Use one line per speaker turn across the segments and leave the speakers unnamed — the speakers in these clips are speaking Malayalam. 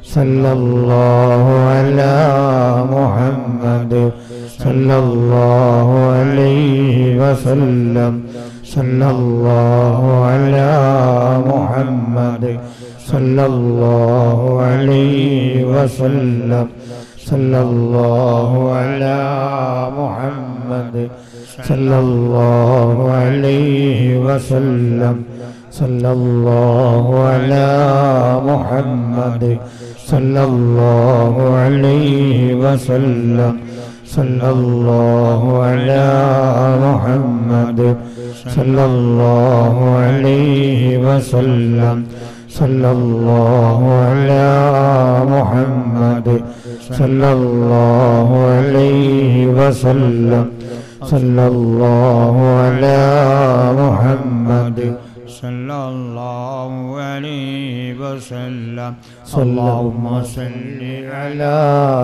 صلى الله على محمد صلى الله عليه وسلم صلى الله على محمد صلى الله عليه وسلم صلى الله على محمد صلى الله عليه وسلم صلى الله على محمد صلى الله عليه وسلم صلى الله على محمد صلى الله عليه وسلم صلى الله على محمد صلى الله عليه وسلم صلى الله على محمد
صلى الله عليه وسلم
اللهم صل على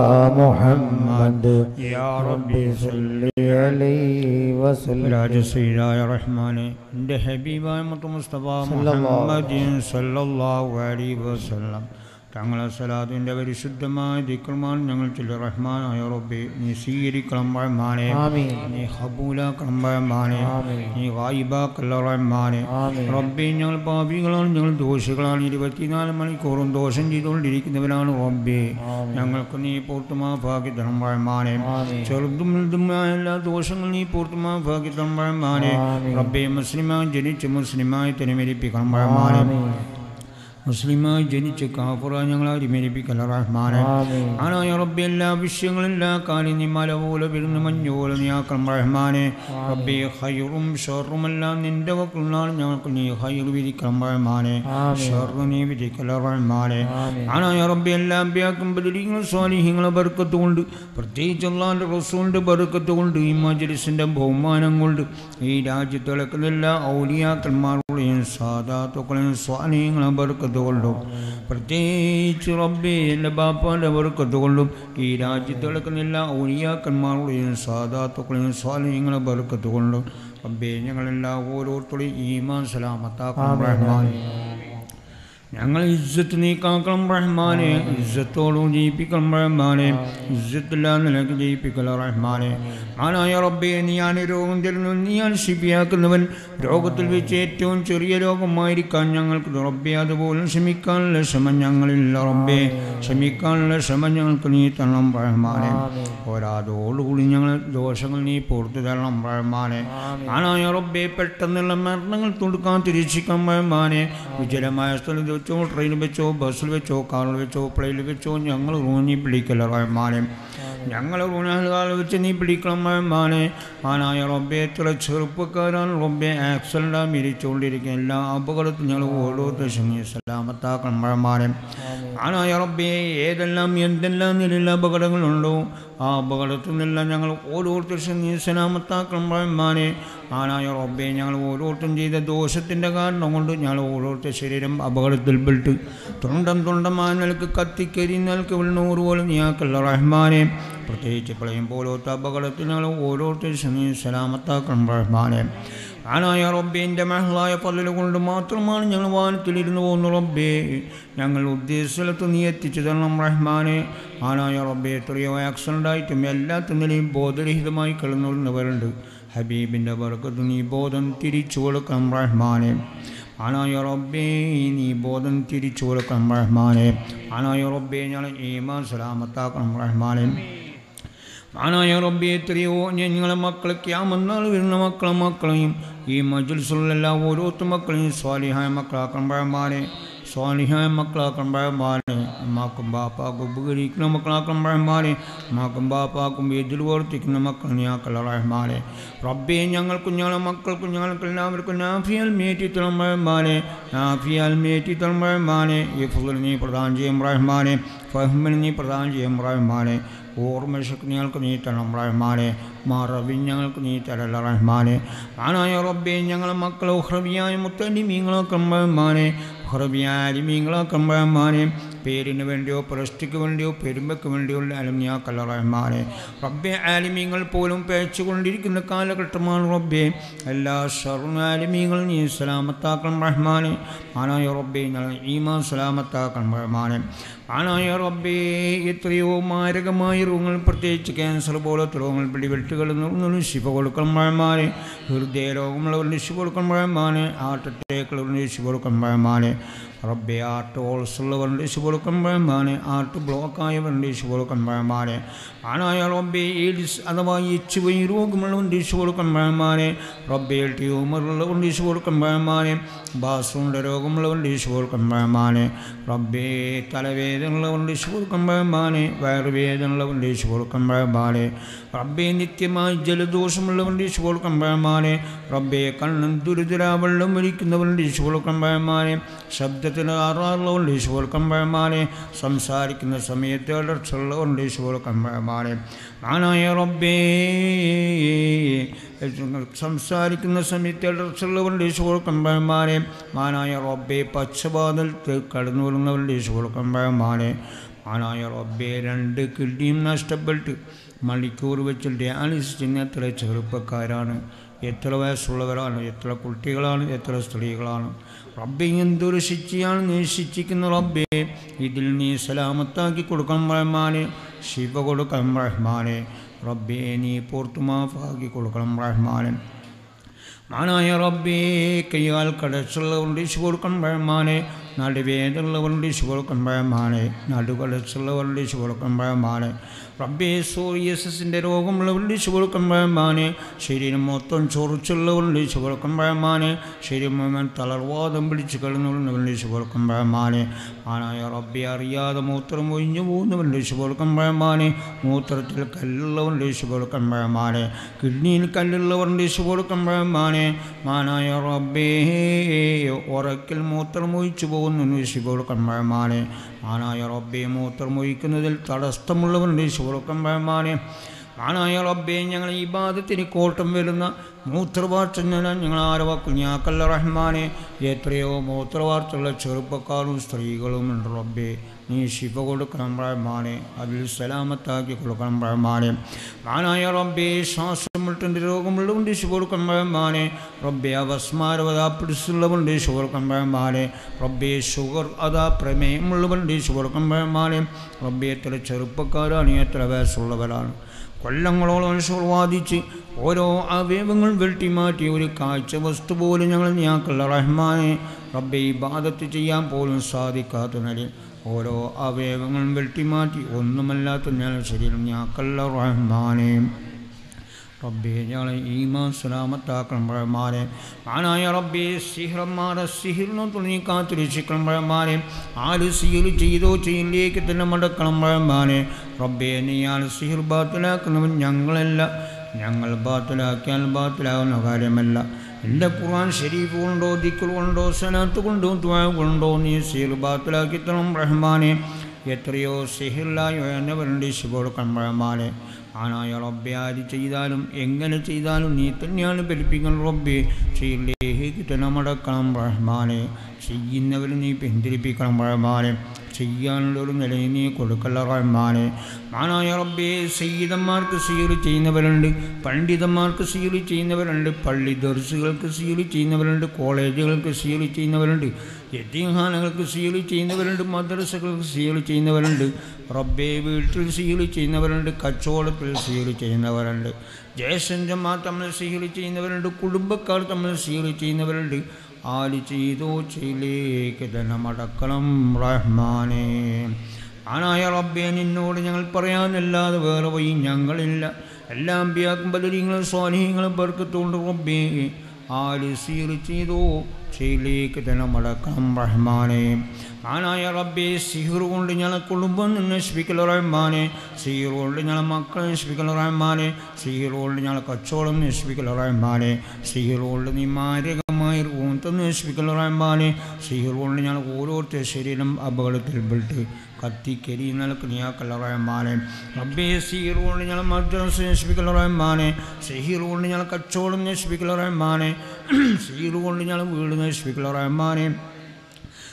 محمد
يا ربي
صل عليه وسلم
രാജശ്രീരായ റഹ്മാനെ എൻ്റെ ഹബീബായ മുത്തു മുസ്തഫ മുഹമ്മദിൻ സല്ലല്ലാഹു അലൈഹി വസല്ലം തങ്ങളെ സലാത്തിൻ്റെ പരിശുദ്ധമായ ദിക്രമാൻ ഞങ്ങൾ ചില റഹ്മാനായ റബ്ബെ നീ സ്വീകരിക്കണം റഹ്മാനെ
ആമീൻ
നീ ഹബൂലാക്കണം റഹ്മാനെ
ആമീൻ
നീ വായിബാക്കല്ല റഹ്മാനെ
ആമീൻ
റബ്ബെ ഞങ്ങൾ പാപികളാണ് ഞങ്ങൾ ദോഷികളാണ് ഇരുപത്തിനാല് മണിക്കൂറും ദോഷം ചെയ്തുകൊണ്ടിരിക്കുന്നവരാണ് റബ്ബെ
ആമീൻ
ഞങ്ങൾക്ക് നീ പൂർത്തുമാക്കി തരണം റഹ്മാനെ
ആമീൻ
ചെറുതും വലുതുമായ എല്ലാ ദോഷങ്ങളും നീ പൂർത്തുമാക്കി തരണം റഹ്മാനെ
ആമീൻ
റബ്ബെ മുസ്ലിമായി ജനിച്ച് മുസ്ലിമായി തിരമരിപ്പിക്കണം റഹ്മാനെ
ആമീൻ
മുസ്ലിമായി ജനിച്ച് കാഫുറ ഞങ്ങളെ അരിമരിപ്പിക്കല റഹ്മാനെ
ആമീൻ
ആനായ റബ്ബി എല്ലാ വിഷയങ്ങളും എല്ലാ കാര്യം നീ മല പോലെ വരുന്ന മഞ്ഞ് പോലെ നീ ആക്കണം റഹ്മാനെ റബ്ബി ഹൈറും ഷെറുമെല്ലാം നിന്റെ വക്കുള്ളാണ് ഞങ്ങൾക്ക് നീ ഹൈർ വിധിക്കണം റഹ്മാനെ
ആമീൻ
ഷെറു നീ വിധിക്കല റഹ്മാനെ
ആമീൻ
ആനായ റബ്ബി എല്ലാ അമ്പ്യാക്കും ബദരീങ്ങളും സ്വാലിഹ്യങ്ങളെ ബർക്കത്ത് കൊണ്ട് പ്രത്യേകിച്ച് അള്ളാൻ്റെ റസൂലിൻ്റെ ബർക്കത്ത് കൊണ്ട് ഈ മജലിസിൻ്റെ ബഹുമാനം കൊണ്ട് ഈ രാജ്യത്തിളക്കുന്ന എല്ലാ ഔലിയാക്കന്മാരുടെയും സാധാത്തുക്കളെയും സ്വാലിഹ്യങ്ങളെ ബർക്കത്ത് കൊണ്ടും പ്രത്യേകിച്ച് റബ്ബി എൻ്റെ ബാപ്പാൻ്റെ ബർക്കത്ത് കൊണ്ടും ഈ രാജ്യത്തിളക്കുന്ന എല്ലാ ഔലിയാക്കന്മാരുടെയും സാധാത്തുക്കളെയും സ്വാലിഹ്യങ്ങളെ ബർക്കത്ത് കൊണ്ടും റബ്ബേ ഞങ്ങളെല്ലാം ഓരോരുത്തരുടെയും ഈമാൻ സലാമത്താക്കണം റഹ്മാൻ ഞങ്ങൾ ഇജ്ജത്ത് നീ കാക്കണം റഹ്മാനെ ഇജ്ജത്തോടും ജയിപ്പിക്കണം റഹ്മാനെ ഇജ്ജത്തില്ലാ നിലക്ക് ജയിപ്പിക്കല റഹ്മാനെ ആനായ റബ്ബെ നീയാണ് രോഗം തരുന്നു നീയാണ് ശിപ്പിയാക്കുന്നവൻ രോഗത്തിൽ വെച്ച് ഏറ്റവും ചെറിയ രോഗമായിരിക്കാൻ ഞങ്ങൾക്ക് റബ്ബെ അതുപോലും ക്ഷമിക്കാനുള്ള ക്ഷമ ഞങ്ങളില്ല റബ്ബെ ക്ഷമിക്കാനുള്ള ക്ഷമ ഞങ്ങൾക്ക് നീ തരണം റഹ്മാനെ പോരാതോടുകൂടി ഞങ്ങൾ ദോഷങ്ങൾ നീ പൂർത്തു തരണം റഹ്മാനെ ആനായ റബ്ബെ പെട്ടെന്നുള്ള മരണങ്ങൾ തുടുക്കാൻ തിരിച്ചിക്കണം റഹ്മാനെ വിജലമായ സ്ഥലത്ത് വെച്ചോ ട്രെയിനിൽ വെച്ചോ ബസ്സിൽ വെച്ചോ കാറിൽ വെച്ചോ പ്ലെയിനിൽ വെച്ചോ ഞങ്ങൾ റൂഞ്ഞി പിടിക്കല റഹ്മാനെ ഞങ്ങൾ റൂണാലുകാലം വെച്ച് നീ പിടിക്കണം റഹ്മാനെ ആനായ റബ്ബെ എത്ര ചെറുപ്പക്കാരാണ് റബ്ബെ ആക്സിഡൻ്റാ മിരിച്ചുകൊണ്ടിരിക്കുന്ന എല്ലാ അപകടത്തിൽ ഞങ്ങൾ ഓരോ ദശം നീ സലാമത്താക്കണം റഹ്മാനെ ആനായ റബ്ബെ ഏതെല്ലാം എന്തെല്ലാം നിലയിലുള്ള അപകടങ്ങളുണ്ടോ ആ അപകടത്തിൽ നിന്നെല്ലാം ഞങ്ങൾ ഓരോരുത്തരും നീ സലാമത്താക്കണം റഹ്മാനെ ആനായ റബ്ബെ ഞങ്ങൾ ഓരോരുത്തരും ചെയ്ത ദോഷത്തിൻ്റെ കാരണം കൊണ്ട് ഞങ്ങൾ ഓരോരുത്തർ ശരീരം അപകടത്തിൽപ്പെട്ട് തൊണ്ടം തൊണ്ടമായ നിലക്ക് കത്തിക്കരി നിലക്ക് വിളിനൂറ് പോലെ നീയാക്കല്ല റഹ്മാനെ പ്രത്യേകിച്ച് പ്രളയം പോലത്തെ അപകടത്തിൽ ഞങ്ങൾ ഓരോരുത്തരും നീ സലാമത്താക്കണം റഹ്മാനെ ആനായ റബ്ബിൻ്റെ മഹളായ പല്ലുകൾ കൊണ്ട് മാത്രമാണ് ഞങ്ങൾ വാനത്തിലിരുന്ന് പോകുന്ന റബ്ബേ ഞങ്ങൾ ഉദ്ദേശ സ്ഥലത്ത് നീ എത്തിച്ചു തരണം റഹ്മാനെ ആനായ റബ്ബെ എത്രയോ ആക്സിഡൻ്റായിട്ടും എല്ലാത്തിനും ബോധരഹിതമായി കിടന്നുള്ളവരുണ്ട് ഹബീബിൻ്റെ വർക്കത്ത് നീ ബോധം തിരിച്ചു കൊടുക്കണം റഹ്മാനെ ആനായ റബ്ബേ നീ ബോധം തിരിച്ചു കൊടുക്കണം റഹ്മാനെ ആനായ റബ്ബെ ഞങ്ങൾ ഈമാൻ സലാമത്താക്കണം റഹ്മാനെ ആനായ റബ്ബി എത്രയോ ഞങ്ങളെ മക്കളെ ക്യാമെന്നാൾ വരുന്ന മക്കളെ മക്കളെയും ഈ മജുൽസുള്ള എല്ലാ ഓരോരുത്തർ മക്കളെയും സ്വാലിഹായ മക്കളാക്കണം പഴമാനെ സ്വാലിഹായ മക്കളാക്കണം പഴമാനെ അമ്മാക്കും ബാപ്പാക്കും ഉപകരിക്കുന്ന മക്കളാക്കണം പഴമാനെ അമ്മാക്കും ബാപ്പാക്കും എതിർ വർത്തിക്കുന്ന മക്കൾ ഞാക്കൾ റഹ്മാനെ റബ്ബെ ഞങ്ങൾക്കും ഞങ്ങളെ മക്കൾക്കും ഞങ്ങൾക്ക് എല്ലാവർക്കും നാഫിയാൽ മേറ്റിത്തളം പഴമാനെ നാഫിയാൽ മേറ്റിത്തളം പഴമാനെ ഈ ഫുൾ നീ പ്രധാനം ചെയ്യും റഹ്മാനെ ഫഹ്മിന് നീ പ്രധാനം ചെയ്യും റഹ്മാനെ ഓർമ്മശക്തി ഞങ്ങൾക്ക് നീ തരണം റഹ്മാനെ മറവി ഞങ്ങൾക്ക് നീ തരല്ല റഹ്മാനെ ആനായ റബ്ബെ ഞങ്ങളെ മക്കളെ ഹ്രബിയായ മുത്തലിമീങ്ങളാക്കം റഹ്മാനെ ഹ്രബിയായ അലിമീങ്ങളാക്കം റഹ്മാനെ പേരിന് വേണ്ടിയോ പ്രഷ്ടിക്ക് വേണ്ടിയോ പെരുമയ്ക്ക് വേണ്ടിയോ അലമിയാക്കല്ല റഹ്മാനെ റബ്ബെ ആലിമീങ്ങൾ പോലും പേച്ചുകൊണ്ടിരിക്കുന്ന കാലഘട്ടമാണ് റബ്ബെ എല്ലാ ഷർണാലിമീങ്ങളും നീ സലാമത്താക്കണം റഹ്മാനെ ആനായ റബ്ബെ ഞങ്ങൾ ഈമാ സലാമത്താക്കണം റഹ്മാനെ ആനായ റബ്ബേ എത്രയോ മാരകമായ രോഗങ്ങൾ പ്രത്യേകിച്ച് ക്യാൻസർ പോലത്തെ രോഗങ്ങൾ പിടിവെട്ടുകൾ നിർന്നു ശിവ കൊടുക്കണം റഹ്മാനെ ഹൃദയ രോഗമുള്ളവരുടെ ശിവ കൊടുക്കണം റഹ്മാനെ ഹാർട്ട് അറ്റാക്കുള്ളവരുടെ ശിവ കൊടുക്കണം റഹ്മാനെ റബ്ബെ ആർട്ട് ഹോൾസ് ഉള്ളവരുടെ ശിവ കൊടുക്കണം റഹ്മാനെ ആർട്ട് ബ്ലോക്ക് ആയവരുടെ ശിവ കൊടുക്കണം റഹ്മാനെ ആനായ റബ്ബെ എയ്ഡ്സ് അഥവാ എച്ച് വൈ രോഗമുള്ളവരുടെ ശിവ കൊടുക്കണം റഹ്മാനെ റബ്ബെ ട്യൂമറുള്ളവരുടെ ശിവ കൊടുക്കണം റഹ്മാനെ ബാസുവിൻ്റെ രോഗമുള്ളവരുടെ ശിവ കൊടുക്കണം റഹ്മാനെ റബ്ബേ തലവേദനയുള്ളവരുടെ ശിവ കൊടുക്കണം റഹ്മാനെ വയറുവേദനയുള്ളവരുടെ ശിവ കൊടുക്കണം റഹ്മാനെ റബ്ബെ നിത്യമായി ജലദോഷമുള്ളവരുടെ ശിവ കൊടുക്കണം റഹ്മാനെ റബ്ബെ കണ്ണും ദുരിതരാ വെള്ളം വലിക്കുന്നവരുടെ ശിവ കൊടുക്കണം റഹ്മാനെ ശബ്ദത്തിന് ആറാറുള്ളവരുടെ ശിവ കൊടുക്കണം റഹ്മാനെ സംസാരിക്കുന്ന സമയത്ത് അടർച്ചുള്ളവരുടെ ശിവ കൊടുക്കണം റഹ്മാനെ മാനായ റബ്ബേ സംസാരിക്കുന്ന സമയത്ത് അടർച്ചുള്ളവരുടെ ശിവ കൊടുക്കണം റഹ്മാനെ മാനായ റബ്ബെ പച്ചബാദൽ കടന്നു വരുന്നവരുടെ ശിവ കൊടുക്കണം റഹ്മാനെ മാനായ റബ്ബെ രണ്ട് കിഡ്നിയും നഷ്ടപ്പെട്ട് മണിക്കൂർ വെച്ച് ഡയാലിസിസ് ചെയ്യുന്ന എത്ര ചെറുപ്പക്കാരാണ് എത്ര വയസ്സുള്ളവരാണ് എത്ര കുട്ടികളാണ് എത്ര സ്ത്രീകളാണ് റബ്ബെ എന്തൊരു ശിക്ഷയാണ് നീ ശിക്ഷിക്കുന്ന റബ്ബെ ഇതിൽ നീ സലാമത്താക്കി കൊടുക്കണം റഹ്മാനെ ശിവ കൊടുക്കണം റഹ്മാനെ റബ്ബെ നീ പുറത്തു മാഫാക്കി കൊടുക്കണം റഹ്മാനെ മാനായ റബ്ബേ കയ്യാൽ കടച്ചുള്ളവരുടെ ഇശു കൊടുക്കണം റഹ്മാനെ നടുവേദനുള്ളവരുടെ ഇശു കൊടുക്കണം റഹ്മാനെ നടുകടച്ചുള്ളവരുടെ ഇശു കൊടുക്കണം റഹ്മാനെ റബ്ബേ സോറിയസിൻ്റെ രോഗമുള്ളവരുടെ ഇശു കൊടുക്കണം റഹ്മാനെ ശരീരം മൊത്തം ചൊറിച്ചുള്ളവരുടെ ഇശു കൊടുക്കണം റഹ്മാനെ ശരീരം മുഴുവൻ തളർവാദം പിടിച്ച് കിടന്നുള്ളവരുടെ ഇശു കൊടുക്കണം റഹ്മാനെ ആനായ റബ്ബെ അറിയാതെ മൂത്രം ഒഴിഞ്ഞു പോകുന്നവരുടെ ഇശു കൊടുക്കണം റഹ്മാനെ മൂത്രത്തിൽ കല്ലുള്ളവരുടെ ഇശു കൊടുക്കണം റഹ്മാനെ കിഡ്നിയിൽ കല്ലുള്ളവരുടെ ഇശു കൊടുക്കണം റഹ്മാനെ മാനായ റബ്ബേ ഉറക്കിൽ മൂത്രമൊഴിച്ചു പോകുന്നു ഇശു കൊടുക്കണം റഹ്മാനെ മാനായ റബ്ബെ മൂത്രമൊഴിക്കുന്നതിൽ തടസ്സമുള്ളവരുടെ ഇശു കൊടുക്കണം റഹ്മാനെ മാനായ റബ്ബെ ഞങ്ങൾ ഈ ബാധത്തിന് കോട്ടം വരുന്ന മൂത്രവാർച്ചഞ്ഞന ഞങ്ങൾ ആരവാക്കും ഞാക്കല്ല റഹ്മാനെ എത്രയോ മൂത്രവാർച്ചുള്ള ചെറുപ്പക്കാരും സ്ത്രീകളും ഉണ്ട് റബ്ബെ നീ ശിവ കൊടുക്കണം റഹ്മാനെ അതിൽ സലാമത്താക്കി കൊടുക്കണം റഹ്മാനെ മാനായ റബ്ബെ ശ്വാസം മുട്ടിൻ്റെ രോഗമുള്ളതുകൊണ്ട് ശിവ കൊടുക്കണം റഹ്മാനെ റബ്ബെ അവസ്മാരവതാ പിടിച്ചുള്ളവണ്ട് ശിവ കൊടുക്കണം റഹ്മാനെ റബ്ബെ ഷുഗർ അതാ പ്രമേയമുള്ളവണ്ട് ശിവ കൊടുക്കണം റഹ്മാനെ റബ്ബെ എത്ര ചെറുപ്പക്കാരാണ് എത്ര വയസ്സുള്ളവരാണ് കൊല്ലങ്ങളോളം വാദിച്ച് ഓരോ അവയവങ്ങൾ വെട്ടിമാറ്റി ഒരു കാഴ്ച വസ്തു പോലും ഞങ്ങൾ ഞാക്കുള്ള റഹ്മാനെ റബ്ബെ ഈ ബാധത്ത് ചെയ്യാൻ പോലും സാധിക്കാത്ത നിലയിൽ ഓരോ അവയവങ്ങളും വെട്ടിമാറ്റി ഒന്നുമല്ലാത്ത ഞാൻ ശരീരം ഞാക്കല്ല റഹ്മാനെ റബ്ബെ ഞങ്ങളെ ഈമാൻ സലാമത്താക്കണം റഹ്മാനെ ആനായ റബ്ബെ സിഹ്റന്മാരെ സിഹിറിനും തുണി കാത്തിരക്ഷിക്കണം റഹ്മാനെ ആര് സിഹിർ ചെയ്തോ ചെയ്യിലേക്ക് തന്നെ മടക്കണം റഹ്മാനെ റബ്ബെ നീയാണ് സിഹിർ ബാത്തിലാക്കുന്നവൻ ഞങ്ങളല്ല ഞങ്ങൾ ബാത്തിലാക്കിയാൽ ബാത്തിലാവുന്ന കാര്യമല്ല എൻ്റെ ഖുർആൻ ഷരീഫ് കൊണ്ടോ ദിക്കുൾ കൊണ്ടോ സനാത്ത് കൊണ്ടോ ദ്വാ കൊണ്ടോ നീ സിഹിർ ബാത്തിലാക്കി തരണം റഹ്മാനെ എത്രയോ സിഹിറിലായോ എന്നെ വരണ്ടി ശിവോടുക്കണം റഹ്മാനെ ആനായ റബ്ബെ ആര് ചെയ്താലും എങ്ങനെ ചെയ്താലും നീ തന്നെയാണ് പഠിപ്പിക്കണം റബ്ബെ ചെയ്യിലേക്ക് തന്നെ മടക്കണം റഹ്മാനെ ചെയ്യുന്നവർ നീ പിന്തിരിപ്പിക്കണം റഹ്മാനെ ചെയ്യാനുള്ള ഒരു നിലയിൽ നീ കൊടുക്കല്ല റഹ്മാനെ മാനായ റബ്ബെ സയ്യിദന്മാർക്ക് സീർ ചെയ്യുന്നവരുണ്ട് പണ്ഡിതന്മാർക്ക് സീർ ചെയ്യുന്നവരുണ്ട് പള്ളി ദർസുകൾക്ക് സീർ ചെയ്യുന്നവരുണ്ട് കോളേജുകൾക്ക് സീർ ചെയ്യുന്നവരുണ്ട് യത്തീംഖാനകൾക്ക് സീൽ ചെയ്യുന്നവരുണ്ട് മദ്രസകൾക്ക് സീൽ ചെയ്യുന്നവരുണ്ട് റബ്ബെ വീട്ടിൽ സീൽ ചെയ്യുന്നവരുണ്ട് കച്ചവടത്തിൽ സീൽ ചെയ്യുന്നവരുണ്ട് ജയസഞ്ചന്മാർ തമ്മിൽ സീൽ ചെയ്യുന്നവരുണ്ട് കുടുംബക്കാർ തമ്മിൽ സീൽ ചെയ്യുന്നവരുണ്ട് ആര് ചെയ്തോ ചെയ്യിലേക്ക് തന്നെ മടക്കണം റഹ്മാനെ ആനായ റബ്ബെ നിന്നോട് ഞങ്ങൾ പറയാനല്ലാതെ വേറെ വഴി ഞങ്ങളില്ല എല്ലാം ബിയാക്കും ബദരീങ്ങളും സ്വാധീനങ്ങളും ബർക്കത്തുകൊണ്ട് റബ്ബേ ആര് സീർ ചെയ്തോ ചെയ്യിലേക്ക് തന്നെ മടക്കണം റഹ്മാനെ ആനായ റബ്ബെ സിഹിർ കൊണ്ട് ഞങ്ങളെ കുടുംബം നശിപ്പിക്കല റഹ്മാനെ സിഹിർ കൊണ്ട് ഞങ്ങളെ മക്കളെ നശിപ്പിക്കല റഹ്മാനെ സിഹിർ കൊണ്ട് ഞങ്ങളെ കച്ചവടം നശിപ്പിക്കല റഹ്മാനെ സിഹിർ കൊണ്ട് നീ മാരകമായ ഊന്തം നശിപ്പിക്കല റഹ്മാനെ സിഹിർ കൊണ്ട് ഞങ്ങൾ ഓരോരുത്തർ ശരീരം അപകടത്തിൽപ്പെട്ട് കത്തിക്കരി നിലക്ക് നീയാക്കല്ല റഹ്മാനെ റബ്ബെ സിഹിർ കൊണ്ട് ഞങ്ങൾ മദ്രസ് നശിപ്പിക്കല റഹ്മാനെ സിഹിർ കൊണ്ട് ഞങ്ങൾ കച്ചവടം നശിപ്പിക്കല റഹ്മാനെ സിഹിർ കൊണ്ട് ഞങ്ങൾ വീട് നശിപ്പിക്കല റഹ്മാനെ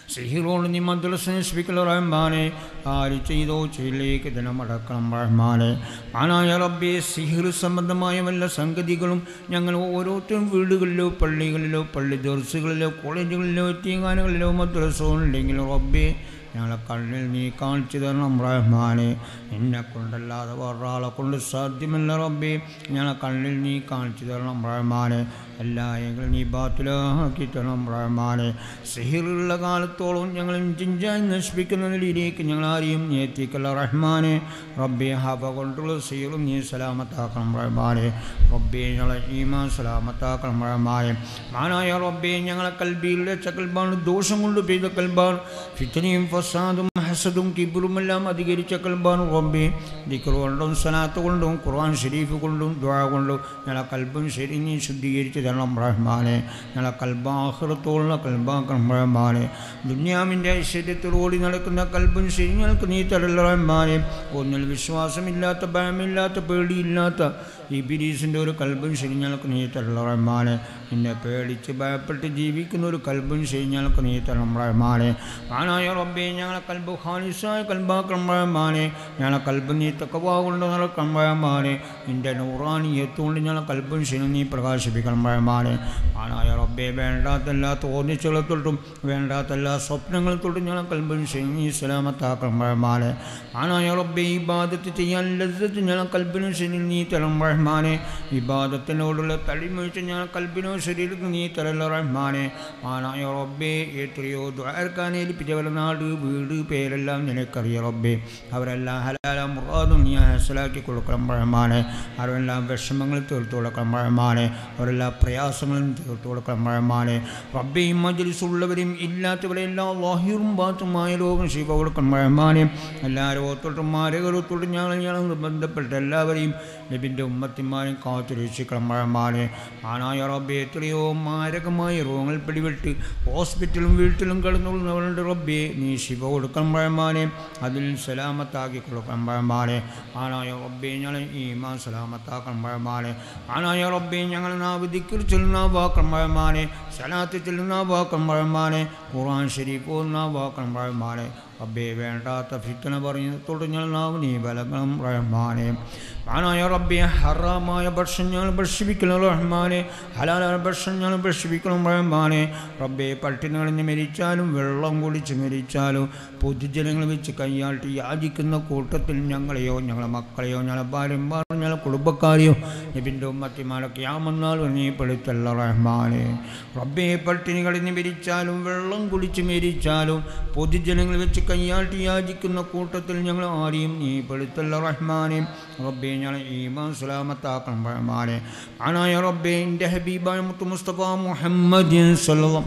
സിഹിറോട് നീ മദ്രസ നശിപ്പിക്കൽ റഹ്മാനെ ആര് ചെയ്തോ ചെയ്യിലേക്ക് തന്നെ മടക്കണം റഹ്മാനെ ആനായ റബ്ബെ സിഹിർ സംബന്ധമായ വല്ല സംഗതികളും ഞങ്ങൾ ഓരോരുത്തരും വീടുകളിലോ പള്ളികളിലോ പള്ളി ദർസുകളിലോ കോളേജുകളിലോ എത്തിയങ്ങാനുകളിലോ മദ്രസോ ഉണ്ടെങ്കിൽ റബ്ബെ ഞങ്ങളെ കണ്ണിൽ നീ കാണിച്ചു തരണം റഹ്മാനെ എന്നെ കൊണ്ടല്ലാതെ വേറൊരാളെ കൊണ്ട് സാധ്യമല്ല റബ്ബേ ഞങ്ങളെ കണ്ണിൽ നീ കാണിച്ചു തരണം റഹ്മാനെ എല്ലാ എങ്കിലും നീ ബാത്തിലാക്കി തരണം റഹ്മാനെ സിഹിറുള്ള കാലത്തോളം ഞങ്ങൾ ചിഞ്ചായി നശിപ്പിക്കുന്ന നിലയിലേക്ക് ഞങ്ങൾ ആരെയും നീ എത്തിക്കല്ല റഹ്മാനെ റബ്ബെ ഹബ കൊണ്ടുള്ള സിഹിറും നീ സലാമത്താക്കണം റഹ്മാനെ റബ്ബെ ഞങ്ങളെ ഈമാ സലാമത്താക്കണം റഹ്മാനെ മാനായ റബ്ബെ ഞങ്ങളെ കൽബിയിലെ ചക്കൽബാണ് ദോഷം കൊണ്ട് പെയ്ത കൽബാണ് ഫിത്തനയും ഫസാദും ഹസദും കിബിറുമെല്ലാം അധികരിച്ച കൽബാണ് റബ്ബെ ദിക്കർ കൊണ്ടും സലാത്ത് കൊണ്ടും ഖുർആൻ ഷരീഫ് കൊണ്ടും ദ്വാ കൊണ്ടും ഞങ്ങളെ കൽബും ശരി നീ ശുദ്ധീകരിച്ച് തരണം റഹ്മാനെ ഞങ്ങളെ കൽബാഹൃത്തോളം കൽബാക്കണം റഹ്മാനെ ദുന്യാവിൻ്റെ ഐശ്വര്യത്തോടുകൂടി നടക്കുന്ന കൽബും ശരി ഞങ്ങൾക്ക് നീ തരല്ല റഹ്മാനെ ഒന്നിൽ വിശ്വാസമില്ലാത്ത ഭയമില്ലാത്ത പേടിയില്ലാത്ത ഈ ബിരീസിൻ്റെ ഒരു കൽബും ശരി ഞങ്ങൾക്ക് നീ തരല്ല റഹ്മാനെ നിന്നെ പേടിച്ച് ഭയപ്പെട്ട് ജീവിക്കുന്ന ഒരു കൽബും ശരി ഞങ്ങൾക്ക് നീ തരണം റഹ്മാനെ ആനായ റബ്ബെ ഞങ്ങളെ കൽബ് ഖാലിസായ കൽബാക്കണം റഹ്മാനെ ഞങ്ങളെ കൽബ് നീ തക്കവാ കൊണ്ട് നടക്കണം റഹ്മാനെ നിൻ്റെ നൂറാനിയത്തുകൊണ്ട് ഞങ്ങളെ കൽബും ശരി നീ പ്രകാശിപ്പിക്കണം റഹ്മാനെ ആനായ റബ്ബെ വേണ്ടാത്തെല്ലാ തോന്നിച്ചുകളെ തൊട്ടും വേണ്ടാത്തെല്ലാ സ്വപ്നങ്ങൾ തൊട്ടും ഞങ്ങളെ കൽബും ശരി നീ സലാമത്താക്കണം റഹ്മാനെ ആനായ റബ്ബെ ഈ ബാധത്ത് ചെയ്യാൻ ലജ്ജത്ത് ഞങ്ങളെ കൽബിനും ശരി നീ തരണം റഹ്മാനെ ഇബാദത്തിനോടുള്ള തടിമീഴ്ച ഞാൻ കൽബിനോ ശരീരത്തിന് നീ തരല്ല റഹ്മാനെ ആനായ റബ്ബേ എത്രയോ ദ്വാരക്കാൻ ഏൽപ്പിച്ചവരുടെ നാട് വീട് പേരെല്ലാം നിനക്കറിയ റബ്ബേ അവരെല്ലാം ഹലാല മുറാദും നീ ഹാസലാക്കി കൊടുക്കണം റഹ്മാനെ അവരെല്ലാം വിഷമങ്ങൾ തീർത്തു കൊടുക്കണം റഹ്മാനെ അവരെല്ലാം പ്രയാസങ്ങളും തീർത്തു കൊടുക്കണം റഹ്മാനെ റബ്ബെയും മജലിസുള്ളവരെയും ഇല്ലാത്തവരെല്ലാം വാഹിറും ബാത്തുമായ രോഗം ശിവ കൊടുക്കണം റഹ്മാനെ എല്ലാ രോഗത്തോട്ടും മാരകരോത്തോട്ടും ഞങ്ങൾ ഞങ്ങൾ ബന്ധപ്പെട്ട എല്ലാവരെയും നബിൻ്റെ ഉമ്മത്തിമാരെയും കാത്തു രക്ഷിക്കണം റഹ്മാനെ ആനായ റബ്ബെ എത്രയോ മാരകമായ രോഗങ്ങൾ പിടിപെട്ട് ഹോസ്പിറ്റലും വീട്ടിലും കിടന്നുള്ളവരുടെ റബ്ബെ നീ ശിവ കൊടുക്കണം റഹ്മാനെ അതിൽ സലാമത്താക്കി കൊടുക്കണം റഹ്മാനെ ആനായ റബ്ബെ ഞങ്ങളെ ഈമാൻ സലാമത്താക്കണം റഹ്മാനെ ആനായ റബ്ബെ ഞങ്ങൾ നാവ് ദിക്കർ ചെല്ലുന്ന വാക്കണം റഹ്മാനെ സലാത്ത് ചെല്ലുന്ന വാക്കണം റഹ്മാനെ ഖുർആൻ ഷരീഫ് ഓതുന്ന വാക്കണം റഹ്മാനെ റബ്ബെ വേണ്ടാത്ത ഫിത്തന പറയുന്നതോട് ഞങ്ങൾ നാവ് നീ ബലങ്ങളും റഹ്മാനെ ആനായ റബ്ബെ ഹറാമായ ഭക്ഷണം ഞങ്ങൾ ഭക്ഷിപ്പിക്കണം റഹ്മാനെ ഹലാലായ ഭക്ഷണം ഞങ്ങൾ ഭക്ഷിപ്പിക്കണം റഹ്മാനെ റബ്ബെ പട്ടിണി കളഞ്ഞ് മരിച്ചാലും വെള്ളം കുടിച്ച് മരിച്ചാലും പൊതുജനങ്ങൾ വെച്ച് കൈയാട്ടി യാചിക്കുന്ന കൂട്ടത്തിൽ ഞങ്ങളെയോ ഞങ്ങളെ മക്കളെയോ ഞങ്ങളെ ഭാര്യമാരോ ഞങ്ങളെ കുടുംബക്കാരെയോ നബിൻ്റെ ഉമ്മത്തിമാരൊക്കെ യാമെന്നാൽ നീ പെടുത്തല്ല റഹ്മാനെ റബ്ബെ പട്ടിണി കളഞ്ഞ് മരിച്ചാലും വെള്ളം കുടിച്ച് മരിച്ചാലും പൊതുജനങ്ങൾ വെച്ച് കൈയാട്ടി യാചിക്കുന്ന കൂട്ടത്തിൽ ഞങ്ങൾ ആരെയും നീ പെടുത്തല്ല റഹ്മാനെ റബ്ബെ ഞങ്ങളെ ഈമാൻ സലാമത്താക്കണം റഹ്മാനെ ആനായ റബ്ബെ എൻ്റെ ഹബീബായ മുത്തു മുസ്തഫ മുഹമ്മദ് സല്ലല്ലാഹു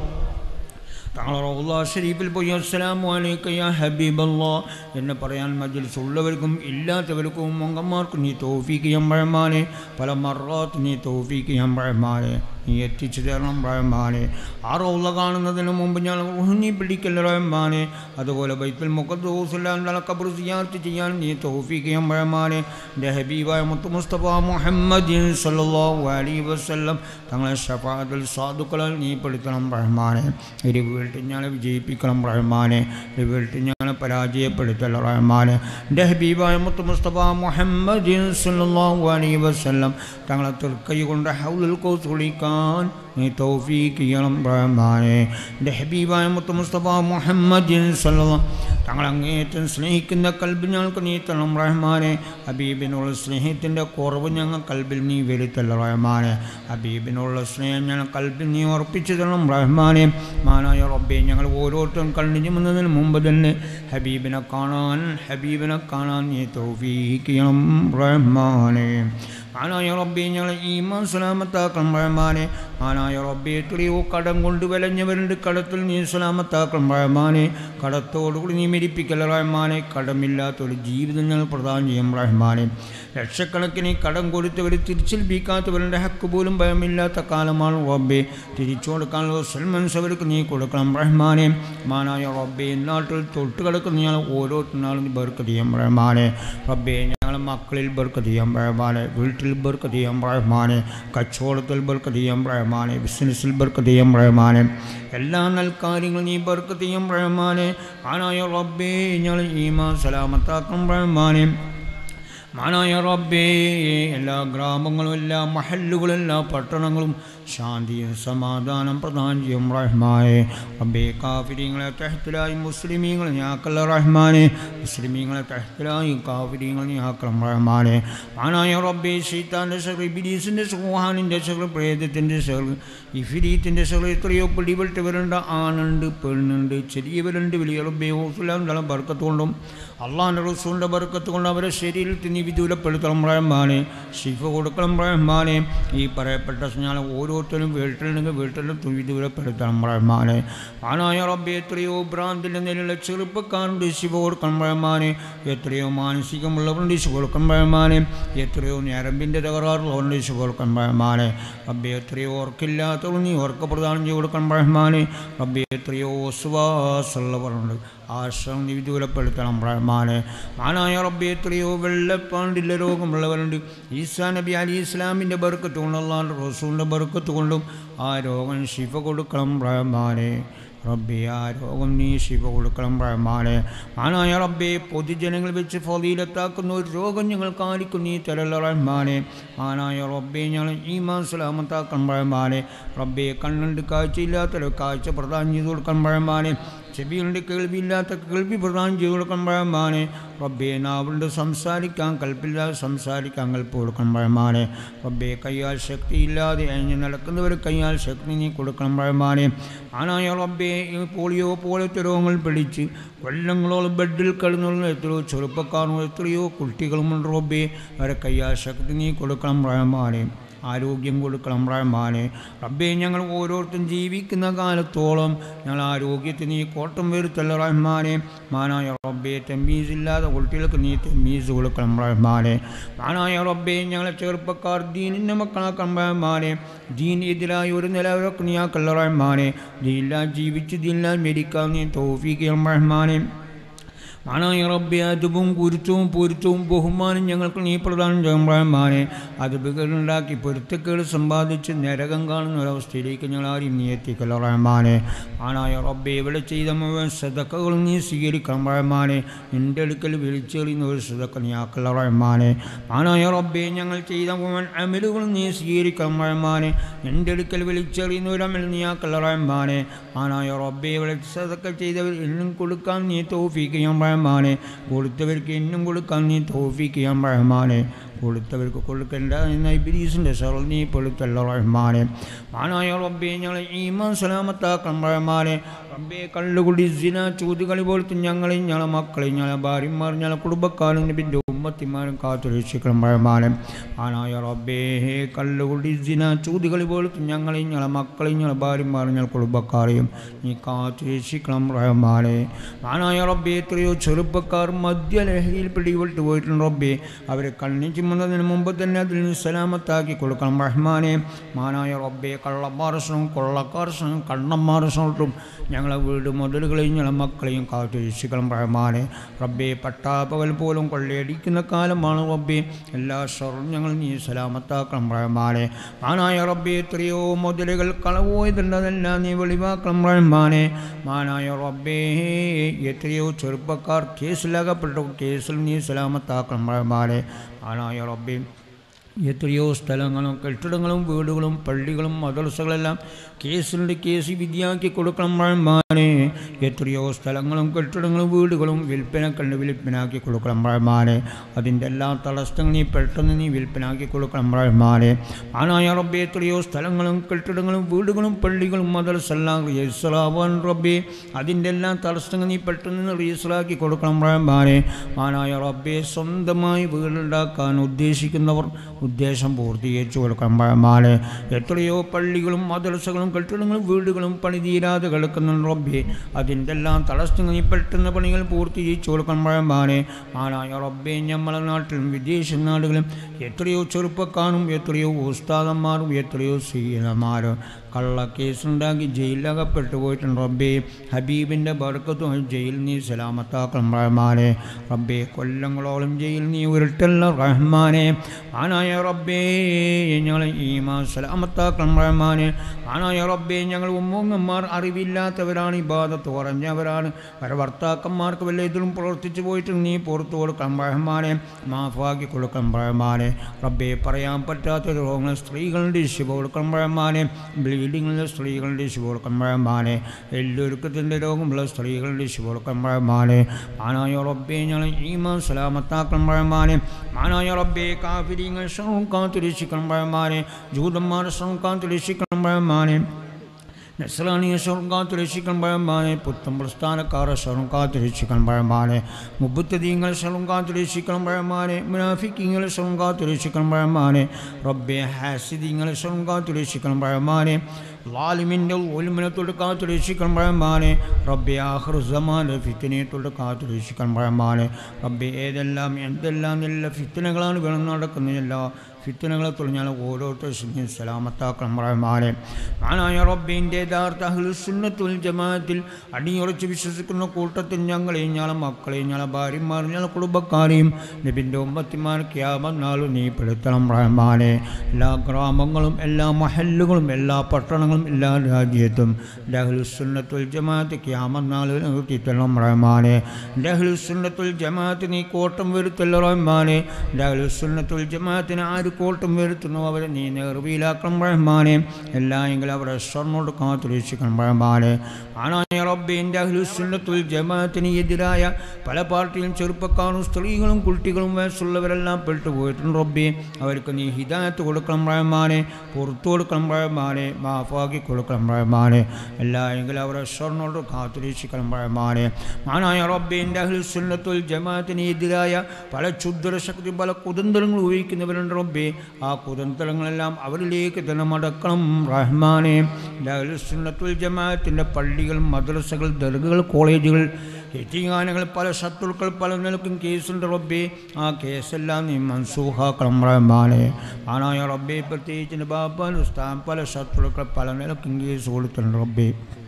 തങ്ങൾ റൗള ഷരീഫിൽ പോയി അസ്സലാമു അലൈക്ക യാ ഹബീബല്ലാ എന്ന് പറയാൻ മജ്ലിസ് ഉള്ളവർക്കും ഇല്ലാത്തവർക്കും മങ്കന്മാർക്കും നീ തോഫീക്ക് ചെയ്യാൻ പഴമാനെ പല മറാത്ത് നീ തോഫീക്ക് ചെയ്യാൻ പഴമാനെ നീ എത്തിച്ചു തരണം റഹ്മാനെ ആ റൗള കാണുന്നതിന് മുമ്പ് ഞാൻ നീ പിടിക്കല്ല റഹ്മാനെ അതുപോലെ ബൈത്തുൽ മുഖദ്ദൂസുല്ലാൻ കബർ സിയാർത്ത് ചെയ്യാൻ നീ തോഫീക്ക് ചെയ്യാൻ റഹ്മാനെ എൻ്റെ ഹബീബായ മുത്തു മുസ്തഫ മുഹമ്മദ് സല്ലല്ലാഹു അലൈഹി വസല്ലം തങ്ങളെ ഷഫാദുൽ സാധുക്കളാൽ നീ പെടുത്തണം റഹ്മാനെ ഒരു വീട്ടിൽ ഞങ്ങളെ വിജയിപ്പിക്കണം റഹ്മാനെ ഒരു വീട്ടിൽ ഞങ്ങളെ പരാജയപ്പെടുത്തല്ല റഹ്മാനെ എൻ്റെ ഹബീബായ മുത്തു മുസ്തഫ മുഹമ്മദ് സല്ലല്ലാഹു അലൈഹി വസല്ലം തങ്ങളെ തുർക്കൈ കൊണ്ട് ഹൗലുൽ കൗസ് കുളിക്കാൻ നീ തൗഫീക്ക് ചെയ്യണം റഹ്മാനെ എൻ്റെ ഹബീബായ മുത്തു മുസ്തഫ മുഹമ്മദ് സല്ലല്ലാഹു തങ്ങൾ അങ്ങേറ്റം സ്നേഹിക്കുന്ന കൽബിൽ ഞങ്ങൾക്ക് നീ തരണം റഹ്മാനെ ഹബീബിനുള്ള സ്നേഹത്തിൻ്റെ കുറവ് ഞങ്ങൾ കൽബിൽ നീ വരുത്തല്ല റഹ്മാനെ ഹബീബിനുള്ള സ്നേഹം ഞങ്ങൾ കൽബിൽ നീ ഉറപ്പിച്ചു തരണം റഹ്മാനെ മാനായ റബ്ബെ ഞങ്ങൾ ഓരോരുത്തരും കണ്ണിഞ്ഞുന്നതിന് മുമ്പ് തന്നെ ഹബീബിനെ കാണാൻ ഹബീബിനെ കാണാൻ നീ തൗഫീക്ക് ചെയ്യണം റഹ്മാനെ ആനായ റബ്ബെ ഞങ്ങളെ ഈമാൻ സലാമത്താക്കണം റഹ്മാനെ ആനായ റബ്ബെ എത്രയോ കടം കൊണ്ട് വിലഞ്ഞവരുണ്ട് കടത്തിൽ നീ സലാമത്താക്കണം റഹ്മാനെ കടത്തോടുകൂടി നീ മരിപ്പിക്കല റഹ്മാനെ കടമില്ലാത്തൊരു ജീവിതം ഞങ്ങൾ പ്രദാനം ചെയ്യും റഹ്മാനെ ലക്ഷക്കണക്കിന് കടം കൊടുത്തവർ തിരിച്ചേൽപ്പിക്കാത്തവരുടെ ഹക്ക് പോലും ഭയമില്ലാത്ത കാലമാണ് റബ്ബെ തിരിച്ചു കൊടുക്കാനുള്ള സൽമൻസ് അവർക്ക് നീ കൊടുക്കണം റഹ്മാനെ മാനായ റബ്ബെ നാട്ടിൽ തൊട്ട് കിടക്കുന്ന ഞങ്ങൾ ഓരോ നാളും ബർക്ക് ചെയ്യും റഹ്മാനെ റബ്ബെ ഞങ്ങൾ ഞങ്ങളെ മക്കളിൽ ബർക്കത്ത് ചെയ്യാൻ റഹ്മാനെ വീട്ടിൽ ബർക്കത്ത് ചെയ്യാൻ റഹ്മാനെ കച്ചവടത്തിൽ ബർക്കത്ത് ചെയ്യാൻ റഹ്മാനെ ബിസിനസ്സിൽ ബർക്കത്ത് ചെയ്യാൻ റഹ്മാനെ എല്ലാ നൽകാര്യങ്ങളും നീ ബർക്കത്ത് ചെയ്യാൻ റഹ്മാനെ ആനായ റബ്ബേ ഞങ്ങൾ ഈമാ സലാമത്താക്കും റഹ്മാനെ മാനായ റബ്ബേ എല്ലാ ഗ്രാമങ്ങളും എല്ലാ മഹല്ലുകളും എല്ലാ പട്ടണങ്ങളും ശാന്തിയും സമാധാനം പ്രദാനം ചെയ്യും റഹ്മാനെ റബ്ബേ കാഫിരിങ്ങളെ തെഹത്തിലായി മുസ്ലിമീങ്ങൾ ഞാക്കല്ല റഹ്മാനെ മുസ്ലിമീങ്ങളെ തെഹത്തിലായി കാഫിരിങ്ങൾ ഞാക്കണം റഹ്മാനെ മാനായ റബ്ബേ ഷീത്താൻ്റെ ശഹർ ബിലീസിൻ്റെ സുഹാനിൻ്റെ ശഹർ പ്രേതത്തിൻ്റെ ശഹർ ഇഫിരീത്തിൻ്റെ ശഹർ എത്രയോ പിടിപെട്ടവരുണ്ട് ആണുണ്ട് പെണ്ണുണ്ട് ചെറിയവരുണ്ട് വലിയ റബ്ബേ ഹോസുലാം തളം ബർക്കത്തുകൊണ്ടും അള്ളാഹിൻ്റെ റസൂലിൻ്റെ ബർക്കത്ത് കൊണ്ട് അവരെ ശരീരത്തിൽ നീ വിദൂരപ്പെടുത്തണം റഹ്മാനെ ഷിഫ കൊടുക്കണം റഹ്മാനെ ഈ പറയപ്പെട്ട സ്നാനം ഓരോരുത്തരും വീട്ടിലുണ്ടെങ്കിൽ വീട്ടിലും വിദൂരപ്പെടുത്തണം റഹ്മാനെ ആനായ റബ്ബെ എത്രയോ ഭ്രാന്തിൻ്റെ നിലയിലെ ചെറുപ്പക്കാരുണ്ട് ശിവ കൊടുക്കണം റഹ്മാനെ എത്രയോ മാനസികമുള്ളവരുണ്ട് ശിവ കൊടുക്കണം റഹ്മാനെ എത്രയോ ഞരമ്പിൻ്റെ തകരാറുള്ളവരുണ്ട് ശിവ കൊടുക്കണം റഹ്മാനെ റബ്ബെ എത്രയോ ഓർക്കില്ലാത്തവർ നീ ഓർക്ക് പ്രദാനം ചെയ്ത് കൊടുക്കണം റഹ്മാനെ റബ്ബെ എത്രയോ വിശ്വാസമുള്ളവരുണ്ട് ആശ്രമം നീ വിദൂരപ്പെടുത്തണം റഹ്മാനെ മാനായ റബ്ബെ എത്രയോ വെള്ളപ്പാണ്ടില്ല രോഗമുള്ളവരുണ്ട് ഈസാ നബി അലി ഇസ്ലാമിൻ്റെ ബർക്കത്ത് കൊണ്ടും അള്ളാഹുൻ്റെ റസൂലിൻ്റെ ബർക്കത്ത് കൊണ്ടും ആ രോഗം ശിഫ കൊടുക്കണം റഹ്മാനെ റബ്ബെ ആ രോഗം നീ ശിവ കൊടുക്കണം റഹ്മാനെ മാനായ റബ്ബെ പൊതുജനങ്ങൾ വെച്ച് ഫലീലത്താക്കുന്ന ഒരു രോഗം ഞങ്ങൾക്ക് ആർക്കും നീ തരല്ല റഹ്മാനെ മാനായ റബ്ബെ ഞങ്ങൾ ഈമാൻ സലാമത്താക്കണം റഹ്മാനെ റബ്ബെ കണ്ണുണ്ട് കാഴ്ചയില്ലാത്തൊരു കാഴ്ച പ്രദാനം ചെയ്ത് കൊടുക്കണം റഹ്മാനെ ചെവിയുണ്ട് കേൾവിയില്ലാത്ത കേൾവി പ്രദാനം ചെയ്ത് കൊടുക്കണം റഹ്മാനെ റബ്ബെ നാവുണ്ട് സംസാരിക്കാൻ കൽപ്പില്ലാതെ സംസാരിക്കാൻ കൽപ്പ് കൊടുക്കണം റഹ്മാനെ റബ്ബെ കയ്യാൽ ശക്തിയില്ലാതെ അഴിഞ്ഞ് നടക്കുന്നവർ കയ്യാൽ ശക്തി നീ കൊടുക്കണം റഹ്മാനെ ആനായ റബ്ബെ ഈ പോളിയോ പോലത്തെ രോഗങ്ങൾ പിടിച്ച് കൊല്ലങ്ങളോളം ബെഡിൽ കിടന്നുള്ള എത്രയോ ചെറുപ്പക്കാരും എത്രയോ കുട്ടികളുമുണ്ട് റബ്ബെ അവരെ കയ്യാൽ ശക്തി നീ കൊടുക്കണം റഹ്മാനെ ആരോഗ്യം കൊടുക്കണം റഹ്മാനെ റബ്ബെ ഞങ്ങൾ ഓരോരുത്തരും ജീവിക്കുന്ന കാലത്തോളം ഞങ്ങൾ ആരോഗ്യത്തിന് നീ കോട്ടം വരുത്തല്ല റഹ്മാനെ മാനായ റബ്ബെ തെമ്മീസില്ലാതെ കുട്ടികൾക്ക് നീ തെമ്മീസ് കൊടുക്കണം റഹ്മാനെ മാനായ റബ്ബെ ഞങ്ങളെ ചെറുപ്പക്കാർ ദീനിൻ്റെ മക്കളാക്കണം റഹ്മാനെ ദീൻ എതിരായ ഒരു നിലവരൊക്കെ നീ ആക്കല്ല റഹ്മാനെ ദീനില്ല ജീവിച്ച് ദീനില്ല മരിക്കാൻ നീ തോഫിക്കണം റഹ്മാനെ മാനായ റബ്ബെ അതുവും കുരുത്തവും പൊരുത്തവും ബഹുമാനം ഞങ്ങൾക്ക് നീ പ്രദാനം ചെയ്യും റഹ്മാനെ അതുബുകളുണ്ടാക്കി പൊരുത്തക്കേട് സമ്പാദിച്ച് നരകം കാണുന്ന ഒരവസ്ഥയിലേക്ക് ഞങ്ങൾ ആരും നീ എത്തിക്കല്ല റഹ്മാനെ മാനായ റബ്ബെ ഇവിടെ ചെയ്ത മുഴുവൻ സദക്കകൾ നീ സ്വീകരിക്കണം റഹ്മാനെ നിൻ്റെ അടുക്കൽ വിളിച്ചെറിയുന്ന ഒരു സദക്ക നീ ആക്കല്ല റഹ്മാനെ മാനായ റബ്ബെ ഞങ്ങൾ ചെയ്ത മുഴുവൻ അമലുകൾ നീ സ്വീകരിക്കണം റഹ്മാനെ നിൻ്റെ അടുക്കൽ വിളിച്ചെറിയുന്ന ഒരു അമൽ നീ ആക്കല്ല റഹ്മാനെ മാനായ റബ്ബെ ഇവിടെ സദക്ക ചെയ്തവർ എന്നും കൊടുക്കാൻ നീ തോഫിക്കുകയും റഹ്മാനെ കൊടുത്തവർക്ക് എന്നും കൊടുക്കാൻ നീ തോഫിക്കുകയും റഹ്മാനെ കൊടുത്തവർക്ക് കൊടുക്കേണ്ട എന്ന ഇബിലീസിൻ്റെ സറൽ നീ പെടുത്തല്ല റഹ്മാനെ മാനായ റബ്ബെ ഞങ്ങളെ ഈമാൻ സലാമത്താക്കണം റഹ്മാനെ റബ്ബെ കള്ളുകുടി സിന ചൂതുകളി പോലത്തെ ഞങ്ങളെയും ഞങ്ങളെ മക്കളെയും ഞങ്ങളെ ഭാര്യമാർ ഞങ്ങളെ കുടുംബക്കാരും നബിൻ്റെ ഉമ്മത്തിമാരും കാത്തു രക്ഷിക്കണം റഹ്മാനെ മാനായ റബ്ബേ കള്ളുകുടി സിന ചൂതുകളി പോലത്തെ ഞങ്ങളെയും ഞങ്ങളെ മക്കളെയും ഞങ്ങളെ ഭാര്യമാരും ഞങ്ങളെ കുടുംബക്കാരെയും നീ കാത്തു രക്ഷിക്കണം റഹ്മാനെ മാനായ റബ്ബെ എത്രയോ ചെറുപ്പക്കാർ മദ്യലഹരിയിൽ പിടിപെട്ട് പോയിട്ടുണ്ട് റബ്ബെ അവരെ കണ്ണി ചുമന്നതിന് മുമ്പ് തന്നെ അതിൽ നിന്ന് സലാമത്താക്കി കൊടുക്കണം റഹ്മാനെ മാനായ റബ്ബെ കള്ളന്മാർസവും കൊള്ളക്കാർസവും കണ്ണന്മാർസവും ഞങ്ങളെ വീട് മുതലുകളെയും ഞങ്ങളെ മക്കളെയും കാത്തു രക്ഷിക്കണം റഹ്മാനെ റബ്ബെ പട്ടാപ്പകൽ പോലും കൊള്ളയടിക്കുന്ന കാലമാണ് റബ്ബെ എല്ലാ ഷറും ഞങ്ങൾ നീ സലാമത്താക്കണം റഹ്മാനെ മാനായ റബ്ബെ എത്രയോ മുതലുകൾ കളവോയതുണ്ടതെല്ലാം നീ വെളിവാക്കണം റഹ്മാനെ മാനായ റബ്ബേ എത്രയോ ചെറുപ്പക്കാർ കേസിലകപ്പെട്ടു കേസിൽ നീ സലാമത്താക്കണം റഹ്മാനെ മാനായ റബ്ബേ എത്രയോ സ്ഥലങ്ങളും കെട്ടിടങ്ങളും വീടുകളും പള്ളികളും മദർസകളെല്ലാം കേസിൻ്റെ കേസ് വിധിയാക്കി കൊടുക്കണം റഹ്മാനെ എത്രയോ സ്ഥലങ്ങളും കെട്ടിടങ്ങളും വീടുകളും വിൽപ്പന കണ്ട് വിൽപ്പനാക്കി കൊടുക്കണം റഹ്മാനെ അതിൻ്റെ എല്ലാ തടസ്സങ്ങളും നീ പെട്ടെന്ന് നീ വിൽപ്പനാക്കി കൊടുക്കണം റഹ്മാനെ ആനായ റബ്ബെ എത്രയോ സ്ഥലങ്ങളും കെട്ടിടങ്ങളും വീടുകളും പള്ളികളും മദർസെല്ലാം റിയസ്ലാവാൻ റബ്ബെ അതിൻ്റെ എല്ലാ തടസ്സങ്ങൾ നീ പെട്ടെന്ന് റീസലാക്കി കൊടുക്കണം റഹ്മാനെ ആനായ റബ്ബെ സ്വന്തമായി വീടുണ്ടാക്കാൻ ഉദ്ദേശിക്കുന്നവർ ഉദ്ദേശം പൂർത്തീകരിച്ചു കൊടുക്കണം റഹ്മാനെ എത്രയോ പള്ളികളും മദ്രസകളും കെട്ടിടങ്ങളും വീടുകളും പണിതീരാതെ കിടക്കുന്നുണ്ട് റബ്ബെ അതിൻ്റെ എല്ലാം തടസ്സങ്ങൾ നീ പെട്ടെന്ന് പണികൾ പൂർത്തീകരിച്ചു കൊടുക്കണം റഹ്മാനെ ആനായ റബ്ബെ നമ്മളെ നാട്ടിലും വിദേശ നാടുകളും എത്രയോ ചെറുപ്പക്കാരും എത്രയോ ഉസ്താദന്മാരും എത്രയോ സീനന്മാരും കള്ളക്കേസുണ്ടാക്കി ജയിലിലകപ്പെട്ടു പോയിട്ടുണ്ട് റബ്ബേ ഹബീബിൻ്റെ ബർക്കത്തും ജയിൽ നീ സലാമത്താക്കണം റഹ്മാനെ റബ്ബേ കൊല്ലങ്ങളോളം ജയിൽ നീ ഉരുട്ടല്ല റഹ്മാനെ ആനായ റബ്ബേ ഞങ്ങളെ ഈമാ സലാമത്താക്കണം റഹ്മാനെ ആനായ റബ്ബേ ഞങ്ങൾ ഉമ്മൂങ്ങന്മാർ അറിവില്ലാത്തവരാണ് ഇബാദത്ത് കുറഞ്ഞവരാണ് അവരുടെ ഭർത്താക്കന്മാർക്ക് വല്ല ഇതിലും പ്രവർത്തിച്ചു പോയിട്ട് നീ പുറത്തു കൊടുക്കണം റഹ്മാനെ മാഫാക്കി കൊടുക്കണം റഹ്മാനെ റബ്ബെ പറയാൻ പറ്റാത്ത രോഗങ്ങൾ സ്ത്രീകളുടെ ശിവ കൊടുക്കണം റഹ്മാനെ ബ്ലീഡിങ്ങിലെ സ്ത്രീകളുടെ ശിവ കൊടുക്കണം റഹ്മാനെ എല്ലൊരുക്കത്തിൻ്റെ രോഗമുള്ള സ്ത്രീകളുടെ ശിവ കൊടുക്കണം റഹ്മാനെ മാനായ റബ്ബെ ഞങ്ങൾ ഈമാ സലാമത്താക്കണം റഹ്മാനെ മാനായ റബ്ബെ കാഫിരിങ്ങൾ ശ്രമം കാത്തുരക്ഷിക്കണം റഹ്മാനെ ജൂതന്മാർ ശ്രമം കാത്തുരക്ഷിക്കണം റഹ്മാനെ നസ്രാണിയെ സ്വർഗാത്ത് രക്ഷിക്കാൻ പഴമ്പാനെ പുത്തൻ പ്രസ്ഥാനക്കാരെ സ്വർഗാത്ത് രക്ഷിക്കാൻ പഴമ്പാനെ മുബുത്തദീങ്ങളെ സ്വർഗാത്ത് രക്ഷിക്കാൻ പഴമ്പാനെ മുനാഫിക്കിങ്ങളെ സ്വർഗാത്ത് രക്ഷിക്കാൻ പഴമ്പാനെ റബ്ബെ ഹാസിദീങ്ങളെ സ്വർഗാത്ത് രക്ഷിക്കാൻ പഴമ്പാനെ ലാലിമിൻ്റെ ഒലിമിനെ തൊട്ട് കാത്തു രക്ഷിക്കാൻ പഴമ്പാനെ റബ്ബെ ആഹ്റു സമാനെ ഫിത്തിനെ തൊട്ട് കാത്തു രക്ഷിക്കാൻ പഴമ്പാനെ റബ്ബെ ഏതെല്ലാം എന്തെല്ലാം നല്ല ഫിത്തനകളാണ് വേണം നടക്കുന്നതല്ല ഫിത്തനകളെ തുടങ്ങിയാൽ ഓരോരുത്തരും സലാമത്താക്കണം റഹ്മാനെ മാനായ റബ്ബിൻ്റെ യഥാർത്ഥ അഹ്ലുസുന്നത്തുൽ ജമാഅത്തിൽ അടിയുറച്ച് വിശ്വസിക്കുന്ന കൂട്ടത്തിൽ ഞങ്ങളെയും ഞങ്ങളെ മക്കളെയും ഞങ്ങളെ ഭാര്യമാരും ഞങ്ങളെ കുടുംബക്കാരെയും നബിൻ്റെ ഉമ്മത്തിമാർ ക്യാമനാളും നീ പെടുത്തണം റഹ്മാനെ എല്ലാ ഗ്രാമങ്ങളും എല്ലാ മഹല്ലുകളും എല്ലാ പട്ടണങ്ങളും എല്ലാ രാജ്യത്തും അഹ്ലുസുന്നത്തുൽ ജമാഅത്ത് ക്യാമനാളിൽ നിർത്തിത്തരണം റഹ്മാനെ അഹ്ലുസുന്നത്തുൽ ജമാഅത്ത് നീ കോട്ടം വരുത്തല്ല റഹ്മാനെ അഹ്ലുസുന്നത്തുൽ ജമാഅത്തിന് ആര് കോട്ടം വരുത്തുന്നു അവരെ നീ നേർവിയിലാക്കണം റഹ്മാനെ എല്ലായെങ്കിലും അവരെ സ്വർണ്ണോട് കാത്തുരക്ഷിക്കണം റഹ്മാനെ ആണായ റബ്ബിൻ്റെ അഹ്ലുസുന്നത്തുൽ ജമാഅത്തിന് എതിരായ പല പാർട്ടിയും ചെറുപ്പക്കാരും സ്ത്രീകളും കുട്ടികളും വയസ്സുള്ളവരെല്ലാം പെട്ടുപോയിട്ടുണ്ട് റബ്ബി അവർക്ക് നീ ഹിദായത്ത് കൊടുക്കണം റഹ്മാനെ പുറത്തു കൊടുക്കണം റഹ്മാനെ മാഫാക്കി കൊടുക്കണം റഹ്മാനെ എല്ലായെങ്കിലും അവരെ സ്വർണ്ണോട് കാത്തുരക്ഷിക്കണം റഹ്മാനെ ആണായ റബ്ബിൻ്റെ അഹ്ലുസുന്നത്തുൽ ജമാഅത്തിന് എതിരായ പല ക്ഷുദ്രശക്തി പല കുതന്ത്രങ്ങൾ ഉപയോഗിക്കുന്നവരുണ്ട് റബ്ബി ആ കുതന്ത്രങ്ങളെല്ലാം അവരിലേക്ക് തന്നെ മടക്കണം റഹ്മാനെ സുന്നത്തുൽ ജമാഅത്തിൻ്റെ പള്ളികൾ മദ്രസകൾ ദർഗകൾ കോളേജുകൾ എത്തിങ്ങാനകൾ പല ശത്രുക്കൾ പല നിലക്കും കേസുണ്ട് റബ്ബെ ആ കേസെല്ലാം നീ മൻസൂഹാക്കണം റഹ്മാനെ ആനായ റബ്ബെ പ്രത്യേകിച്ച് ബാബാൻ ഉസ്താൻ പല ശത്രുക്കൾ പല നിലക്കും കേസ് കൊടുത്തിട്ടുണ്ട് റബ്ബെ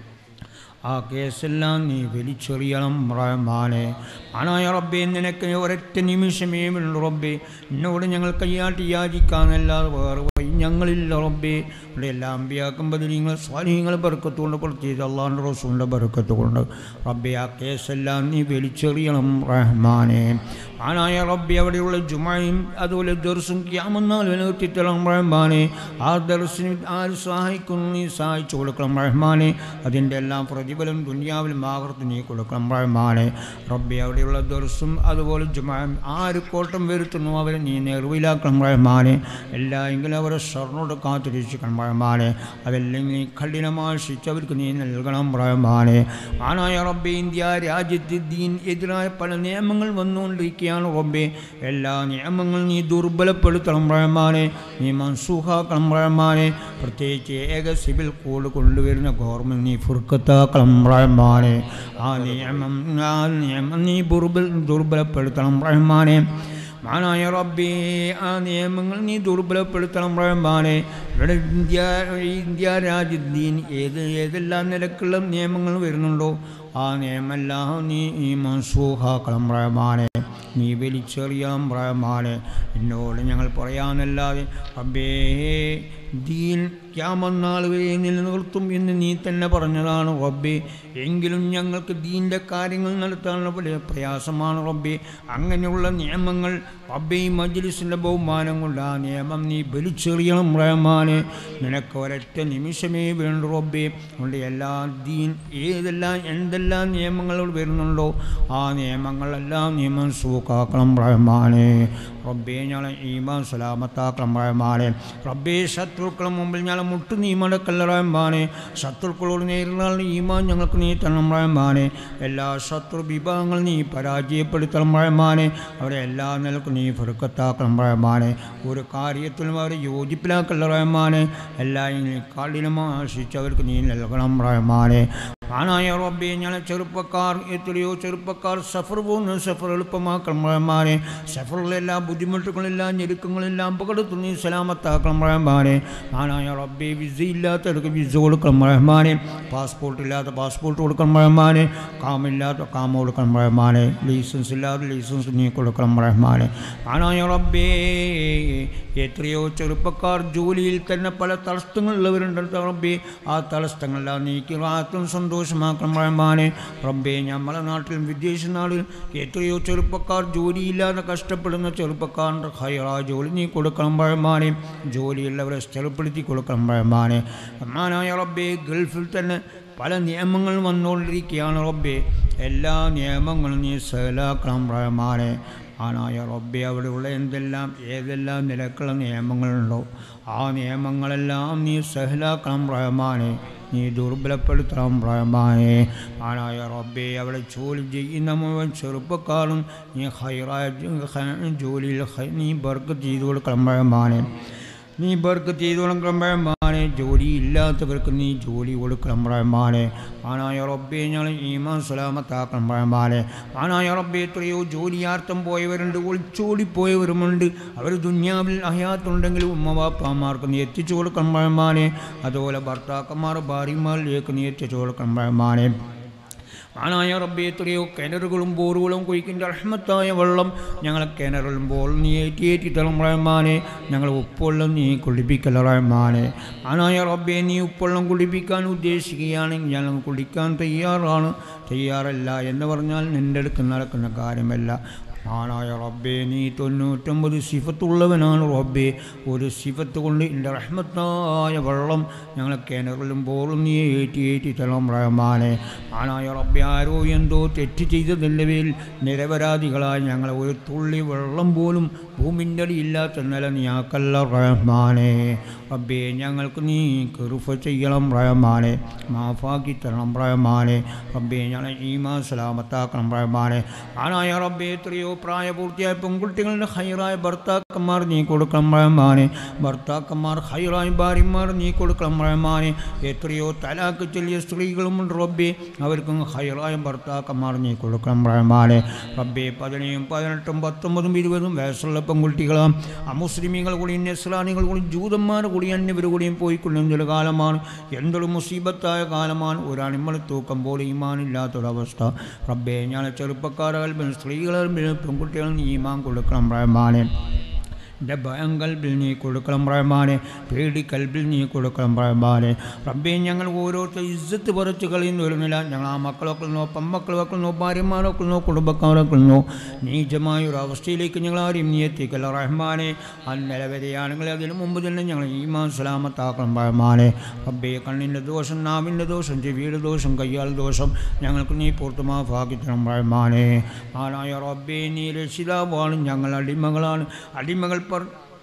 ആ കേസെല്ലാം നീ വലിച്ചെറിയണം റഹ്മാനെ ആനായ റബ്ബെ നിനക്ക് ഒരൊറ്റ നിമിഷമേ ഉള്ളൂ റബ്ബെ എന്നോട് ഞങ്ങൾ കയ്യാട്ടി യാചിക്കാന്നല്ലാതെ വേറെ വഴി ഞങ്ങളില്ല റബ്ബെ ഇവിടെ എല്ലാ അമ്പിയാക്കും ബദലീങ്ങൾ സ്വാധീനങ്ങൾ ബർക്കത്തുകൊണ്ട് പ്രത്യേകിച്ച് അള്ളാഹുൻ്റെ റസൂലിൻ്റെ ബർക്കത്ത് കൊണ്ട് റബ്ബെ ആ കേസെല്ലാം നീ വലിച്ചെറിയണം റഹ്മാനെ ആനായ റബ്ബെ അവിടെയുള്ള ജുമായും അതുപോലെ ദർസും ക്യാമെന്നാൽ നിലനിർത്തിത്തരണം റഹ്മാനെ ആ ദർസിന് ആര് സഹായിക്കുന്നു നീ സഹായിച്ചു കൊടുക്കണം റഹ്മാനെ അതിൻ്റെ എല്ലാം പ്രതിഫലം ദുനിയാവിലും ആകർത്ത് നീ കൊടുക്കണം റഹ്മാനെ റബ്ബെ അവിടെയുള്ള ദർസും അതുപോലെ ജുമായും ആര് കോട്ടം വരുത്തുന്നു അവരെ നീ നേർവിലാക്കണം റഹ്മാനെ എല്ലായെങ്കിലും അവരെ സ്വർണ്ണോട് കാത്തുരക്ഷിക്കണം റഹ്മാനെ അതല്ലെങ്കിൽ നീ കഠിനമായ ശിക്ഷ അവർക്ക് നീ നൽകണം റഹ്മാനെ ആനായ റബ്ബെ ഇന്ത്യ രാജ്യത്ത് ദീൻ എതിരായ പല നിയമങ്ങൾ വന്നുകൊണ്ടിരിക്കുകയാണ് റബ്ബെ എല്ലാ നിയമങ്ങളും നീ ദുർബലപ്പെടുത്തണം റഹ്മാനെ നീ മൻസൂഹാക്കണം റഹ്മാനെ പ്രത്യേകിച്ച് ഏക സിവിൽ കോഡ് കൊണ്ടുവരുന്ന ഗവൺമെൻറ് നീ ഫുർക്കത്താക്കണം റഹ്മാനെ ആ നിയമം ആ നിയമം നീ ദുർബൽ ദുർബലപ്പെടുത്തണം റഹ്മാനെ മാനായ റബ്ബി ആ നിയമങ്ങൾ നീ ദുർബലപ്പെടുത്തണം റഹ്മാനെ ഇവിടെ ഇന്ത്യ ഇന്ത്യ രാജ്യത്തിന് ഏത് ഏതെല്ലാം നിലക്കുള്ള നിയമങ്ങൾ വരുന്നുണ്ടോ ആ നിയമെല്ലാം നീ ഈ മൻസൂഹാക്കണം റഹ്മാനെ നീ വലിച്ചെറിയാം റഹ്മാനെ എന്നോട് ഞങ്ങൾ പറയാനല്ലാതെ റബ്ബേ ദീൻ ക്യാമന്നാൾ വരെ നിലനിർത്തും എന്ന് നീ തന്നെ പറഞ്ഞതാണ് റബ്ബെ എങ്കിലും ഞങ്ങൾക്ക് ദീൻ്റെ കാര്യങ്ങൾ നടത്താനുള്ള വലിയ പ്രയാസമാണ് റബ്ബെ അങ്ങനെയുള്ള നിയമങ്ങൾ റബ്ബെ ഈ മജ്ലിസിൻ്റെ ബഹുമാനം കൊണ്ട് ആ നിയമം നീ വലിച്ചെറിയണം റഹ്മാനെ നിനക്ക് ഒരൊറ്റ നിമിഷമേ വേണ്ടു റബ്ബെ അതുകൊണ്ട് എല്ലാ ദീൻ ഏതെല്ലാം എന്തെല്ലാം നിയമങ്ങൾ വരുന്നുണ്ടോ ആ നിയമങ്ങളെല്ലാം നിയമം സൂക്കാക്കണം റഹ്മാനെ റബ്ബെ ഞങ്ങളെ ഈമാൻ സലാമത്താക്കണം റഹ്മാനെ റബ്ബെ ശത്രുക്കളെ മുമ്പിൽ ഞങ്ങളെ മുട്ടു നീ മടക്കല്ല റഹ്മാനെ ശത്രുക്കളോട് നേരിടാനുള്ള ഈമാൻ ഞങ്ങൾക്ക് നീ തരണം റഹ്മാനെ എല്ലാ ശത്രു വിഭാഗങ്ങൾ നീ പരാജയപ്പെടുത്തണം റഹ്മാനെ അവരെ എല്ലാ നിലക്കും നീ ഫുറുക്കത്താക്കണം റഹ്മാനെ ഒരു കാര്യത്തിലും അവരെ യോജിപ്പിലാക്കല്ല റഹ്മാനെ എല്ലാം നീ കഠിനമായി ആശിച്ച് അവർക്ക് നീ നൽകണം റഹ്മാനെ ആനായ റബ്ബെ ഞങ്ങളെ ചെറുപ്പക്കാർ എത്രയോ ചെറുപ്പക്കാർ സഫർ പോകുന്ന സഫർ എളുപ്പമാക്കണം റഹ്മാനെ സഫറിലെല്ലാം ബുദ്ധിമുട്ടുകളെല്ലാം ഞെരുക്കങ്ങളെല്ലാം അപകടത്തിൽ നീ സലാമത്താക്കണം റഹ്മാനെ ആനായ റബ്ബെ വിസ ഇല്ലാത്തവർക്ക് വിസ കൊടുക്കണം റഹ്മാനെ പാസ്പോർട്ട് ഇല്ലാത്ത പാസ്പോർട്ട് കൊടുക്കണം റഹ്മാനെ കാമില്ലാത്ത കാമ കൊടുക്കണം റഹ്മാനെ ലൈസൻസ് ഇല്ലാത്ത ലൈസൻസ് നീ കൊടുക്കണം റഹ്മാനെ ആനായ റബ്ബേ എത്രയോ ചെറുപ്പക്കാർ ജോലിയിൽ തന്നെ പല തടസ്സങ്ങളുള്ളവരുണ്ട് റബ്ബേ ആ തടസ്സങ്ങളെല്ലാം നീക്കി റാത്തും സന്തോഷമാക്കണം റഹ്മാനെ റബ്ബേ നമ്മളെ നാട്ടിലും വിദേശ നാടിലും എത്രയോ ചെറുപ്പക്കാർ ജോലിയില്ലാതെ കഷ്ടപ്പെടുന്ന ചെറുപ്പക്കാരുടെ ഹൈറാ ജോലി നീ കൊടുക്കണം റഹ്മാനെ ജോലിയുള്ളവരെ സ്ഥിരപ്പെടുത്തി കൊടുക്കണം റഹ്മാനെ റഹ്മാനായ റബ്ബേ ഗൾഫിൽ തന്നെ പല നിയമങ്ങൾ വന്നുകൊണ്ടിരിക്കുകയാണ് റബ്ബേ എല്ലാ നിയമങ്ങളും നീ സഹലാക്കണം റഹ്മാനെ ആനായ റബ്ബെ അവിടെയുള്ള എന്തെല്ലാം ഏതെല്ലാം നിലക്കുള്ള നിയമങ്ങളുണ്ടോ ആ നിയമങ്ങളെല്ലാം നീ സഹലാക്കണം റഹ്മാനെ നീ ദുർബലപ്പെടുത്തണം റഹ്മാനെ ആനായ റബ്ബെ അവിടെ ജോലി ചെയ്യുന്ന മുഴുവൻ ചെറുപ്പക്കാരും നീ ഹൈറായ ജോലിയിൽ ഹൈ- നീ ബർക്ക് ചെയ്തു കൊടുക്കണം റഹ്മാനെ നീ ബർക്ക് ചെയ്തു കൊടുക്കണം റഹ്മാനെ ജോലി ഇല്ലാത്തവർക്ക് നീ ജോലി കൊടുക്കണം റഹ്മാനെ ആനായ റബ്ബെ ഞങ്ങൾ ഈമാൻ സലാമത്താക്കണം റഹ്മാനെ ആനായ റബ്ബെ എത്രയോ ജോലിയാർത്ഥം പോയവരുണ്ട് ഒളിച്ചോടി പോയവരുമുണ്ട് അവർ ദുന്യാവിൽ അഹയാത്തുണ്ടെങ്കിൽ ഉമ്മവാപ്പാമാർക്ക് നീ എത്തിച്ചു കൊടുക്കണം റഹ്മാനെ അതുപോലെ ഭർത്താക്കന്മാർ ഭാര്യമാരിലേക്ക് നീ എത്തിച്ചു കൊടുക്കണം റഹ്മാനെ ആനായ റബ്ബെ എത്രയോ കിണറുകളും ബോറുകളും കുഴിക്കിൻ്റെ റഹ്മത്തായ വെള്ളം ഞങ്ങളെ കിണറുമ്പോൾ നീ ഏറ്റിയേറ്റി തളം റഹ്മാനെ ഞങ്ങൾ ഉപ്പുവെള്ളം നീ കുളിപ്പിക്കല റഹ്മാനെ ആനായ റബ്ബെ നീ ഉപ്പുവെള്ളം കുളിപ്പിക്കാൻ ഉദ്ദേശിക്കുകയാണെങ്കിൽ ഞങ്ങൾ കുളിക്കാൻ തയ്യാറാണ് തയ്യാറല്ല എന്ന് പറഞ്ഞാൽ നിൻ്റെ അടുത്ത് നടക്കുന്ന കാര്യമല്ല ആണായ റബ്ബേ നീ തൊണ്ണൂറ്റൊമ്പത് സിഫത്തുള്ളവനാണ് റബ്ബേ ഒരു സിഫത്ത് കൊണ്ട് എൻ്റെ റഹ്മത്തായ വെള്ളം ഞങ്ങളെ കിണറിലും പോറും നീ ഏറ്റി ഏറ്റി തളം റഹ്മാനെ ആണായ റബ്ബെ ആരോ എന്തോ തെറ്റ് ചെയ്തതിൻ്റെ പേരിൽ നിരപരാധികളായ ഞങ്ങളെ ഒരു തുള്ളി വെള്ളം പോലും ഭൂമിൻ്റെ അടിയില്ലാത്ത നില നീ ആക്കല്ല റഹ്മാനെ റബ്ബേ ഞങ്ങൾക്ക് നീ കെറുഫ ചെയ്യണം റഹ്മാനെ മാഫാക്കി തരണം റഹ്മാനെ റബ്ബേ ഞങ്ങളെ ഈമാ സലാമത്താക്കണം റഹ്മാനെ ആനായ റബ്ബേ എത്രയോ പ്രായപൂർത്തിയായ പെൺകുട്ടികളുടെ ഹൈറായ ഭർത്താക്കന്മാർ നീ കൊടുക്കണം റഹ്മാനെ ഭർത്താക്കന്മാർ ഹൈറായ ഭാര്യമാർ നീ കൊടുക്കണം റഹ്മാനെ എത്രയോ തലാക്ക് ചെല്ലിയ സ്ത്രീകളുമുണ്ട് റബ്ബേ അവർക്കും ഹൈറായ ഭർത്താക്കന്മാർ നീ കൊടുക്കണം റഹ്മാനെ റബ്ബേ പതിനേഴും പതിനെട്ടും പത്തൊമ്പതും ഇരുപതും വയസ്സുള്ള പെൺകുട്ടികളും അമുസ്ലിമികൾ കൂടി നസ്ലാനികൾ കൂടി ജൂതന്മാർ കൂടി അന്യവർ കൂടിയും പോയിക്കൊള്ളുന്നൊരു കാലമാണ് എന്തൊരു മുസീബത്തായ കാലമാണ് ഒരണിമൾ തൂക്കം പോലെ ഈമാനില്ലാത്തൊരവസ്ഥ റബ്ബേ ഞാൻ ചെറുപ്പക്കാരാൽ സ്ത്രീകളാൽ പെൺകുട്ടികൾ നീ ഈമാൻ കൊടുക്കണം റഹ്മാനെ എൻ്റെ ഭയം കൽബിൽ നീ കൊടുക്കണം റഹ്മാനെ പേടി കൽബിൽ നീ കൊടുക്കണം റഹ്മാനെ റബ്ബെ ഞങ്ങൾ ഓരോരുത്തർ ഇജ്ജത്ത് പറിച്ച് കളയുന്ന വരുന്നില്ല ഞങ്ങൾ ആ മക്കളൊക്കെന്നോ പെമ്മക്കൾ വെക്കുന്നോ ഭാര്യമാരൊക്കെന്നോ കുടുംബക്കാരൊക്കെന്നോ നീചമായ ഒരു അവസ്ഥയിലേക്ക് ഞങ്ങൾ ആരും നീ എത്തിക്കല്ല റഹ്മാനെ അന്നലെ വരെയാണെങ്കിൽ അതിന് മുമ്പ് തന്നെ ഞങ്ങൾ ഈമാൻ സലാമത്താക്കണം റഹ്മാനെ റബ്ബെ കണ്ണിൻ്റെ ദോഷം നാവിൻ്റെ ദോഷം ചെവിയുടെ ദോഷം കയ്യാൽ ദോഷം ഞങ്ങൾക്ക് നീ പൂർത്തുമാഫാക്കി തരണം റഹ്മാനെ ആനായ റബ്ബെ നീ രക്ഷിതാവാണ് ഞങ്ങൾ അടിമകളാണ് അടിമകൾ പർ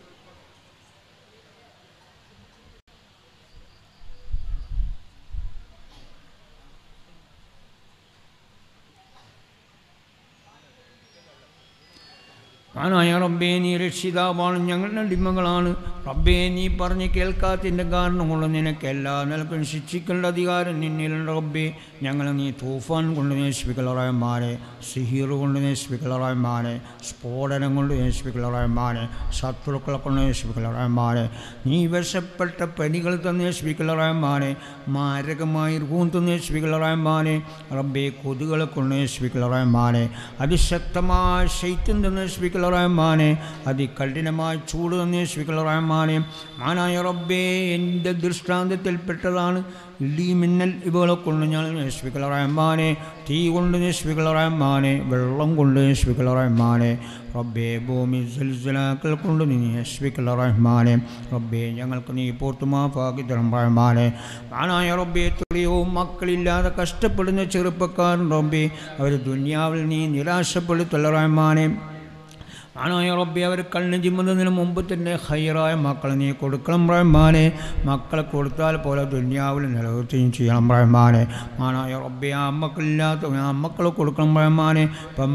ആനായ റബ്ബേ നീ രക്ഷിതാവാണ് ഞങ്ങളുടെ അടിമകളാണ് റബ്ബേ നീ പറഞ്ഞ് കേൾക്കാത്തതിൻ്റെ കാരണം കൊണ്ട് നിനക്ക് എല്ലാ നിലക്കും ശിക്ഷിക്കേണ്ട അധികാരം നിന്നിലുണ്ട് റബ്ബേ ഞങ്ങളെ നീ തൂഫാൻ കൊണ്ട് നേശിപ്പിക്കലറായമാരെ സിഹീർ കൊണ്ട് നേശിപ്പിക്കലറായമാരെ സ്ഫോടനം കൊണ്ട് നേശിപ്പിക്കലറായമാരെ ശത്രുക്കളെ കൊണ്ട് നേശിപ്പിക്കലറായമാരെ നീ വിഷപ്പെട്ട പനികൾ തന്നെ നേശിപ്പിക്കലറായമാരെ മാരകമായി റൂം തന്നെ നേശിപ്പിക്കലറായമാരെ റബ്ബേ കൊതുകളെ കൊണ്ട് നേശിപ്പിക്കലറായമാരെ അതിശക്തമായ ശൈത്യം തന്നെ നേശിപ്പിക്കലറായമാനെ അതികഠിനമായ ചൂട് തന്നെ നേശിപ്പിക്കലറായമാനെ മാനായ റബ്ബേ എൻ്റെ ദൃഷ്ടാന്തത്തിൽപ്പെട്ടതാണ് ഇടി മിന്നൽ ഇവകളെ കൊണ്ട് ഞാൻ നേശിപ്പിക്കലറായമാനെ തീ കൊണ്ട് നേശിപ്പിക്കലറായമാനെ വെള്ളം കൊണ്ട് നേശിപ്പിക്കലറായമാനെ റബ്ബേ ഭൂമി സൽസലാക്കൾ കൊണ്ട് നീ നേശിപ്പിക്കലറായമാനെ റബ്ബേ ഞങ്ങൾക്ക് നീ പൂർത്തുമാഫാക്കി തരം റഹ്മാനെ മാനായ റബ്ബേ എത്രയോ മക്കളില്ലാതെ കഷ്ടപ്പെടുന്ന ചെറുപ്പക്കാരൻ റബ്ബേ അവർ ദുന്യാവിൽ നീ നിരാശപ്പെടുത്തല്ല റഹ്മാനെ ആണായ റബ്ബി അവർ കണ്ണ് ചിമ്മുന്നതിന് മുമ്പ് തന്നെ ഹൈറായ മക്കളെ നീ കൊടുക്കണം റഹ്മാനെ മക്കളെ കൊടുത്താൽ പോലെ ദുന്യാവിൽ നിലനിർത്തുകയും ചെയ്യണം റഹ്മാനെ ആണായ റബ്ബി ആ മക്കളില്ലാത്ത ആ മക്കളെ കൊടുക്കണം റഹ്മാനെ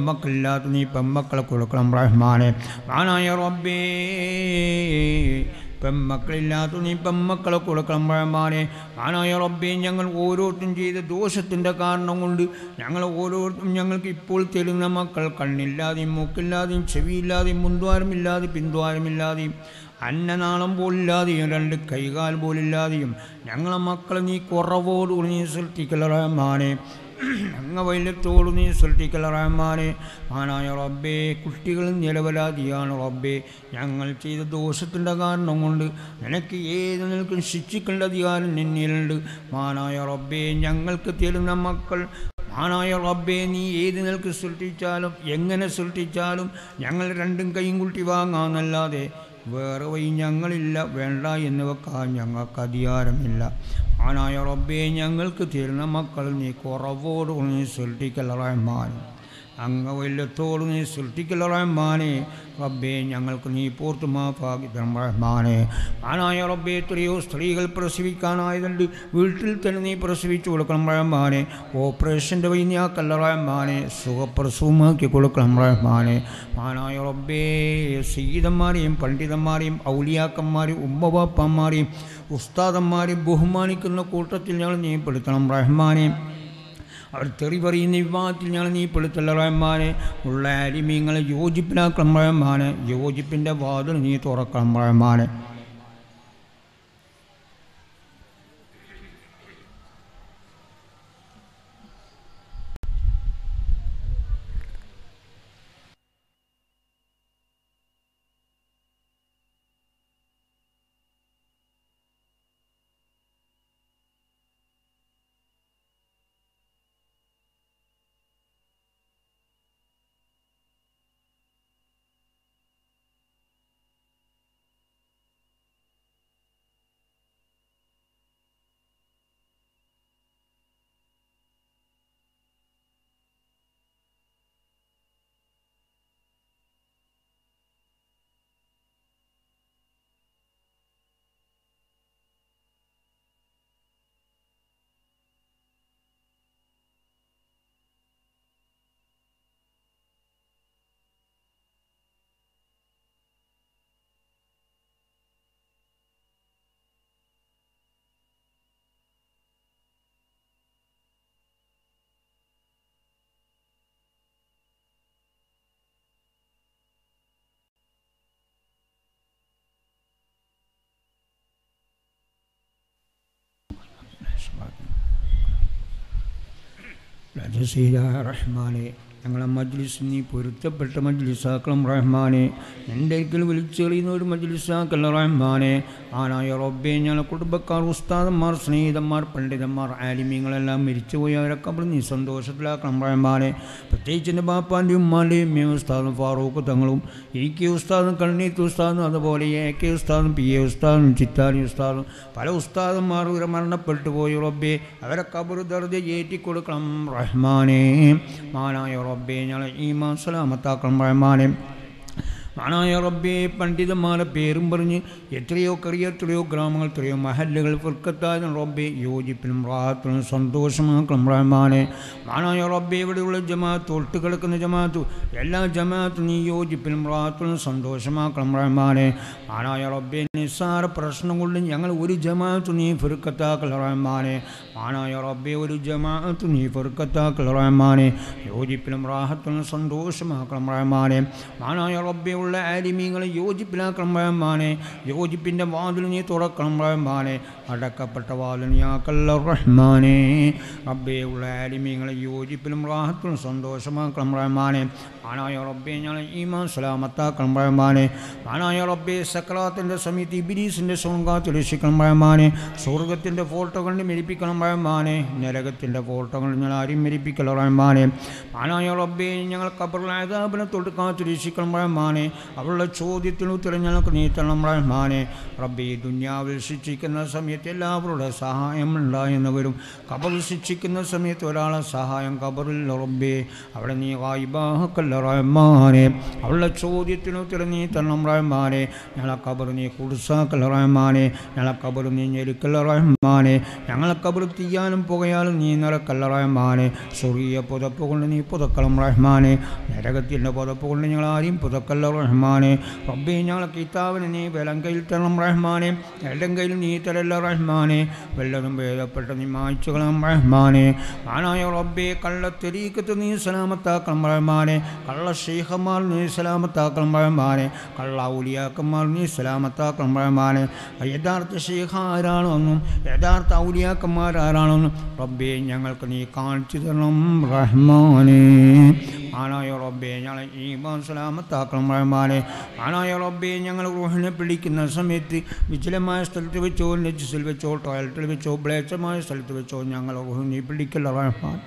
പെമ്മക്കളില്ലാത്ത നീ പെമ്മക്കളെ കൊടുക്കണം റഹ്മാനെ ആണായ റബ്ബേ പെമ്മക്കളില്ലാത്ത നീ പെമ്മക്കളെ കൊടുക്കണം റഹ്മാനെ മാനായ റബ്ബേ ഞങ്ങൾ ഓരോരുത്തരും ചെയ്ത ദോഷത്തിൻ്റെ കാരണം കൊണ്ട് ഞങ്ങൾ ഓരോരുത്തരും ഞങ്ങൾക്ക് ഇപ്പോൾ തരുന്ന മക്കൾ കണ്ണില്ലാതെയും മൂക്കില്ലാതെയും ചെവിയില്ലാതെയും മുൻദ്വാരമില്ലാതെ പിൻദ്വാരമില്ലാതെയും അന്നനാളം പോലില്ലാതെയും രണ്ട് കൈകാൽ പോലില്ലാതെയും ഞങ്ങളെ മക്കളെ നീ കുറവോടുകൂടി നീ സൃഷ്ടിക്കല റഹ്മാനെ അങ്ങ വൈലത്തോട് നീ സൃഷ്ടിക്കല റഹ്മാനെ മാനായ റബ്ബേ കുട്ടികൾ നിലവലാതിയാണ് റബ്ബേ ഞങ്ങൾ ചെയ്ത ദോഷത്തിൻ്റെ കാരണം കൊണ്ട് നിനക്ക് ഏത് നിൽക്കും ശിക്ഷിക്കേണ്ട അധികാരം നിന്നിലുണ്ട് മാനായ റബ്ബേ ഞങ്ങൾക്ക് തരുന്ന മക്കൾ മാനായ റബ്ബേ നീ ഏത് നിലക്ക് സൃഷ്ടിച്ചാലും എങ്ങനെ സൃഷ്ടിച്ചാലും ഞങ്ങൾ രണ്ടും കൈയും കൂട്ടി വാങ്ങാമെന്നല്ലാതെ വേറെ വഴി ഞങ്ങളില്ല വേണ്ട എന്ന് വെക്കാൻ ഞങ്ങൾക്ക് അധികാരമില്ല ആനായ റബ്ബേ ഞങ്ങൾക്ക് തരുന്ന മക്കൾ നീ കുറവോട് നീ സൃഷ്ടിക്കല റഹ്മാനും അങ്ങ് വല്ലത്തോട് നീ സൃഷ്ടിക്കല റഹ്മാനെ റബ്ബേ ഞങ്ങൾക്ക് നീ പോർത്ത് മാഫാക്കിത്തരം റഹ്മാനെ ആനായ റബ്ബേ എത്രയോ സ്ത്രീകൾ പ്രസവിക്കാനായതുണ്ട് വീട്ടിൽ തന്നെ നീ പ്രസവിച്ചു കൊടുക്കണം റഹ്മാനെ ഓപ്പറേഷൻ്റെ വഴി നീ ആക്കല്ല റഹ്മാനെ സുഖപ്രസവമാക്കി കൊടുക്കണം റഹ്മാനെ ആനായ റബ്ബേ സീതന്മാരെയും പണ്ഡിതന്മാരെയും ഔലിയാക്കന്മാരെയും ഉമ്മവാപ്പന്മാരെയും ഉസ്താദന്മാരെയും ബഹുമാനിക്കുന്ന കൂട്ടത്തിൽ ഞങ്ങൾ നീ പെടുത്തണം റഹ്മാനെ അവർ തെറി പറയുന്ന വിവാഹത്തിൽ ഞങ്ങൾ നീ പെടുത്തല്ല റഹ്മാനെ ഉള്ള അരിമീങ്ങളെ യോജിപ്പിലാക്കണം റഹ്മാനെ യോജിപ്പിൻ്റെ വാതിൽ നീ തുറക്കണം റഹ്മാനെ ലജസീല റഹ്മാനെ ഞങ്ങളെ മജ്ലിസ് നീ പൊരുത്തപ്പെട്ട മജ്ലിസാക്കണം റഹ്മാനെ എൻ്റെ ഒരിക്കൽ വിളിച്ചെറിയുന്ന ഒരു മജ്ലിസാക്കല്ല റഹ്മാനെ ആനായ റബ്ബെ ഞങ്ങളെ കുടുംബക്കാർ ഉസ്താദന്മാർ സ്നേഹിതന്മാർ പണ്ഡിതന്മാർ ആലിമ്യങ്ങളെല്ലാം മരിച്ചുപോയവരൊക്കെ അവിടെ നീ സന്തോഷത്തിലാക്കണം റഹ്മാനെ പ്രത്യേകിച്ച് എൻ്റെ ബാപ്പാൻ്റെയും ഉമ്മാൻ്റെയും മേ ഉസ്താദും ഫാറൂഖ് തങ്ങളും ഇ കെ ഉസ്താദും കണ്ണീത്ത് ഉസ്താദും അതുപോലെ എ കെ ഉസ്താദും പി എ ഉസ്താദും ചിത്താരി ഉസ്താദും പല ഉസ്താദന്മാർ ഇവരെ മരണപ്പെട്ടു പോയി റബ്ബെ അവരെ കബർ ദർജ ഏറ്റിക്കൊടുക്കണം റഹ്മാനെ മാനായ റബ്ബെ ഞങ്ങളെ ഈമാൻ സലാമത്താക്കണം റഹ്മാനെ മാനായ റബ്ബെ പണ്ഡിതന്മാരെ പേരും പറഞ്ഞ് എത്രയോ കറിയ എത്രയോ ഗ്രാമങ്ങൾ എത്രയോ മഹല്ലുകൾ ഫുർക്കത്തായ റബ്ബെ യോജിപ്പിനും റാഹത്തിനും സന്തോഷമാക്കണം റഹ്മാനെ മാനായ റബ്ബെ ഇവിടെയുള്ള ജമാഅത്ത് ഒട്ട് കിടക്കുന്ന ജമാഅത്ത് എല്ലാ ജമാഅത്തും നീ യോജിപ്പിനും റാഹത്തിനും സന്തോഷമാക്കണം റഹ്മാനെ മാനായ റബ്ബെ നിസ്സാര പ്രശ്നം കൊണ്ട് ഞങ്ങൾ ഒരു ജമാഅത്ത് നീ ഫുർക്കത്താക്കൽ റഹ്മാനെ മാനായ റബ്ബെ ഒരു ജമാഅത്ത് നീ ഫുർക്കത്താക്കൽ റഹ്മാനെ യോജിപ്പിനും റാഹത്തിനും സന്തോഷമാക്കണം റഹ്മാനെ മാനായ റബ്ബെ ഉള്ള ആലിമീങ്ങളെ യോജിപ്പിലാക്കണം റഹ്മാനെ യോജിപ്പിൻ്റെ വാതിൽ നീ തുറക്കണം റഹ്മാനെ അടക്കപ്പെട്ട വാതിൽ നീ ആക്കല്ല റഹ്മാനെ റബ്ബെ ഉള്ള ആലിമീങ്ങളെ യോജിപ്പിലും റാഹത്തിലും സന്തോഷമാക്കണം റഹ്മാനെ മാനായ റബ്ബെ ഞങ്ങളെ ഈമാൻ സലാമത്താക്കണം റഹ്മാനെ മാനായ റബ്ബെ സക്രാത്തിൻ്റെ സമയത്ത് ഇബിലീസിൻ്റെ സൗങ്കാത്ത് രക്ഷിക്കണം റഹ്മാനെ സ്വർഗത്തിൻ്റെ ഫോട്ടോ കണ്ട് മെരിപ്പിക്കണം റഹ്മാനെ നരകത്തിൻ്റെ ഫോട്ടോ കണ്ട് ഞങ്ങൾ ആരും മെരിപ്പിക്കല റഹ്മാനെ മാനായ റബ്ബെ ഞങ്ങൾ കബറിൽ ആദാബിനെ തൊട്ട് കാത്ത് രക്ഷിക്കണം റഹ്മാനെ അവളുടെ ചോദ്യത്തിന് ഉത്തരം ഞങ്ങൾക്ക് നീ തരണം റഹ്മാനെ റബ്ബെ ഈ ദുന്യാവിൽ ശിക്ഷിക്കുന്ന സമയത്ത് എല്ലാവരുടെ സഹായം ഉണ്ടായെന്ന് വരും കബറിൽ ശിക്ഷിക്കുന്ന സമയത്ത് ഒരാളെ സഹായം കബറിൽ റബ്ബെ അവിടെ നീ വായിബാഹക്കല്ല തരല്ല റഹ്മാനെ അവളുടെ ചോദ്യത്തിന് ഉത്തരം നീ തരണം റഹ്മാനെ ഞങ്ങളെ കബർ നീ കുടുസാക്കല്ല റഹ്മാനെ ഞങ്ങളെ കബർ നീ ഞെരുക്കല്ല റഹ്മാനെ ഞങ്ങളെ കബർ തീയാലും പുകയാലും നീ നിറക്കല്ല റഹ്മാനെ സ്വർഗീയ പുതപ്പ് കൊണ്ട് നീ പുതക്കണം റഹ്മാനെ നരകത്തിൻ്റെ പുതപ്പ് കൊണ്ട് ഞങ്ങൾ ആരെയും പുതക്കല്ല റഹ്മാനെ റബ്ബെ ഞങ്ങളെ കിതാവിന് നീ വെലം കയ്യിൽ തരണം റഹ്മാനെ എല്ലാം കയ്യിൽ നീ തരല്ല റഹ്മാനെ വല്ലതും ഭേദപ്പെട്ട് നീ മായ്ച്ചുകളും റഹ്മാനെ മാനായ റബ്ബെ കള്ളത്തെരീക്കത്ത് നീ സലാമത്താക്കണം റഹ്മാനെ കള്ള ഷെയ്ഖന്മാർ നീ സലാമത്താക്കണം റഹ്മാനെ കള്ള ഔലിയാക്കന്മാർ നീ സലാമത്താക്കണം റഹ്മാനെ യഥാർത്ഥ ഷെയ്ഖ് ആരാണെന്നും യഥാർത്ഥ ഔലിയാക്കന്മാർ ആരാണെന്നും റബ്ബെ ഞങ്ങൾക്ക് നീ കാണിച്ചു തരണം റഹ്മാനെ മാനായ റബ്ബെ ഞങ്ങളെ ഈമാൻ സലാമത്താക്കണം റഹ്മാനെ മാനായ റബ്ബെ ഞങ്ങൾ റൂഹിനെ പിടിക്കുന്ന സമയത്ത് വിജലമായ സ്ഥലത്ത് വെച്ചോ നെജിസിൽ വെച്ചോ ടോയ്ലറ്റിൽ വെച്ചോ ബ്ലേച്ചമായ സ്ഥലത്ത് വെച്ചോ ഞങ്ങൾ റൂഹിനെ പിടിക്കല്ല റഹ്മാൻ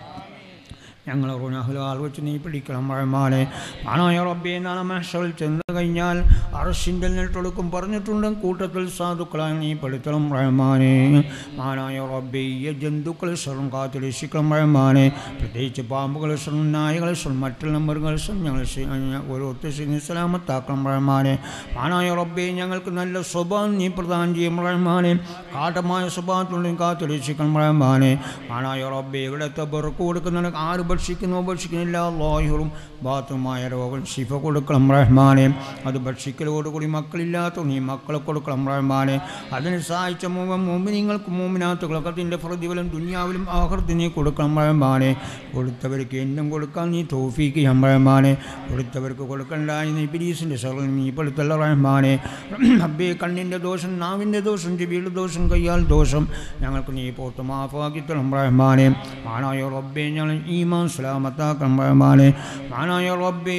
ഞങ്ങൾ റുനഹുലാൽ വെച്ച് നീ പിടിക്കണം റഹ്മാനെ മാനായ റബ്ബെ നാളെ മഹ്ഷറിൽ ചെന്ന് കഴിഞ്ഞാൽ അറഷിൻ്റെ നെട്ടൊടുക്കും പറഞ്ഞിട്ടുണ്ട് കൂട്ടത്തിൽ സാധുക്കളായി നീ പെടുത്തണം റഹ്മാനെ മാനായ റബ്ബെ ഈ ജന്തുക്കളെ സ്വരം കാത്തുരക്ഷിക്കണം റഹ്മാനെ പ്രത്യേകിച്ച് പാമ്പുകളെ സ്വരം നായകളെ സ്വരം മറ്റുള്ള മൃഗങ്ങളെ സ്വരം ഞങ്ങൾ ഓരോരുത്തർ സലാമത്താക്കണം റഹ്മാനെ മാനായ റബ്ബെ ഞങ്ങൾക്ക് നല്ല സ്വഭാവം നീ പ്രദാനം ചെയ്യും റഹ്മാനെ കാട്ടമായ സ്വഭാവത്തിനുള്ളിൽ കാത്തുരക്ഷിക്കണം റഹ്മാനെ മാനായ റബ്ബെ ഇവിടുത്തെ ബെറുക്ക് കൊടുക്കുന്നതിന് ആര് ഭക്ഷിക്കുന്നു ഭക്ഷിക്കുന്നില്ല ലോഹറും ബാത്തുമായ രോഗം ശിഫ കൊടുക്കണം റഹ്മാനെ അത് ഭക്ഷിക്കലോടുകൂടി മക്കളില്ലാത്ത നീ മക്കളെ കൊടുക്കണം റഹ്മാനെ അതിന് സഹായിച്ച മൂവൻ മോമിനിങ്ങൾക്ക് മോമിനാത്തുകളൊക്കെ അതിൻ്റെ പ്രതിഫലം ദുനിയാവിലും ആഹൃത്തി നീ കൊടുക്കണം റഹ്മാനെ കൊടുത്തവർക്ക് എന്നും കൊടുക്കാൻ നീ തോഫീക്ക് ചെയ്യാൻ റഹ്മാനെ കൊടുത്തവർക്ക് കൊടുക്കണ്ടായി നീ ബിരീസിൻ്റെ സർവ്വം നീ പെടുത്തല്ല റഹ്മാനെ അബ്ബേ കണ്ണിൻ്റെ ദോഷം നാവിൻ്റെ ദോഷം ചെവിയുടെ ദോഷം കയ്യാൽ ദോഷം ഞങ്ങൾക്ക് നീ പോത്ത് മാഫാക്കി തരണം റഹ്മാനെ മാനായ റബ്ബേ ഞങ്ങൾ ഈമാൻ സലാമത്താക്കണം റഹ്മാനെ മാനായ റബ്ബേ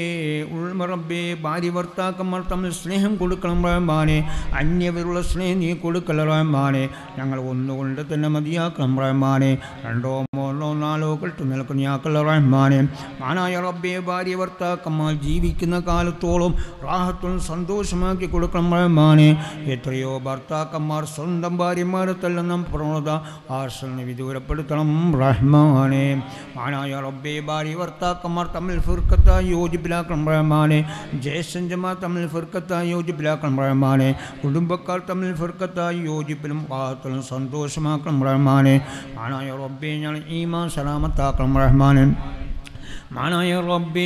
ഉൾമ റബ്ബേ ഭാര്യ ഭർത്താക്കന്മാർ തമ്മിൽ സ്നേഹം കൊടുക്കണം റഹ്മാനെ അന്യവരുള്ള സ്നേഹം നീ കൊടുക്കല റഹ്മാനെ ഞങ്ങൾ ഒന്നുകൊണ്ട് തന്നെ മതിയാക്കണം റഹ്മാനെ രണ്ടോ മൂന്നോ നാലോ കെട്ട് നിൽക്കുന്നയാക്കല്ല റഹ്മാനെ മാനായ റബ്ബേ ഭാര്യ ഭർത്താക്കന്മാർ ജീവിക്കുന്ന കാലത്തോളം റാഹത്തും സന്തോഷമാക്കി കൊടുക്കണം റഹ്മാനെ എത്രയോ ഭർത്താക്കന്മാർ സ്വന്തം ഭാര്യമാരെ തല്ലുന്ന പ്രവണത ആർസലിനെ വിദൂരപ്പെടുത്തണം റഹ്മാനെ മാനായ റബ്ബേ ഭാര്യ ഭർത്താക്കന്മാർ തമ്മിൽ ഫിർക്കത്തായി യോജിപ്പിലാക്കണം റഹ്മാനെ ജ്യേഷ്ഠന്മാർ തമ്മിൽ ഫിർക്കത്തായി യോജിപ്പിലാക്കണം റഹ്മാനെ കുടുംബക്കാർ തമ്മിൽ ഫിർക്കത്തായി യോജിപ്പിലും പാകത്തിലും സന്തോഷമാക്കണം റഹ്മാനെ മാനായ റബ്ബേ ഞാൻ ഈമാൻ സലാമത്താക്കണം റഹ്മാനെ മാനായ റബ്ബേ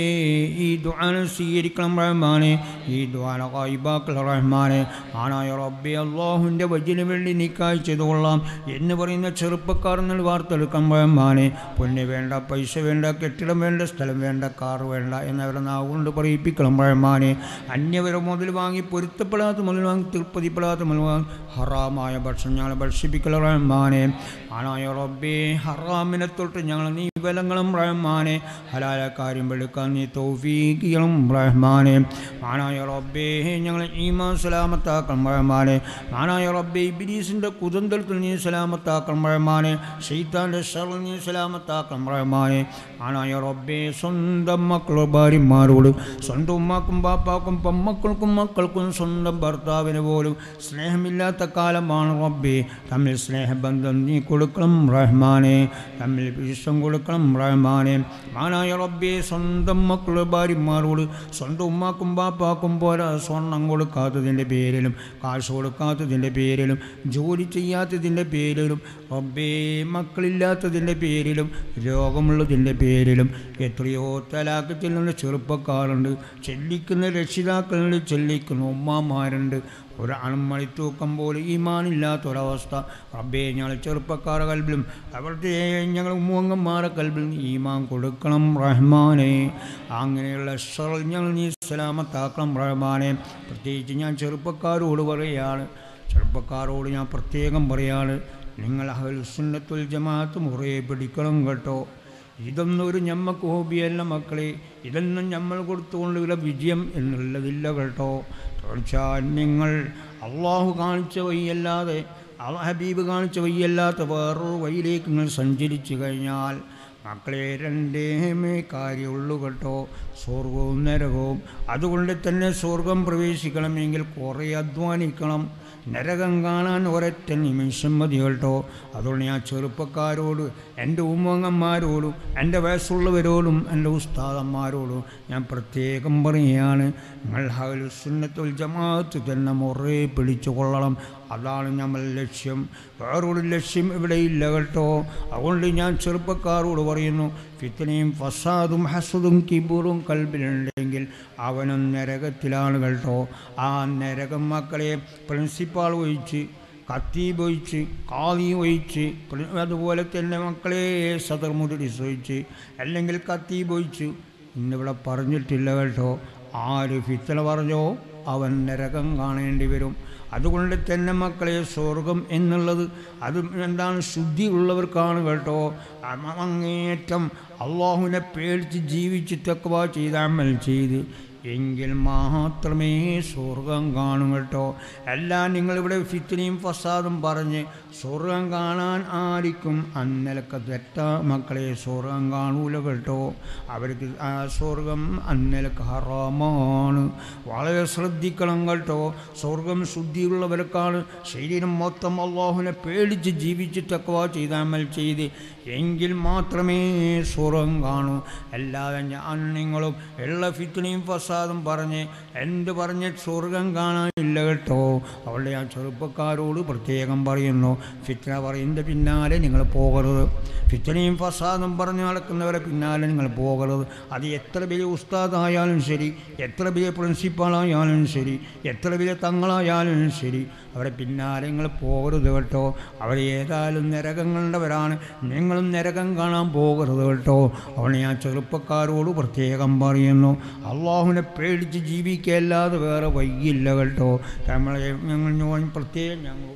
ഈ ദുആന സ്വീകരിക്കണം റഹ്മാനെ ഈ ദുആന കായിബാക്കൾ റഹ്മാനെ മാനായ റബ്ബേ അള്ളാഹുവിൻ്റെ വജിന് വേണ്ടി നീ കാഴ്ചത് കൊള്ളാം എന്ന് പറയുന്ന ചെറുപ്പക്കാർ എന്നുള്ള വാർത്തെടുക്കണം റഹ്മാനെ പൊന്ന് വേണ്ട പൈസ വേണ്ട കെട്ടിടം വേണ്ട സ്ഥലം വേണ്ട കാർ വേണ്ട എന്നവരെ നാവുകൊണ്ട് പറയിപ്പിക്കണം റഹ്മാനെ അന്യവരെ മുതൽ വാങ്ങി പൊരുത്തപ്പെടാത്ത മുതൽ വാങ്ങി തൃപ്തിപ്പെടാത്ത മുതൽ വാങ്ങി ഹറാമായ ഭക്ഷണം ഞങ്ങളെ ഭക്ഷിപ്പിക്കണം റഹ്മാനെ മാനായ റബ്ബേ ഹറാമിനെ തൊട്ട് ഞങ്ങൾ നീ ബലങ്ങളും റഹ്മാനെ ഹലാല കാര്യം വെളുക്കാൻ നീ തൗഫീഖികളും റഹ്മാനെ മാനായ റബ്ബേ ഞങ്ങൾ ഈമാ സലാമത്താക്കണം റഹ്മാനെ മാനായ റബ്ബേ ഇബിലീസിൻ്റെ കുതന്തലത്തിൽ നീ സലാമത്താക്കണം റഹ്മാനെ ഷെയ്ത്താൻ്റെ ഷറിൽ നീ സലാമത്താക്കണം റഹ്മാനെ മാനായ റബ്ബേ സ്വന്തം മക്കളോ ഭാര്യമാരോട് സ്വന്തം ഉമ്മാക്കും ബാപ്പാക്കും പെമ്മക്കൾക്കും മക്കൾക്കും സ്വന്തം ഭർത്താവിന് പോലും സ്നേഹമില്ലാത്ത കാലമാണ് റബ്ബേ തമ്മിൽ സ്നേഹബന്ധം നീ കൊടുക്കണം റഹ്മാനെ തമ്മിൽ വിശ്വം കൊടുക്കണം റഹ്മാനെ മാനായ റബ്ബേ സ്വന്തം മക്കളുടെ ഭാര്യമാരോട് സ്വന്തം ഉമ്മാക്കും ബാപ്പാക്കും പോരാ സ്വർണം കൊടുക്കാത്തതിൻ്റെ പേരിലും കാശ് കൊടുക്കാത്തതിൻ്റെ പേരിലും ജോലി ചെയ്യാത്തതിൻ്റെ പേരിലും റബ്ബേ മക്കളില്ലാത്തതിൻ്റെ പേരിലും രോഗമുള്ളതിൻ്റെ പേരിലും എത്രയോ തലാക്ക് ചെല്ലുന്ന ചെറുപ്പക്കാരുണ്ട് ചെല്ലിക്കുന്ന രക്ഷിതാക്കളുണ്ട് ചെല്ലിക്കുന്ന ഉമ്മമാരുണ്ട് ഒരു അണുമണി തൂക്കം പോലെ ഈമാനില്ലാത്ത ഒരവസ്ഥ റബ്ബേ ഞങ്ങൾ ചെറുപ്പക്കാരുടെ കൽബിലും അവരുടെ ഞങ്ങൾ മൂങ്ങന്മാരുടെ കൽബിലും ഈമാൻ കൊടുക്കണം റഹ്മാനെ അങ്ങനെയുള്ള ഷറൽ ഞങ്ങൾ നീ സലാമത്താക്കണം റഹ്മാനെ പ്രത്യേകിച്ച് ഞാൻ ചെറുപ്പക്കാരോട് പറയുകയാണ് ചെറുപ്പക്കാരോട് ഞാൻ പ്രത്യേകം പറയാണ് നിങ്ങൾ അഹൽസുന്നത്തുൽ ജമാഅത്ത് മുറയെ പിടിക്കണം കേട്ടോ ഇതൊന്നും ഒരു ഞമ്മക്ക് ഹോബിയല്ല മക്കളെ ഇതൊന്നും നമ്മൾ കൊടുത്തുകൊണ്ടുള്ള വിജയം എന്നുള്ളതില്ല കേട്ടോ തീർച്ചയായും നിങ്ങൾ അള്ളാഹു കാണിച്ച വഴിയല്ലാതെ അള്ള ഹബീബ് കാണിച്ച വഴിയല്ലാത്ത വേറൊരു വഴിയിലേക്ക് നിങ്ങൾ സഞ്ചരിച്ചു കഴിഞ്ഞാൽ മക്കളെ രണ്ടേമേ കാര്യമുള്ളൂ കേട്ടോ സ്വർഗവും നരകവും അതുകൊണ്ട് തന്നെ സ്വർഗം പ്രവേശിക്കണമെങ്കിൽ കുറേ അധ്വാനിക്കണം നരകം കാണാൻ ഒരൊറ്റ നിമിഷം മതി കേട്ടോ അതുകൊണ്ട് ഞാൻ ചെറുപ്പക്കാരോട് എൻ്റെ ഉമ്മങ്ങന്മാരോടും എൻ്റെ വയസ്സുള്ളവരോടും എൻ്റെ ഉസ്താദന്മാരോടും ഞാൻ പ്രത്യേകം പറയുകയാണ് നിങ്ങൾ ഹലുസുന്നത്തുൽ ജമാഅത്ത് തന്നെ മുറേ പിടിച്ചു കൊള്ളണം അതാണ് നമ്മൾ ലക്ഷ്യം വേറൊരു ലക്ഷ്യം ഇവിടെ ഇല്ല കേട്ടോ അതുകൊണ്ട് ഞാൻ ചെറുപ്പക്കാരോട് പറയുന്നു ഫിത്തനയും ഫസാദും ഹസദും കിബൂറും കൽബിലുണ്ടെങ്കിൽ അവനും നരകത്തിലാണ് കേട്ടോ ആ നരകം മക്കളെ പ്രിൻസിപ്പാൾ ഒഴിച്ച് കത്തീബ് ഒഴിച്ച് കാളി ഒഴിച്ച് പ്രി- അതുപോലെ തന്നെ മക്കളെ സദർ മുദരിസ് ഒഴിച്ച് അല്ലെങ്കിൽ കത്തീബ് ഒഴിച്ച് ഇന്നിവിടെ പറഞ്ഞിട്ടില്ല കേട്ടോ ആര് ഫിത്തന പറഞ്ഞോ അവൻ നരകം കാണേണ്ടി വരും അതുകൊണ്ട് തന്നെ മക്കളെ സ്വർഗം എന്നുള്ളത് അത് എന്താണ് ശുദ്ധിയുള്ളവർക്കാണ് കേട്ടോ അമ- അങ്ങേയറ്റം അള്ളാഹുവിനെ പേടിച്ച് ജീവിച്ച് തക്കവ ചെയ്ത് അമൽ ചെയ്ത് എങ്കിൽ മാത്രമേ സ്വർഗം കാണും കേട്ടോ എല്ലാം നിങ്ങളിവിടെ ഫിത്തിനെയും ഫസാദും പറഞ്ഞ് സ്വർഗം കാണാൻ ആയിരിക്കും അന്നലൊക്കെ തെറ്റാ മക്കളെ സ്വർഗം കാണൂല കേട്ടോ അവർക്ക് ആ സ്വർഗം അന്നലൊക്കെ ഹറാമാണ് വളരെ ശ്രദ്ധിക്കണം കേട്ടോ സ്വർഗം ശുദ്ധിയുള്ളവർക്കാണ് ശരീരം മൊത്തം അള്ളാഹുവിനെ പേടിച്ച് ജീവിച്ച് തക്കവ ചെയ്ത് അമൽ ചെയ്ത് എങ്കിൽ മാത്രമേ സ്വർഗം കാണൂ അല്ലാതെ ഞാൻ നിങ്ങളും ഉള്ള ഫിത്തിനെയും ഫസാദും പറഞ്ഞ് എന്ത് പറഞ്ഞ് സ്വർഗം കാണാനില്ല കേട്ടോ അവളുടെ ആ ചെറുപ്പക്കാരോട് പ്രത്യേകം പറയുന്നു ഫിത്ന പറയുന്നതിൻ്റെ പിന്നാലെ നിങ്ങൾ പോകരുത് ഫിത്തനയും ഫസാദും പറഞ്ഞ് നടക്കുന്നവരെ പിന്നാലെ നിങ്ങൾ പോകരുത് അത് എത്ര വലിയ ഉസ്താദായാലും ശരി എത്ര വലിയ പ്രിൻസിപ്പാളായാലും ശരി എത്ര വലിയ തങ്ങളായാലും ശരി അവരെ പിന്നാലെ നിങ്ങൾ പോകരുത് കേട്ടോ അവർ ഏതായാലും നരകങ്ങളുടവരാണ് നിങ്ങളും നരകം കാണാൻ പോകരുത് കേട്ടോ അവനെ ഞാൻ ചെറുപ്പക്കാരോട് പ്രത്യേകം പറയുന്നു അള്ളാഹുവിനെ പേടിച്ച് ജീവിക്കല്ലാതെ വേറെ വയ്യില്ല കേട്ടോ നമ്മളെ ഞങ്ങൾ ഞാൻ പ്രത്യേകം ഞങ്ങൾ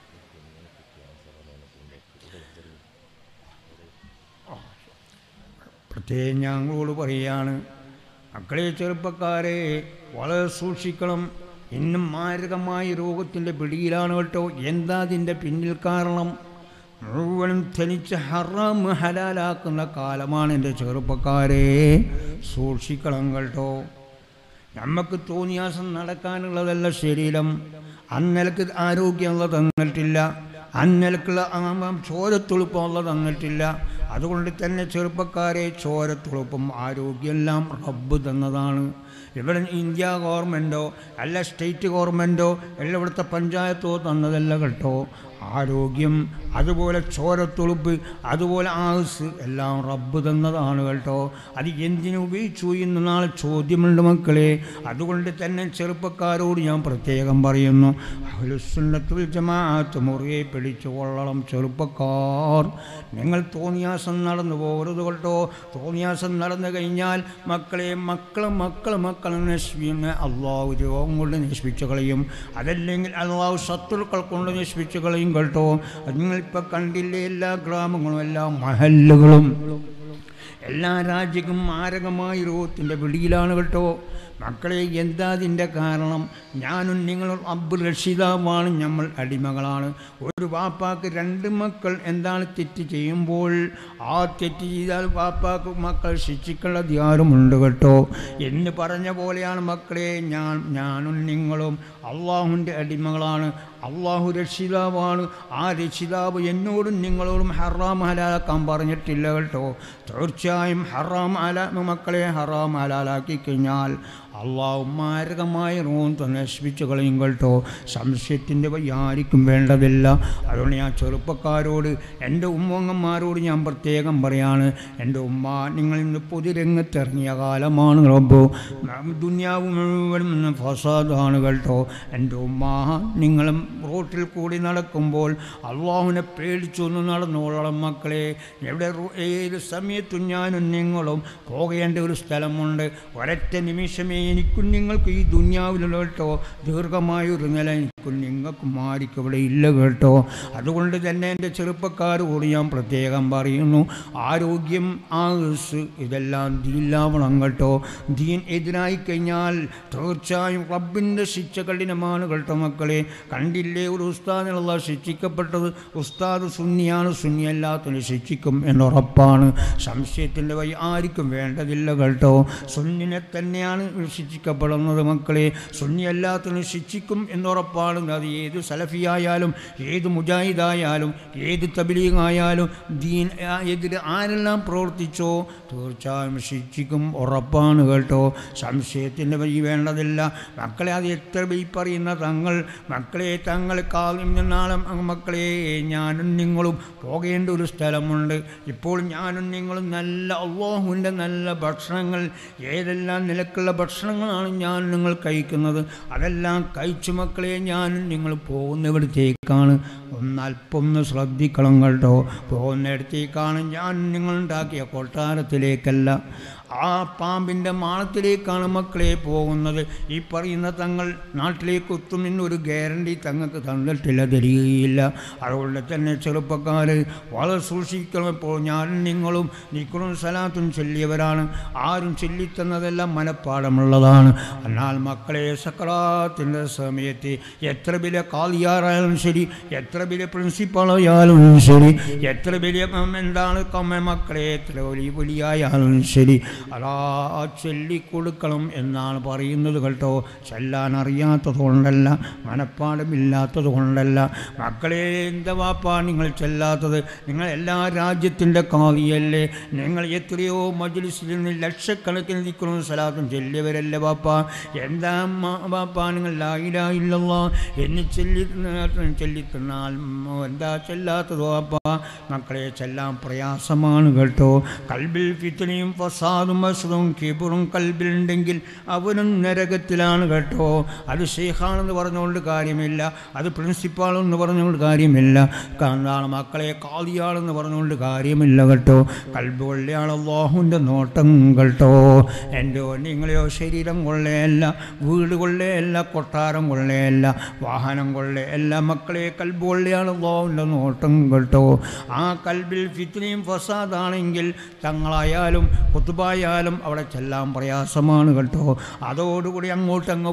പ്രത്യേകം ഞങ്ങളോട് പറയുകയാണ് മക്കളെ ചെറുപ്പക്കാരെ വളരെ സൂക്ഷിക്കണം ഇന്നും മാരകമായ രോഗത്തിൻ്റെ പിടിയിലാണ് കേട്ടോ എന്താ അതിൻ്റെ പിന്നിൽ കാരണം മുഴുവനും ധനിച്ച് ഹറാം ഹലാലാക്കുന്ന കാലമാണ് എൻ്റെ ചെറുപ്പക്കാരെ സൂക്ഷിക്കണം കേട്ടോ നമുക്ക് തോന്നിയാസം നടക്കാനുള്ളതല്ല ശരീരം അന്നലക്ക് ആരോഗ്യമുള്ള തന്നിട്ടില്ല അന്നലക്കുള്ള ചോരത്തുളുപ്പമുള്ള തന്നിട്ടില്ല അതുകൊണ്ട് തന്നെ ചെറുപ്പക്കാരെ ചോരത്തുളുപ്പും ആരോഗ്യമെല്ലാം റബ്ബ് തന്നതാണ് ഇവിടെ ഇന്ത്യ ഗവൺമെൻറ്റോ അല്ല സ്റ്റേറ്റ് ഗവൺമെൻറ്റോ അല്ല ഇവിടുത്തെ പഞ്ചായത്തോ തന്നതല്ല കേട്ടോ ആരോഗ്യം അതുപോലെ ചോരത്തുളുപ്പ് അതുപോലെ ആയുസ് എല്ലാം റബ്ബ് തന്നതാണ് കേട്ടോ അത് എന്തിനു ഉപയോഗിച്ചു എന്ന് നാളെ ചോദ്യമുണ്ട് മക്കളെ അതുകൊണ്ട് തന്നെ ചെറുപ്പക്കാരോട് ഞാൻ പ്രത്യേകം പറയുന്നു അഹ്ലുസുന്നത്തുൽ ജമാഅത്ത് മുറിയെ പിടിച്ചു കൊള്ളണം ചെറുപ്പക്കാർ നിങ്ങൾ തോന്നിയാസം നടന്നു പോകരുത് കേട്ടോ തോന്നിയാസം നടന്നു കഴിഞ്ഞാൽ മക്കളെ മക്കളെ മക്കളെ മക്കളെ നശിപ്പിക്കുന്ന അള്ളാഹു രോഗം കൊണ്ട് നശിപ്പിച്ചു കളയും അതല്ലെങ്കിൽ അള്ളാഹു ശത്രുക്കൾ കൊണ്ട് നശിപ്പിച്ചു കളയും കേട്ടോ അത് നിങ്ങളിപ്പോൾ കണ്ടില്ലേ എല്ലാ ഗ്രാമങ്ങളും എല്ലാ മഹല്ലുകളും എല്ലാ രാജ്യവും മാരകമായ രോഗത്തിൻ്റെ പിടിയിലാണ് കേട്ടോ മക്കളെ എന്താ അതിൻ്റെ കാരണം ഞാനും നിങ്ങളും അബ്ദുൽ രക്ഷിതാവാണ് നമ്മൾ അടിമകളാണ് ഒരു വാപ്പാക്ക് രണ്ട് മക്കൾ എന്താണ് തെറ്റ് ചെയ്യുമ്പോൾ ആ തെറ്റ് ചെയ്താൽ വാപ്പാക്ക് മക്കൾ ശിക്ഷിക്കേണ്ട അധികാരമുണ്ട് കേട്ടോ എന്ന് പറഞ്ഞ പോലെയാണ് മക്കളെ ഞാൻ ഞാനും നിങ്ങളും അള്ളാഹുവിൻ്റെ അടിമകളാണ് അള്ളാഹു രക്ഷിതാവാണ് ആ രക്ഷിതാവ് എന്നോടും നിങ്ങളോടും ഹറാം ഹലാലാക്കാൻ പറഞ്ഞിട്ടില്ല കേട്ടോ തീർച്ചയായും ഹറാം ഹലാ മക്കളെ ഹറാം ഹലാലാക്കി കഴിഞ്ഞാൽ അള്ളാഹു മാരകമായ റൂം നശിപ്പിച്ചു കളയും കേട്ടോ സംശയത്തിൻ്റെ ആർക്കും വേണ്ടതില്ല അതുകൊണ്ട് ഞാൻ ചെറുപ്പക്കാരോട് എൻ്റെ ഉമ്മങ്ങന്മാരോട് ഞാൻ പ്രത്യേകം പറയാണ് എൻ്റെ ഉമ്മ നിങ്ങൾ ഇന്ന് പൊതുരംഗത്തിറങ്ങിയ കാലമാണ് റബ്ബു ദുന്യാവ് മുഴുവനും ഇന്ന് ഫസാദാണ് കേട്ടോ എൻ്റെ ഉമ്മ നിങ്ങളും റോട്ടിൽ കൂടി നടക്കുമ്പോൾ അള്ളാഹുവിനെ പേടിച്ചൊന്ന് നടന്നോളണം മക്കളെ എവിടെ റോ- ഏത് സമയത്തും ഞാനും നിങ്ങളും പോകേണ്ട ഒരു സ്ഥലമുണ്ട് ഒരൊറ്റ നിമിഷമേ എനിക്കും നിങ്ങൾക്ക് ഈ ദുന്യാവിലുള്ള കേട്ടോ ദീർഘമായ ഒരു നില എനിക്കും നിങ്ങൾക്കും ആർക്കും ഇവിടെ ഇല്ല കേട്ടോ അതുകൊണ്ട് തന്നെ എൻ്റെ ചെറുപ്പക്കാരോട് ഞാൻ പ്രത്യേകം പറയുന്നു ആരോഗ്യം ആയുസ് ഇതെല്ലാം ദീലാവണം കേട്ടോ ദീൻ എതിരായി കഴിഞ്ഞാൽ തീർച്ചയായും റബ്ബിൻ്റെ ശിക്ഷ കഠിനമാണ് കേട്ടോ മക്കളെ കണ്ടില്ലേ ഒരു ഉസ്താദിനുള്ള ശിക്ഷിക്കപ്പെട്ടത് ഉസ്താദ് സുന്നിയാണ് സുന്നിയല്ലാത്തതിന് ശിക്ഷിക്കും എന്നുറപ്പാണ് സംശയത്തിൻ്റെ വഴി ആർക്കും വേണ്ടതില്ല കേട്ടോ സുന്നിനെ തന്നെയാണ് ശിക്ഷിക്കപ്പെടുന്നത് മക്കളെ സുന്നിയല്ലാത്തതിന് ശിക്ഷിക്കും എന്നുറപ്പാണ് ഒരുപാട് അത് ഏത് സലഫിയായാലും ഏത് മുജാഹിദായാലും ഏത് തബിലീഗായാലും ദീൻ ആ, എതിര് ആരെല്ലാം പ്രവർത്തിച്ചോ തീർച്ചയായും ശിക്ഷിക്കും ഉറപ്പാണ് കേട്ടോ സംശയത്തിൻ്റെ വഴി വേണ്ടതില്ല മക്കളെ അത് എത്ര ഈ പറയുന്ന തങ്ങൾ മക്കളെ തങ്ങൾ കാലം നാളും മക്കളെ ഞാനും നിങ്ങളും പോകേണ്ട ഒരു സ്ഥലമുണ്ട് ഇപ്പോൾ ഞാനും നിങ്ങളും നല്ല അള്ളാഹുവിൻ്റെ നല്ല ഭക്ഷണങ്ങൾ ഏതെല്ലാം നിലക്കുള്ള ഭക്ഷണങ്ങളാണ് ഞാൻ നിങ്ങൾ കഴിക്കുന്നത് അതെല്ലാം കഴിച്ചു മക്കളെ ഞാനും നിങ്ങൾ പോകുന്നിടത്തേക്കാണ് ഒന്ന് അല്പം ഒന്ന് ശ്രദ്ധിക്കണം കേട്ടോ പോകുന്നിടത്തേക്കാണ് ഞാൻ നിങ്ങളുണ്ടാക്കിയ കൊട്ടാരത്തിലേക്കല്ല ആ പാമ്പിൻ്റെ മാളത്തിലേക്കാണ് മക്കളെ പോകുന്നത് ഈ പറയുന്ന തങ്ങൾ നാട്ടിലേക്ക് എത്തുമെന്ന് ഒരു ഗ്യാരണ്ടി തങ്ങൾക്ക് തന്നിട്ടില്ല തരികയില്ല അതുകൊണ്ട് തന്നെ ചെറുപ്പക്കാർ വളരെ സൂക്ഷിക്കണം ഇപ്പോൾ ഞാനും നിങ്ങളും നിങ്ങളും സലാത്തും ചൊല്ലിയവരാണ് ആരും ചൊല്ലിത്തന്നതെല്ലാം മനഃപ്പാടമുള്ളതാണ് എന്നാൽ മക്കളെ സക്രാത്തിൻ്റെ സമയത്ത് എത്ര വലിയ കാലിയാറായാലും ശരി എത്ര വലിയ പ്രിൻസിപ്പളായാലും ശരി എത്ര വലിയ ഉം, എന്താണ് കമ്മ മക്കളെ എത്ര വലിയ വലിയായാലും ശരി അതാ ചൊല്ലിക്കൊടുക്കണം എന്നാണ് പറയുന്നത് കേട്ടോ ചെല്ലാൻ അറിയാത്തത് കൊണ്ടല്ല മനപ്പാടമില്ലാത്തത് കൊണ്ടല്ല മക്കളെ എന്താ വാപ്പാ നിങ്ങൾ ചെല്ലാത്തത് നിങ്ങൾ എല്ലാ രാജ്യത്തിൻ്റെ കാലിയല്ലേ നിങ്ങൾ എത്രയോ മജ്ലിസിൽ നിന്ന് ലക്ഷക്കണക്കിന് നിൽക്കുന്ന സ്ഥലത്തും ചെല്ലിയവരല്ലേ വാപ്പ എന്താ അമ്മ- വാപ്പാ നിങ്ങൾ ലായിലായില്ലല്ല എന്ന് ചൊല്ലി ചൊല്ലിത്തന്നാൽ എന്താ ചെല്ലാത്തത് വാപ്പ മക്കളെ ചെല്ലാൻ പ്രയാസമാണ് കേട്ടോ കൽബിൽ ഫിത്തനയും ഫസാദും അസുഖവും കിബറും കൽബിലുണ്ടെങ്കിൽ അവനും നരകത്തിലാണ് കേട്ടോ അത് ഷെയ്ഖാണെന്ന് പറഞ്ഞുകൊണ്ട് കാര്യമില്ല അത് പ്രിൻസിപ്പാളെന്ന് പറഞ്ഞുകൊണ്ട് കാര്യമില്ല കാരണം മക്കളെ കാലിയാളെന്ന് പറഞ്ഞുകൊണ്ട് കാര്യമില്ല കേട്ടോ കൽബ് കൊള്ളയാണ് അള്ളാഹുവിൻ്റെ നോട്ടം കേട്ടോ എൻ്റെ നിങ്ങളെയോ ശരീരം കൊള്ളയല്ല വീട് കൊള്ളയല്ല കൊട്ടാരം കൊള്ളയല്ല വാഹനം കൊള്ളയല്ല മക്കളെ കൽബ് കൊള്ളയാണ് അള്ളാഹുവിൻ്റെ നോട്ടം കേട്ടോ ആ കൽബിൽ ഫിത്തിനെയും ഫസാദാണെങ്കിൽ തങ്ങളായാലും കുത്തുബായാലും അവിടെ ചെല്ലാൻ പ്രയാസമാണ് കേട്ടോ അതോടുകൂടി അങ്ങോട്ട് അങ്ങ്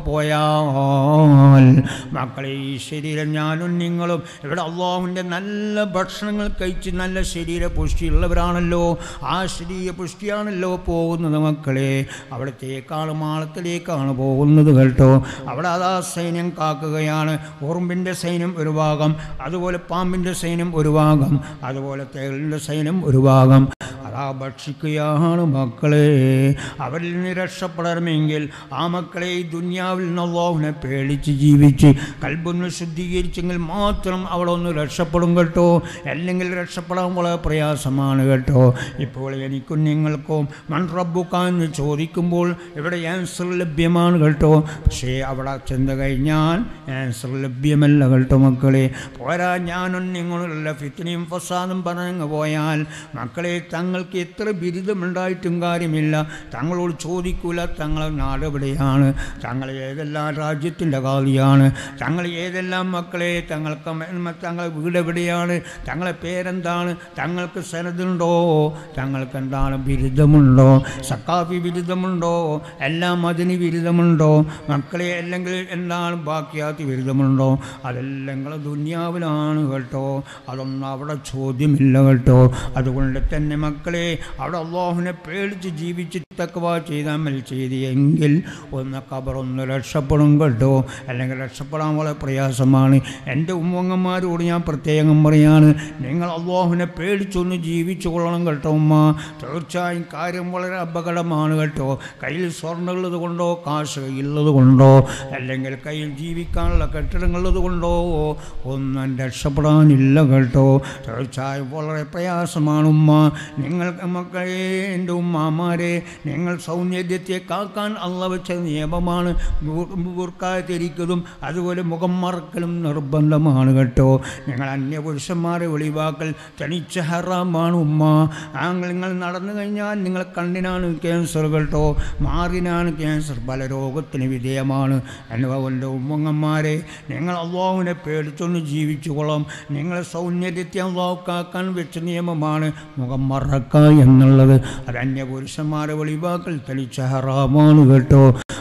പോയാൽ മക്കളെ ഈ ശരീരം ഞാനും നിങ്ങളും ഇവിടെ അള്ളാഹുവിൻ്റെ നല്ല ഭക്ഷണങ്ങൾ കഴിച്ച് നല്ല ശരീര പുഷ്ടിയുള്ളവരാണല്ലോ ആ ശരീര പുഷ്ടിയാണല്ലോ പോകുന്നത് മക്കളെ അവിടത്തേക്കാണ് മാളത്തിലേക്കാണ് പോകുന്നത് കേട്ടോ അവിടെ അതാ സൈന്യം കാക്കുകയാണ് ഉറുമ്പിൻ്റെ സൈന്യം ഒരു ഭാഗം അതുപോലെ പാമ്പിൻ്റെ സൈന്യം ഒരു ഭാഗം അതുപോലെ തേളിൻ്റെ സൈന്യം ഒരു ഭാഗം അതാ ഭക്ഷിക്കുകയാണ് മക്കളെ അവരിൽ നിന്ന് രക്ഷപ്പെടണമെങ്കിൽ ആ മക്കളെ ഈ ദുന്യാവിൽ നിന്ന് അള്ളാഹുവിനെ പേടിച്ച് ജീവിച്ച് കൽബൊന്ന് ശുദ്ധീകരിച്ചെങ്കിൽ മാത്രം അവളൊന്ന് രക്ഷപ്പെടും കേട്ടോ അല്ലെങ്കിൽ രക്ഷപ്പെടാൻ വളരെ പ്രയാസമാണ് കേട്ടോ ഇപ്പോൾ എനിക്കും നിങ്ങൾക്കും മൺ റബ്ബുക്കാന്ന് ചോദിക്കുമ്പോൾ ഇവിടെ ആൻസർ ലഭ്യമാണ് കേട്ടോ പക്ഷേ അവിടെ ചെന്ന് കഴിഞ്ഞാൽ ആൻസർ ലഭ്യമല്ല കേട്ടോ മക്കളെ പോരാ ഞാനും നിങ്ങളുള്ള ഫിത്തിനെയും ഫസാദും പറഞ്ഞങ്ങ് പോയാൽ മക്കളെ തങ്ങൾക്ക് എത്ര ബിരുദമുണ്ടായിട്ടും കാര്യമില്ല തങ്ങളോട് ചോദിക്കൂല തങ്ങളെ നാട് എവിടെയാണ് തങ്ങൾ ഏതെല്ലാം രാജ്യത്തിൻ്റെ കാലിയാണ് തങ്ങൾ ഏതെല്ലാം മക്കളെ തങ്ങൾക്ക് മ- തങ്ങളെ വീട് എവിടെയാണ് തങ്ങളെ പേരെന്താണ് തങ്ങൾക്ക് സനതുണ്ടോ തങ്ങൾക്ക് എന്താണ് ബിരുദമുണ്ടോ സക്കാഫി ബിരുദമുണ്ടോ എല്ലാം അതിന് ബിരുദമുണ്ടോ മക്കളെ അല്ലെങ്കിൽ എന്താണ് ബാക്കിയാത്തി ബിരുദമുണ്ടോ അതെല്ലാം നിങ്ങളെ ദുന്യാവിലാണ് കേട്ടോ അതൊന്നും അവിടെ ചോദ്യമില്ല കേട്ടോ അതുകൊണ്ട് തന്നെ മക്കളെ അവിടെ അള്ളാഹുവിനെ പേടിച്ച് ജീവിച്ച് തക്കവ ചെയ്താൽ മതി ചെയ്തെങ്കിൽ ഒന്ന് കബറൊന്ന് രക്ഷപ്പെടും കേട്ടോ അല്ലെങ്കിൽ രക്ഷപ്പെടാൻ വളരെ പ്രയാസമാണ് എൻ്റെ ഉമ്മങ്ങന്മാരോട് ഞാൻ പ്രത്യേകം പറയാണ് നിങ്ങൾ അള്ളാഹുവിനെ പേടിച്ചൊന്ന് ജീവിച്ചു കൊള്ളണം കേട്ടോ ഉമ്മ തീർച്ചയായും കാര്യം വളരെ അപകടമാണ് കേട്ടോ കയ്യിൽ സ്വർണ്ണമുള്ളത് കൊണ്ടോ കാശ് കയ്യിലുള്ളത് കൊണ്ടോ അല്ലെങ്കിൽ കയ്യിൽ ജീവിക്കാനുള്ള കെട്ടിടങ്ങളുള്ളത് കൊണ്ടോ ഒന്നും രക്ഷപ്പെടാനില്ല കേട്ടോ തീർച്ചയായും വളരെ പ്രയാസമാണ് ഉമ്മ നിങ്ങൾ മക്കളെ എൻ്റെ ഉമ്മമാരെ നിങ്ങൾ സൗന്ദര്യത്തെ കാക്കാൻ അള്ള വെച്ച നിയമമാണ് ബുർക്കാത്തിരിക്കതും അതുപോലെ മുഖം മറക്കലും നിർബന്ധമാണ് കേട്ടോ നിങ്ങൾ അന്യപുരുഷന്മാരെ ഒളിവാക്കൽ തനിച്ച ഹറാമാണ് ഉമ്മ ആങ്ങൾ നിങ്ങൾ നടന്നു കഴിഞ്ഞാൽ നിങ്ങൾ കണ്ണിനാണ് ക്യാൻസർ കേട്ടോ മാറിനാണ് ക്യാൻസർ പല രോഗത്തിന് വിധേയമാണ് അനുഭവൻ്റെ ഉമ്മങ്ങന്മാരെ നിങ്ങൾ അള്ളാഹുവിനെ പേടിച്ചൊന്ന് ജീവിച്ചു കൊള്ളാം നിങ്ങളെ സൗന്ദര്യത്തെ അള്ളാഹു കാക്കാൻ വെച്ച നിയമമാണ് മുഖം മറക്ക എന്നുള്ളത് അത് അന്യപുരുഷന്മാരെ ഒളിവാക്കൽ തനിച്ച ഹറാമാണ് കേട്ടോ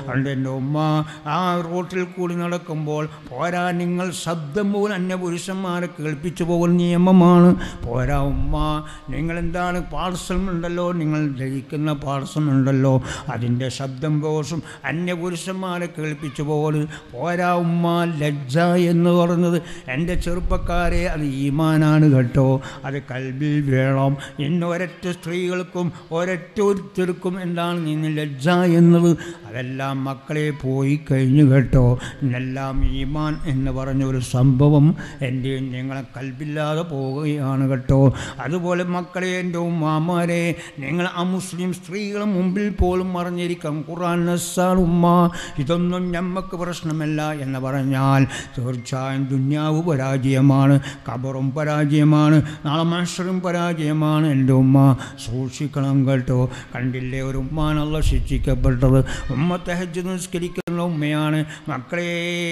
അതുകൊണ്ട് എൻ്റെ ഉമ്മ ആ റോട്ടിൽ കൂടി നടക്കുമ്പോൾ പോരാ നിങ്ങൾ ശബ്ദം പോലും അന്യപുരുഷന്മാരെ കേൾപ്പിച്ചു പോകുന്ന നിയമമാണ് പോരാ ഉമ്മ നിങ്ങൾ എന്താണ് പാർസൽ ഉണ്ടല്ലോ നിങ്ങൾ ധരിക്കുന്ന പാർസൽ ഉണ്ടല്ലോ അതിൻ്റെ ശബ്ദം കോശം അന്യപുരുഷന്മാരെ കേൾപ്പിച്ചു പോകരുത് പോരാ ഉമ്മ ലജ്ജ എന്ന് പറയുന്നത് എൻ്റെ ചെറുപ്പക്കാരെ അത് ഈമാനാണ് കേട്ടോ അത് കൽബിൽ വേണം ഇന്ന് ഒരൊറ്റ സ്ത്രീകൾക്കും ഒരൊറ്റ ഒരുത്തർക്കും എന്താണ് നിന്ന് ലജ്ജ എന്നത് അതെല്ലാം മക്കളെ പോയി കഴിഞ്ഞു കേട്ടോ ഇന്നെല്ലാം ഈമാൻ എന്ന് പറഞ്ഞ ഒരു സംഭവം എൻ്റെ നിങ്ങളെ കൽബില്ലാതെ പോവുകയാണ് കേട്ടോ അതുപോലെ മക്കളെ എൻ്റെ ഉമ്മാമാരെ നിങ്ങൾ ആ മുസ്ലിം സ്ത്രീകളെ മുമ്പിൽ പോലും മറിഞ്ഞിരിക്കാം ഖുറാൻ നസ്സാണ് ഉമ്മ ഇതൊന്നും ഞമ്മക്ക് പ്രശ്നമല്ല എന്ന് പറഞ്ഞാൽ തീർച്ചയായും ദുന്യാവ് പരാജയമാണ് കബറും പരാജയമാണ് നാളെ മനുഷ്യരും പരാജയമാണ് എൻ്റെ ഉമ്മ സൂക്ഷിക്കണം കേട്ടോ കണ്ടില്ലേ ഒരു ഉമ്മാനുള്ള ശിക്ഷിക്കപ്പെട്ടത് ഉമ്മ തെഹജ് നിസ്കരിക്കുന്ന ഉമ്മയാണ് മക്കളെ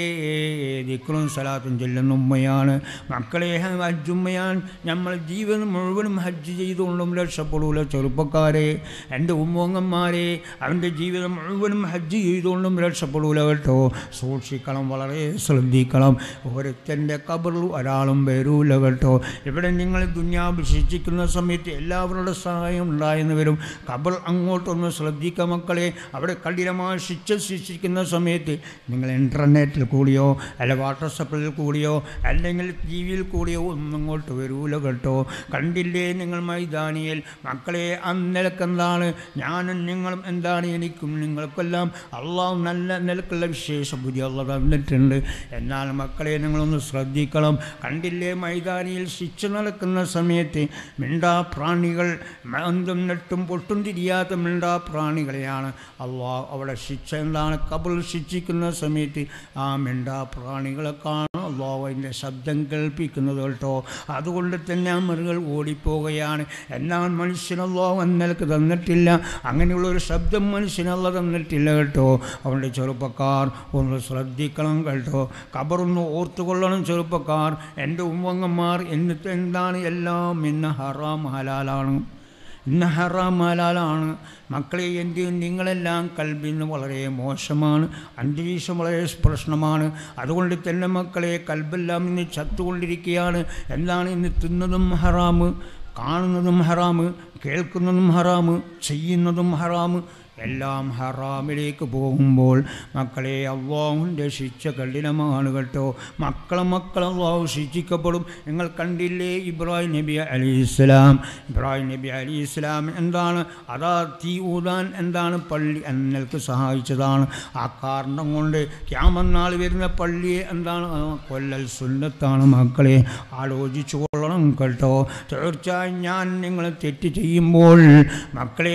ദിക്റും സലാത്തും ചെല്ലുന്ന ഉമ്മയാണ് മക്കളെ ഹജ്ജുമ്മയാണ് നമ്മൾ ജീവിതം മുഴുവനും ഹജ്ജ് ചെയ്തുകൊണ്ടും രക്ഷപ്പെടൂല ചെറുപ്പക്കാരെ എൻ്റെ ഉമ്മങ്ങന്മാരെ അവൻ്റെ ജീവിതം മുഴുവനും ഹജ്ജ് ചെയ്തുകൊണ്ടും രക്ഷപ്പെടൂല കേട്ടോ സൂക്ഷിക്കണം വളരെ ശ്രദ്ധിക്കണം ഒരുത്തൻ്റെ കബറിൽ ഒരാളും വരൂല കേട്ടോ ഇവിടെ നിങ്ങൾ ദുന്യാവ് ശിക്ഷിക്കുന്ന സമയത്ത് എല്ലാവരുടെ സഹായം ഉണ്ടായെന്ന് വരും കബർ അങ്ങോട്ടൊന്ന് ശ്രദ്ധിക്കുക മക്കളെ അവിടെ കഠിനമായ ശിക്ഷ ശിക്ഷിക്കുന്ന സമയത്ത് നിങ്ങൾ ഇൻ്റർനെറ്റിൽ കൂടിയോ അല്ല വാട്സപ്പിൽ കൂടിയോ അല്ലെങ്കിൽ ടി വിയിൽ കൂടിയോ ഒന്നും ഇങ്ങോട്ട് വരൂല കേട്ടോ കണ്ടില്ലേ നിങ്ങൾ മൈതാനിയിൽ മക്കളെ അന്നിലക്ക് എന്താണ് ഞാനും നിങ്ങളും എന്താണ് എനിക്കും നിങ്ങൾക്കെല്ലാം അള്ളാഹു നല്ല നിലക്കുള്ള വിശേഷ ബുദ്ധി അള്ള തന്നിട്ടുണ്ട് എന്നാൽ മക്കളെ നിങ്ങളൊന്ന് ശ്രദ്ധിക്കണം കണ്ടില്ലേ മൈതാനിയിൽ ശിക്ഷ നടക്കുന്ന സമയത്ത് മിണ്ടാ പ്രാണികൾ എന്തും നെട്ടും പൊട്ടും തിരിയാത്ത മിണ്ടാ പ്രാണികളെയാണ് അള്ളാഹ് അവിടെ ശിക്ഷ എന്താണ് കബിൾ ശിക്ഷിക്കുന്ന സമയത്ത് ആ മിണ്ടാ പ്രാണികളെ കാണും അള്ളാഹു അതിൻ്റെ ശബ്ദം കേൾപ്പിക്കുന്നത് കേട്ടോ അതുകൊണ്ട് തന്നെ ആ മൃഗങ്ങൾ ഓടിപ്പോവുകയാണ് എന്നാൽ മനുഷ്യനല്ലാഹു അന്നലക്ക് തന്നിട്ടില്ല അങ്ങനെയുള്ള ഒരു ശബ്ദം മനുഷ്യനല്ല തന്നിട്ടില്ല കേട്ടോ അവൻ്റെ ചെറുപ്പക്കാർ ഒന്ന് ശ്രദ്ധിക്കണം കേട്ടോ കബറൊന്ന് ഓർത്തുകൊള്ളണം ചെറുപ്പക്കാർ എൻ്റെ ഉമ്മങ്ങന്മാർ എന്നിട്ട് എന്താണ് എല്ലാം ഇന്ന് ഹറാം ഹലാലാണ് ഇന്ന് ഹറാം ഹലാലാണ് മക്കളെ എന്റെയും നിങ്ങളെല്ലാം കൽബിൽ നിന്ന് വളരെ മോശമാണ് അന്തരീക്ഷം വളരെ പ്രശ്നമാണ് അതുകൊണ്ട് തന്നെ മക്കളെ കൽബെല്ലാം ഇന്ന് ചത്തുകൊണ്ടിരിക്കുകയാണ് എന്താണ് ഇന്ന് തിന്നതും ഹറാമ് കാണുന്നതും ഹറാമ് കേൾക്കുന്നതും ഹറാമ് ചെയ്യുന്നതും ഹറാമ് എല്ലാം ഹറാമിലേക്ക് പോകുമ്പോൾ മക്കളെ അള്ളാഹുവിൻ്റെ ശിക്ഷ കഠിനമാണ് കേട്ടോ മക്കളെ മക്കളെ അള്ളാഹു ശിക്ഷിക്കപ്പെടും നിങ്ങൾ കണ്ടില്ലേ ഇബ്രാഹിം നബി അലി ഇസ്ലാം ഇബ്രാഹിം നബി അലി ഇസ്ലാം എന്താണ് അതാ തീ ഊതാൻ എന്താണ് പള്ളി എന്നൽക്ക് സഹായിച്ചതാണ് ആ കാരണം കൊണ്ട് ക്യാമന്നാൾ വരുന്ന പള്ളിയെ എന്താണ് ആ കൊല്ലൽ സുന്നത്താണ് മക്കളെ ആലോചിച്ചു കൊള്ളണം കേട്ടോ തീർച്ചയായും ഞാൻ നിങ്ങൾ തെറ്റ് ചെയ്യുമ്പോൾ മക്കളെ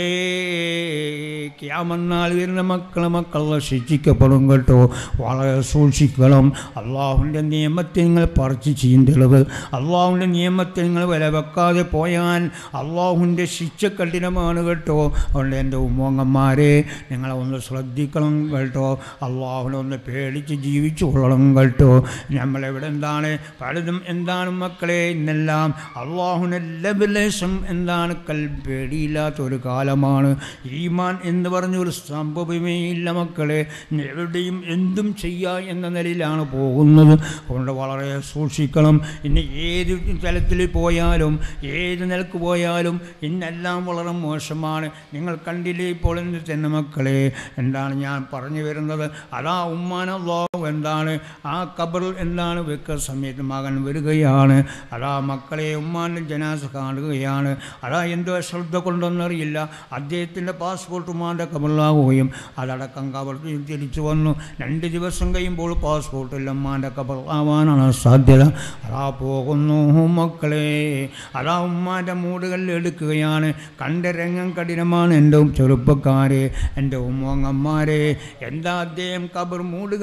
ക്യാമന്നാൾ വരുന്ന മക്കളെ മക്കളെ ശിക്ഷിക്കപ്പെടും കേട്ടോ വളരെ സൂക്ഷിക്കണം അള്ളാഹുവിൻ്റെ നിയമത്തെ നിങ്ങൾ പറിച്ച് ചെയ്യേണ്ടത് അള്ളാഹുവിൻ്റെ നിയമത്തെ നിങ്ങൾ വില വെക്കാതെ പോയാൽ അള്ളാഹുവിൻ്റെ ശിക്ഷ കഠിനമാണ് കേട്ടോ അതുകൊണ്ട് എൻ്റെ ഉമ്മങ്ങന്മാരെ നിങ്ങളെ ഒന്ന് ശ്രദ്ധിക്കണം കേട്ടോ അള്ളാഹുവിനെ ഒന്ന് പേടിച്ച് ജീവിച്ചു കൊള്ളണം കേട്ടോ നമ്മളെവിടെ എന്താണ് പലതും എന്താണ് മക്കളെ ഇന്നെല്ലാം അള്ളാഹുവിനെ ലബലേശം എന്താണ് കൽ പേടിയില്ലാത്ത ഒരു കാലമാണ് ഈമാൻ എന്ന് പറഞ്ഞ ഒരു സംഭവമേ ഇല്ല മക്കളെ എവിടെയും എന്തും ചെയ്യുക എന്ന നിലയിലാണ് പോകുന്നത് അതുകൊണ്ട് വളരെ സൂക്ഷിക്കണം ഇന്ന് ഏത് തലത്തിൽ പോയാലും ഏത് നിലക്ക് പോയാലും ഇന്നെല്ലാം വളരെ മോശമാണ് നിങ്ങൾ കണ്ടില്ലേ ഇപ്പോൾ എന്ത് തന്നെ മക്കളെ എന്താണ് ഞാൻ പറഞ്ഞു വരുന്നത് അതാ ഉമ്മാനല്ലോ എന്താണ് ആ കബറിൽ എന്താണ് വെക്കുന്ന സമയത്ത് മകൻ വരികയാണ് അതാ മക്കളെ ഉമ്മാൻ്റെ ജനാസ കാണുകയാണ് അതാ എന്തോ ശ്രദ്ധ കൊണ്ടൊന്നറിയില്ല അദ്ദേഹത്തിൻ്റെ പാസ്പോർട്ട് ഉമ്മാൻ്റെ കബറിലാവുകയും അതടക്കം കബർ തിരിച്ചു വന്നു രണ്ട് ദിവസം കഴിയുമ്പോൾ പാസ്പോർട്ടിൽ ഉമ്മാൻ്റെ കബറിലാവാനാണ് സാധ്യത അതാ പോകുന്നു മക്കളെ അതാ ഉമ്മാൻ്റെ മൂടുകളിൽ എടുക്കുകയാണ് കണ്ട രംഗം കഠിനമാണ് എൻ്റെ ചെറുപ്പക്കാരെ എൻ്റെ ഉമ്മങ്ങന്മാരെ എന്താ അദ്ദേഹം കബർ മൂടുകളിൽ എടുത്ത്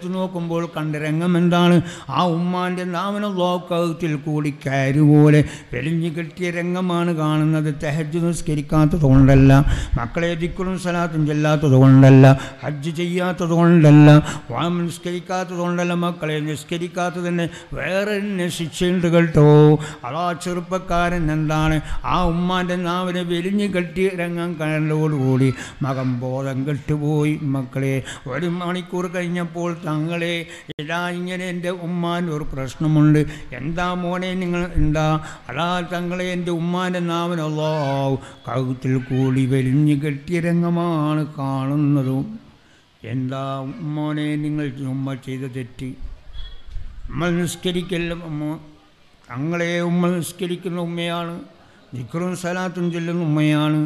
എടുത്തു നോക്കുമ്പോൾ കണ്ട രംഗം എന്താണ് ആ ഉമ്മാൻ്റെ നാമന ലോകത്തിൽ കൂടി കയറുപോലെ വെളിഞ്ഞു കെട്ടിയ രംഗമാണ് കാണുന്നത് തെഹജ് നിസ്കരിക്കാത്തത് കൊണ്ടല്ല മക്കളെ ദിക്കുറും സലാത്തും ചെല്ലാത്തത് കൊണ്ടല്ല ഹജ്ജ് ചെയ്യാത്തത് കൊണ്ടല്ല വാം നിസ്കരിക്കാത്തത് കൊണ്ടല്ല മക്കളെ നിസ്കരിക്കാത്തതിന് വേറെ തന്നെ ശിക്ഷയുണ്ട് കേട്ടോ അതാ ചെറുപ്പക്കാരൻ എന്താണ് ആ ഉമ്മാൻ്റെ നാവിനെ വെലിഞ്ഞു കെട്ടിയ രംഗം കണ്ടതോടുകൂടി മകൻ ബോധം കെട്ടുപോയി മക്കളെ ഒരു മണിക്കൂർ കഴിഞ്ഞപ്പോൾ തങ്ങളെ ഇതാ ഇങ്ങനെ എൻ്റെ ഉമ്മാൻ്റെ ഒരു പ്രശ്നമുണ്ട് എന്താ മോനെ നിങ്ങൾ എന്താ അതാ തങ്ങളെ എൻ്റെ ഉമ്മാൻ്റെ നാവിനല്ലോ കഴുത്തിൽ കൂടി വെലിഞ്ഞു കെട്ടിയ രംഗമാണ് കാണുന്നതും എന്താ മോനെ നിങ്ങൾ ഉമ്മ ചെയ്ത തെറ്റ് ഉമ്മ നിസ്കരിക്കല്ല ഉമ്മ തങ്ങളെ ഉമ്മ നിസ്കരിക്കുന്ന ഉമ്മയാണ് നിക്കറും സലാത്തും ചെല്ലുന്ന ഉമ്മയാണ്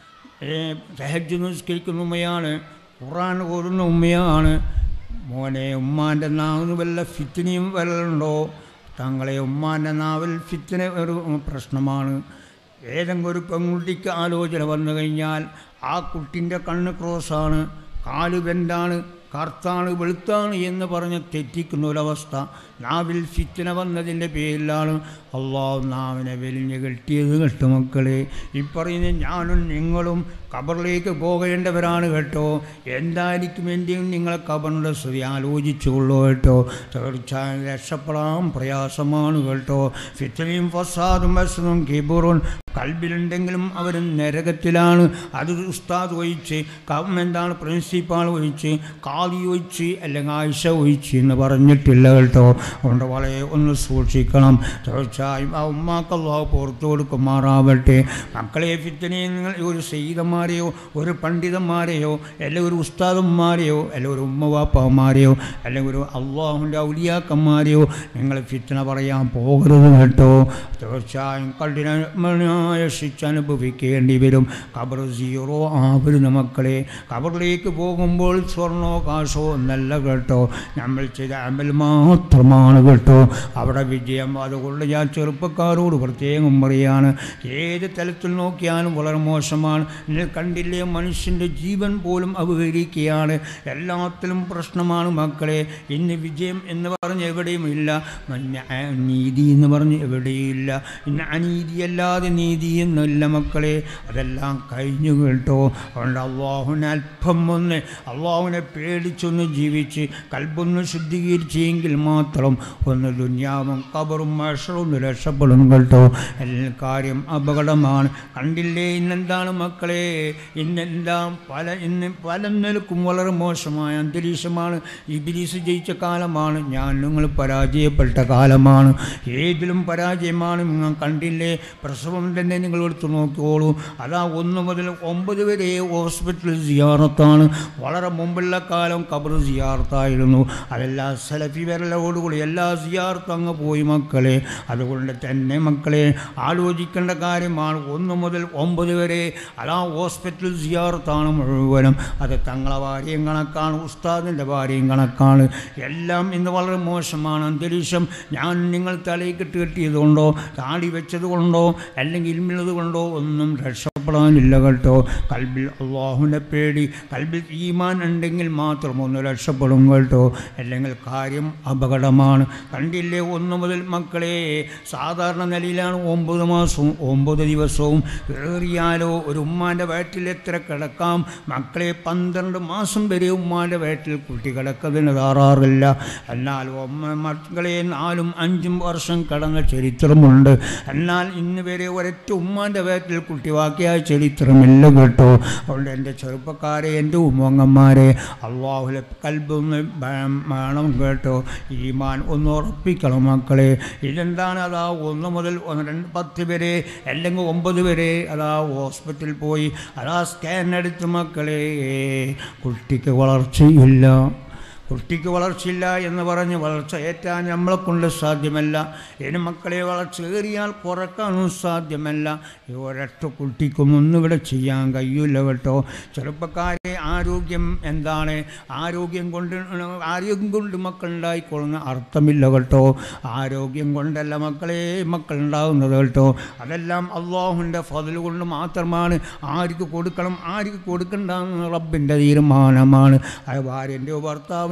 സഹജ് നിസ്കരിക്കുന്ന ഉമ്മയാണ് ഖുറാൻ ഓതുന്ന ഉമ്മയാണ് മോനെ ഉമ്മാൻ്റെ നാവിന് വല്ല ഫിത്തിനിയും വരലുണ്ടോ തങ്ങളെ ഉമ്മാൻ്റെ നാവിൽ ഫിത്തിന ഒരു പ്രശ്നമാണ് ഏതെങ്കിലും ഒരു പെൺകുട്ടിക്ക് ആലോചന വന്നു കഴിഞ്ഞാൽ ആ കുട്ടിൻ്റെ കണ്ണ് ക്രോസാണ് കാല് വെന്താണ് കറുത്താണ് വെളുത്താണ് എന്ന് പറഞ്ഞ് തെറ്റിക്കുന്ന ഒരവസ്ഥ നാവിൽ ഫിത്തിന വന്നതിൻ്റെ പേരിലാണ് അള്ളാഹു നാവിനെ വെലിഞ്ഞ് കെട്ടിയത് കേട്ടോ മക്കളെ ഈ പറയുന്ന ഞാനും നിങ്ങളും കബറിലേക്ക് പോകേണ്ടവരാണ് കേട്ടോ എന്തായിരിക്കും എൻ്റെയും നിങ്ങളെ കബറിൻ്റെ സ്ഥിതി ആലോചിച്ചുകൊള്ളൂ കേട്ടോ തീർച്ചയായും രക്ഷപ്പെടാൻ പ്രയാസമാണ് കേട്ടോ ഫിത്തനയും ഫസാദും വസതും കിബുറും കൽബിലുണ്ടെങ്കിലും അവർ നരകത്തിലാണ് അത് ഉസ്താദ് ഒഴിച്ച് കം എന്താണ് പ്രിൻസിപ്പാൾ ഒഴിച്ച് കാതി ഒഴിച്ച് അല്ലെങ്കിൽ ആയിഷ ഒഴിച്ച് എന്ന് പറഞ്ഞിട്ടില്ല കേട്ടോ അതുകൊണ്ട് വളരെ ഒന്ന് സൂക്ഷിക്കണം തീർച്ചയായും ആ ഉമ്മാക്കല്ലോ പുറത്തു കൊടുക്കുമാറാവട്ടെ മക്കളെ ഫിത്തനയെ നിങ്ങൾ ഒരു സീതന്മാരെയോ ഒരു പണ്ഡിതന്മാരെയോ അല്ലെങ്കിൽ ഒരു ഉസ്താദന്മാരെയോ അല്ലെങ്കിൽ ഒരു ഉമ്മവാപ്പന്മാരെയോ അല്ലെങ്കിൽ ഒരു അള്ളാഹുൻ്റെ ഔലിയാക്കന്മാരെയോ നിങ്ങൾ ഫിത്തന പറയാൻ പോകരുത് കേട്ടോ തീർച്ചയായും കഠിനമായ ശിക്ഷ അനുഭവിക്കേണ്ടി വരും കബർ സീറോ ആവരുന്ന മക്കളെ കബറിലേക്ക് പോകുമ്പോൾ സ്വർണോ കാശോ എന്നല്ല കേട്ടോ നമ്മൾ ചെയ്ത അമൽ മാത്രമാണ് കേട്ടോ അവിടെ വിജയം അതുകൊണ്ട് ഞാൻ ചെറുപ്പക്കാരോട് പ്രത്യേകം പറയാണ് ഏത് തലത്തിൽ നോക്കിയാലും വളരെ മോശമാണ് നിങ്ങൾ കണ്ടില്ലേ മനുഷ്യൻ്റെ ജീവൻ പോലും അപകരിക്കുകയാണ് എല്ലാത്തിലും പ്രശ്നമാണ് മക്കളെ ഇന്ന് വിജയം എന്ന് പറഞ്ഞ് എവിടെയും ഇല്ല മഞ്ഞ നീതി എന്ന് പറഞ്ഞ് എവിടെയും ഇല്ല ഇന്ന് അനീതിയല്ലാതെ നീതി എന്നല്ല മക്കളെ അതെല്ലാം കഴിഞ്ഞു കേട്ടോ അതുകൊണ്ട് അള്ളാഹുവിനെ അല്പം ഒന്ന് അള്ളാഹുവിനെ പേടിച്ചൊന്ന് ജീവിച്ച് കൽബൊന്ന് ശുദ്ധീകരിച്ചെങ്കിൽ മാത്രം ഒന്ന് ദുന്യാവും കബറും മഷറും ഒന്ന് രക്ഷപ്പെടും കേട്ടോ എല്ലാ കാര്യം അപകടമാണ് കണ്ടില്ലേ ഇന്നെന്താണ് മക്കളെ ഇന്നെല്ലാം പല ഇന്ന് പല നിലക്കും വളരെ മോശമായ അന്തരീക്ഷമാണ് ഇബിലീസ് ജയിച്ച കാലമാണ് ഞാൻ നിങ്ങൾ പരാജയപ്പെട്ട കാലമാണ് ഏതിലും പരാജയമാണ് നിങ്ങൾ കണ്ടില്ലേ പ്രസവം തന്നെ നിങ്ങൾ എടുത്ത് നോക്കിക്കോളൂ അതാ ഒന്ന് മുതൽ ഒമ്പത് വരെ ഹോസ്പിറ്റൽ സിയാറത്താണ് വളരെ മുമ്പുള്ള കാലം കബർ സിയാർത്തായിരുന്നു അതെല്ലാം സെലഫി വിരലോടുകൂടി എല്ലാ സിയാർത്തും അങ്ങ് പോയി മക്കളെ അതുകൊണ്ട് തന്നെ മക്കളെ ആലോചിക്കേണ്ട കാര്യമാണ് ഒന്ന് മുതൽ ഒമ്പത് വരെ അതാ ഹോസ്പിറ്റൽ സിയാർത്താണ് മുഴുവനും അത് തങ്ങളെ ഭാര്യയും കണക്കാണ് ഉസ്താദിൻ്റെ ഭാര്യയും കണക്കാണ് എല്ലാം ഇന്ന് വളരെ മോശമാണ് അന്തരീക്ഷം ഞാൻ നിങ്ങൾ തലയിൽ കെട്ട് കെട്ടിയത് കൊണ്ടോ താടി വെച്ചത് കൊണ്ടോ അല്ലെങ്കിൽ ഇൽമിള്ളത് കൊണ്ടോ ഒന്നും രക്ഷപ്പെടാനില്ല കേട്ടോ കൽബിൽ അള്ളാഹുവിനെ പേടി കൽബിൽ ഈമാൻ ഉണ്ടെങ്കിൽ മാത്രം ഒന്ന് രക്ഷപ്പെടും കേട്ടോ അല്ലെങ്കിൽ കാര്യം അപകടമാണ് കണ്ടില്ലേ ഒന്ന് മുതൽ മക്കളെ സാധാരണ നിലയിലാണ് ഒമ്പത് മാസവും ഒമ്പത് ദിവസവും ഏറിയാലോ ഒരു ഉമ്മാൻ്റെ വയറ്റിൽ എത്ര കിടക്കാം മക്കളെ പന്ത്രണ്ട് മാസം വരെ ഉമ്മാൻ്റെ വയറ്റിൽ കുട്ടി കിടക്കുന്നതിന് താറാറില്ല എന്നാൽ ഉമ്മ മക്കളെ നാലും അഞ്ചും വർഷം കടന്ന ചരിത്രമുണ്ട് എന്നാൽ ഇന്ന് വരെ ഒരൊറ്റ ഉമ്മാൻ്റെ വയറ്റിൽ കുട്ടി വാക്കിയായ ചരിത്രമില്ല കേട്ടോ അതുകൊണ്ട് എൻ്റെ ചെറുപ്പക്കാരെ എൻ്റെ ഉമ്മങ്ങന്മാരെ അള്ളാഹുലെ കൽബൊന്ന് വേണം കേട്ടോ ഈമാൻ ഒന്ന് ഉറപ്പിക്കണം മക്കളെ ഇതെന്താണ് അതാ ഒന്ന് മുതൽ ഒന്ന് രണ്ട് പത്ത് വരെ അല്ലെങ്കിൽ ഒമ്പത് വരെ അതാ ഹോസ്പിറ്റലിൽ പോയി അതാ സ്കാൻ എടുത്ത് മക്കളെ കുട്ടിക്ക് വളർച്ചയില്ല കുട്ടിക്ക് വളർച്ചയില്ല എന്ന് പറഞ്ഞ് വളർച്ച ഏറ്റാൻ നമ്മളെ കൊണ്ട് സാധ്യമല്ല ഇനി മക്കളെ വളർച്ച ഏറിയാൽ കുറക്കാനും സാധ്യമല്ല ഈ ഒരൊറ്റ കുട്ടിക്കും ഒന്നും ഇവിടെ ചെയ്യാൻ കഴിയില്ല കേട്ടോ ചെറുപ്പക്കാരെ ആരോഗ്യം എന്താണ് ആരോഗ്യം കൊണ്ട് ആരോഗ്യം കൊണ്ട് മക്കളുണ്ടായിക്കൊള്ളുന്ന അർത്ഥമില്ല കേട്ടോ ആരോഗ്യം കൊണ്ടല്ല മക്കളെ മക്കളുണ്ടാകുന്നത് കേട്ടോ അതെല്ലാം അള്ളാഹുവിൻ്റെ ഫതിൽ കൊണ്ട് മാത്രമാണ് ആർക്ക് കൊടുക്കണം ആർക്ക് കൊടുക്കണ്ടെന്ന് റബ്ബിൻ്റെ തീരുമാനമാണ് അത് ഭാര്യൻ്റെയോ ഭർത്താവിൻ്റെ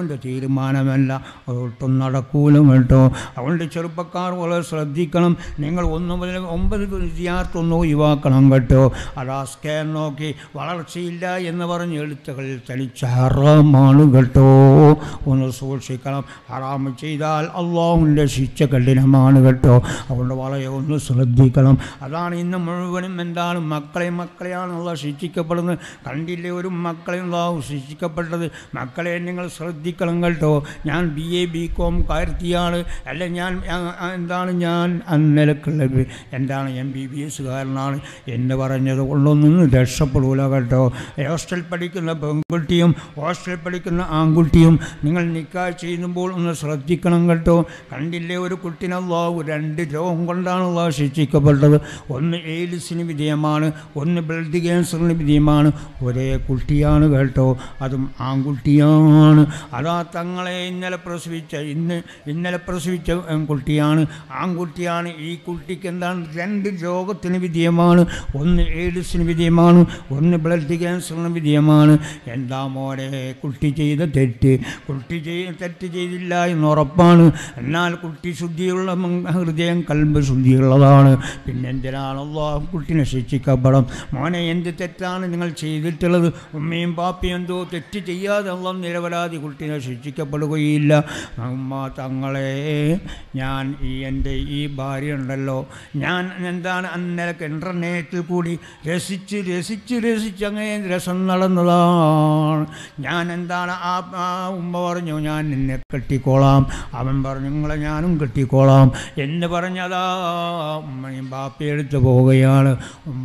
അവൻ്റെ തീരുമാനമല്ല അതൊട്ടും നടക്കൂലും കേട്ടോ അവളുടെ ചെറുപ്പക്കാർ വളരെ ശ്രദ്ധിക്കണം നിങ്ങൾ ഒന്ന് മുതൽ ഒമ്പത് വിദ്യാർത്ഥി ഒഴിവാക്കണം കേട്ടോ അതാ സ്കാൻ നോക്കി വളർച്ചയില്ല എന്ന് പറഞ്ഞ് എഴുത്തുകളിൽ തെളിച്ച ഹറാമാണ് കേട്ടോ ഒന്ന് സൂക്ഷിക്കണം ഹറാമ് ചെയ്താൽ അള്ളാഹുവിൻ്റെ ശിക്ഷ കഠിനമാണ് കേട്ടോ അതുകൊണ്ട് വളരെ ഒന്ന് ശ്രദ്ധിക്കണം അതാണ് ഇന്ന് മുഴുവനും എന്താണ് മക്കളെ മക്കളെയാണുള്ള ശിക്ഷിക്കപ്പെടുന്നത് കണ്ടില്ലേ ഒരു മക്കളെ അള്ളാഹു ശിക്ഷിക്കപ്പെട്ടത് മക്കളെ നിങ്ങൾ ശ്രദ്ധിക്കണം കേട്ടോ ഞാൻ ബി എ ബി കോം കാർത്തിയാണ് അല്ല ഞാൻ ആ, ആ, എന്താണ് ഞാൻ അന്നലക്കുള്ള ബി- എന്താണ് എം ബി ബി എസ്സുകാരനാണ് എന്ന് പറഞ്ഞത് കൊണ്ടൊന്നും രക്ഷപ്പെടൂല കേട്ടോ ഹോസ്റ്റൽ പഠിക്കുന്ന പെൺകുട്ടിയും ഹോസ്റ്റൽ പഠിക്കുന്ന ആൺകുട്ടിയും നിങ്ങൾ നിക്കാ ചെയ്യുമ്പോൾ ഒന്ന് ശ്രദ്ധിക്കണം കേട്ടോ കണ്ടില്ലേ ഒരു കുട്ടിനെ അള്ളാഹു രണ്ട് രോഗം കൊണ്ടാണ് അള്ളാഹു ശിക്ഷിക്കപ്പെട്ടത് ഒന്ന് എയ്ഡ്സിന് വിധേയമാണ് ഒന്ന് ബ്ലഡ് ക്യാൻസറിന് വിധേയമാണ് ഒരേ കുട്ടിയാണ് കേട്ടോ അതും ആൺകുട്ടിയാണ് അതാ തങ്ങളെ ഇന്നലെ പ്രസവിച്ച ഇന്ന് ഇന്നലെ പ്രസവിച്ച ഉം, കുട്ടിയാണ് ആൺകുട്ടിയാണ് ഈ കുട്ടിക്ക് എന്താണ് രണ്ട് രോഗത്തിന് വിധേയമാണ് ഒന്ന് എയ്ഡ്സിന് വിധേയമാണ് ഒന്ന് ബ്ലഡ് ക്യാൻസറിന് വിധേയമാണ് എന്താ മോനെ കുട്ടി ചെയ്ത തെറ്റ് കുട്ടി ചെയ്ത തെറ്റ് ചെയ്തില്ല എന്ന് ഉറപ്പാണ് എന്നാൽ കുട്ടി ശുദ്ധിയുള്ള മ- ഹൃദയം കൽബ് ശുദ്ധിയുള്ളതാണ് പിന്നെ എന്തിനാണ് അള്ളാഹു കുട്ടിനെ ശിക്ഷിക്കപ്പെടാം മോനെ എന്ത് തെറ്റാണ് നിങ്ങൾ ചെയ്തിട്ടുള്ളത് ഉമ്മയും പാപ്പയും എന്തോ തെറ്റ് ചെയ്യാതെ അള്ളാഹ് നിരപരാധി കുട്ടിനെ ശിക്ഷിക്കപ്പെടുകയില്ല അമ്മ തങ്ങളെ ഞാൻ ഈ എൻ്റെ ഈ ഭാര്യ ഉണ്ടല്ലോ ഞാൻ എന്താണ് അന്നലക്ക് ഇൻ്റർനെറ്റിൽ കൂടി രസിച്ച് രസിച്ച് രസിച്ച് അങ്ങനെ രസം നടന്നതാണ് ഞാൻ എന്താണ് ആ ആ ഉമ്മ പറഞ്ഞു ഞാൻ നിന്നെ കെട്ടിക്കോളാം അവൻ പറഞ്ഞു നിങ്ങളെ ഞാനും കെട്ടിക്കോളാം എന്ന് പറഞ്ഞതാ ഉമ്മയും ബാപ്പയെടുത്ത് പോവുകയാണ് ഉമ്മ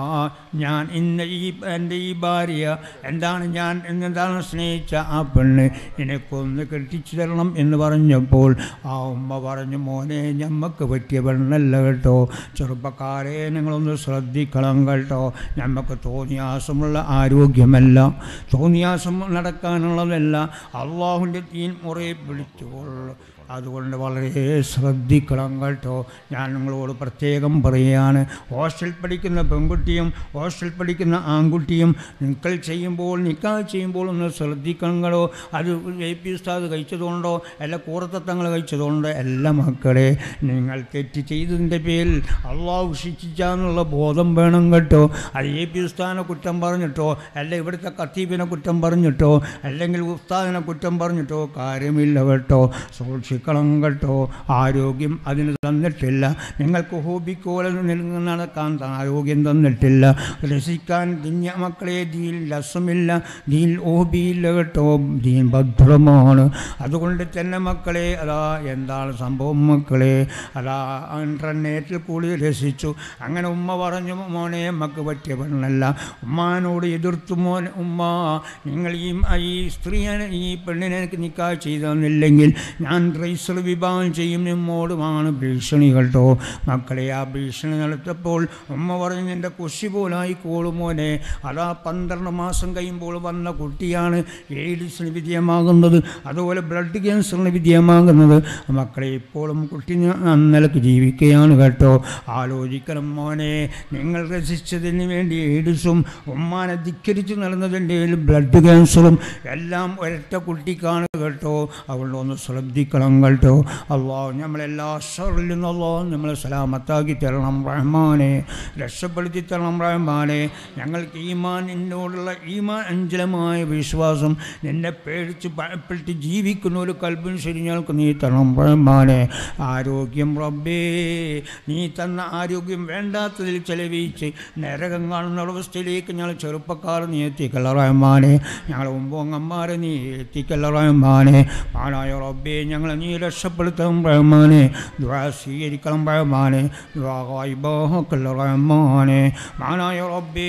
ഞാൻ ഇന്ന് ഈ എൻ്റെ ഈ ഭാര്യ എന്താണ് ഞാൻ എന്താണ് സ്നേഹിച്ച ആ പെണ്ണ് എനിക്കൊന്ന് കെട്ടിച്ചു തരണം എന്ന് പറഞ്ഞപ്പോൾ ആ ഉമ്മ പറഞ്ഞു മോനെ ഞമ്മക്ക് പറ്റിയ പെണ്ണല്ല കേട്ടോ ചെറുപ്പക്കാരെ നിങ്ങളൊന്ന് ശ്രദ്ധിക്കണം കേട്ടോ നമുക്ക് തോന്നിയാസമുള്ള ആരോഗ്യമല്ല തോന്നിയാസം നടക്കാനുള്ളതല്ല അള്ളാഹുവിൻ്റെ തീൻ മുറയെ പിടിച്ചുകൊള്ളു അതുകൊണ്ട് വളരെ ശ്രദ്ധിക്കണം കേട്ടോ ഞാൻ നിങ്ങളോട് പ്രത്യേകം പറയുകയാണ് ഹോസ്റ്റൽ പഠിക്കുന്ന പെൺകുട്ടിയും ഹോസ്റ്റൽ പഠിക്കുന്ന ആൺകുട്ടിയും നിക്കൽ ചെയ്യുമ്പോൾ നിക്കാഹ് ചെയ്യുമ്പോൾ ഒന്ന് ശ്രദ്ധിക്കണം കേട്ടോ അത് എ പി ഉസ്താദ് കഴിച്ചതുകൊണ്ടോ അല്ല കൂറത്തത്തങ്ങൾ കഴിച്ചതുകൊണ്ടോ അല്ല മക്കളെ നിങ്ങൾ തെറ്റ് ചെയ്തതിൻ്റെ പേരിൽ അള്ളാഹു ശിക്ഷിച്ചാന്നുള്ള ബോധം വേണം കേട്ടോ അത് എ പി ഉസ്താദിനെ കുറ്റം പറഞ്ഞിട്ടോ അല്ല ഇവിടുത്തെ കത്തീബിനെ കുറ്റം പറഞ്ഞിട്ടോ അല്ലെങ്കിൽ ഉസ്താദിനെ കുറ്റം പറഞ്ഞിട്ടോ കാര്യമില്ല കേട്ടോ സൂക്ഷിക്കണം കേട്ടോ ആരോഗ്യം അതിന് തന്നിട്ടില്ല നിങ്ങൾക്ക് ഹോബിക്കോലെ നിന്ന് നടക്കാൻ ത- ആരോഗ്യം തന്നിട്ടില്ല രസിക്കാൻ ദിഞ്ഞ മക്കളെ ദീൻ രസമില്ല ദീൻ ഓബിയില്ല കേട്ടോ ദീൻ ഭദ്രമാണ് അതുകൊണ്ട് തന്നെ മക്കളെ അതാ എന്താണ് സംഭവം മക്കളെ അതാ ഇൻ്റർനെറ്റിൽ കൂടി രസിച്ചു അങ്ങനെ ഉമ്മ പറഞ്ഞു മോനെ നമുക്ക് പറ്റിയ പെണ്ണല്ല ഉമ്മാനോട് എതിർത്തു മോൻ ഉമ്മ നിങ്ങൾ ഈ ഈ സ്ത്രീയെ ഈ പെണ്ണിനെ എനിക്ക് നിക്കാഹ് ചെയ്തു തന്നില്ലെങ്കിൽ ഞാൻ റൈസർ വിഭാഗം ചെയ്യും നിമ്മോടുമാണ് ഭീഷണി കേട്ടോ മക്കളെ ആ ഭീഷണി നടത്തപ്പോൾ ഉമ്മ പറഞ്ഞു എൻ്റെ കുശി പോലായി മോനെ അതാ പന്ത്രണ്ട് മാസം കഴിയുമ്പോൾ വന്ന കുട്ടിയാണ് എയ്ഡ്സിന് വിധേയമാകുന്നത് അതുപോലെ ബ്ലഡ് ക്യാൻസറിന് വിധേയമാകുന്നത് മക്കളെ ഇപ്പോഴും കുട്ടി അന്നലക്ക് ജീവിക്കുകയാണ് കേട്ടോ ആലോചിക്കണം മോനെ നിങ്ങൾ രസിച്ചതിന് വേണ്ടി എയ്ഡ്സും ഉമ്മാനെ ധിക്കരിച്ച് നടന്നതിൻ്റെ പേരിൽ ബ്ലഡ് ക്യാൻസറും എല്ലാം ഒരൊറ്റ കുട്ടിക്കാണ് കേട്ടോ അതുകൊണ്ട് ഒന്ന് ശ്രദ്ധിക്കണം കേട്ടോ അള്ളാഹു നമ്മളെല്ലാ ഷറിൽ നിന്നും അള്ളാഹു നമ്മളെ സലാമത്താക്കി തരണം റഹ്മാനെ രക്ഷപ്പെടുത്തി തരണം റഹ്മാനെ ഞങ്ങൾക്ക് ഈമാൻ എന്നോടുള്ള ഈമാൻ അഞ്ചലമായ വിശ്വാസം നിന്നെ പേടിച്ച് ഭയപ്പെട്ട് ജീവിക്കുന്ന ഒരു കൽബിന് ശരി ഞങ്ങൾക്ക് നീ തരണം റഹ്മാനെ ആരോഗ്യം റബ്ബേ നീ തന്ന ആരോഗ്യം വേണ്ടാത്തതിൽ ചെലവഴിച്ച് നരകം കാണുന്ന അവസ്ഥയിലേക്ക് ഞങ്ങൾ ചെറുപ്പക്കാർ നീ എത്തിക്കല്ല റഹ്മാനെ ഞങ്ങളെ മുമ്പങ്ങന്മാരെ നീ എത്തിക്കല്ല റഹ്മാനെ മാനായ റബ്ബേ ഞങ്ങളെ നീ രക്ഷപ്പെടുത്തണം റഹ്മാനെ ദ്വാ സ്വീകരിക്കണം റഹ്മാനെ ദ്വാഹായിബാഹക്കല്ല റഹ്മാനെ മാനായ റബ്ബേ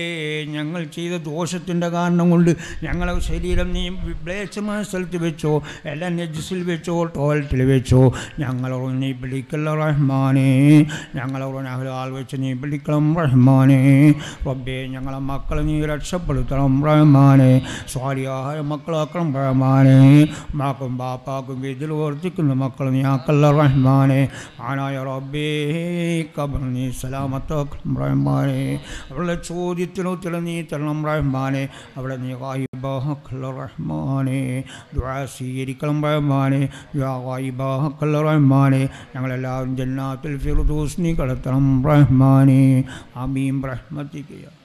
ഞങ്ങൾ ചെയ്ത ദോഷത്തിൻ്റെ കാരണം കൊണ്ട് ഞങ്ങളെ ശരീരം നീ മ്ലേച്ഛമായ സ്ഥലത്ത് വെച്ചോ എല്ലാം നെജസിൽ വെച്ചോ ടോയ്ലറ്റിൽ വെച്ചോ ഞങ്ങളോട് നീ പിടിക്കല്ല റഹ്മാനെ ഞങ്ങളോട് ഞങ്ങൾ വെച്ച് നീ പിടിക്കണം റഹ്മാനെ റബ്ബേ ഞങ്ങളെ മക്കളെ നീ രക്ഷപ്പെടുത്തണം റഹ്മാനെ സ്വാരിയായ മക്കളാക്കണം റഹ്മാനെ മക്കൾ ഉമ്മാക്കും ബാപ്പാക്കും ഇതിൽ ഓർത്തിക്കുന്ന മക്കൾ നീയാക്കല്ല റഹ്മാനെ ആനായ റബ്ബേ കബർ നീ സലാമത്താക്കണം റഹ്മാനെ അവളുടെ ചോദ്യത്തിന് ഉത്തരം നീ തരണം റഹ്മാനെ അവളെ നീ ഗായിബാഹക്കല്ല റഹ്മാനെ ദുആ സ്വീകരിക്കണം റഹ്മാനെ ദുആ ഗായിബാഹക്കല്ല റഹ്മാനെ ഞങ്ങളെല്ലാവരും ജന്നാത്തുൽ ഫിർദൂസ് നീ കടത്തണം റഹ്മാനെ ആമീൻ റഹ്മത്തിക്ക് യാ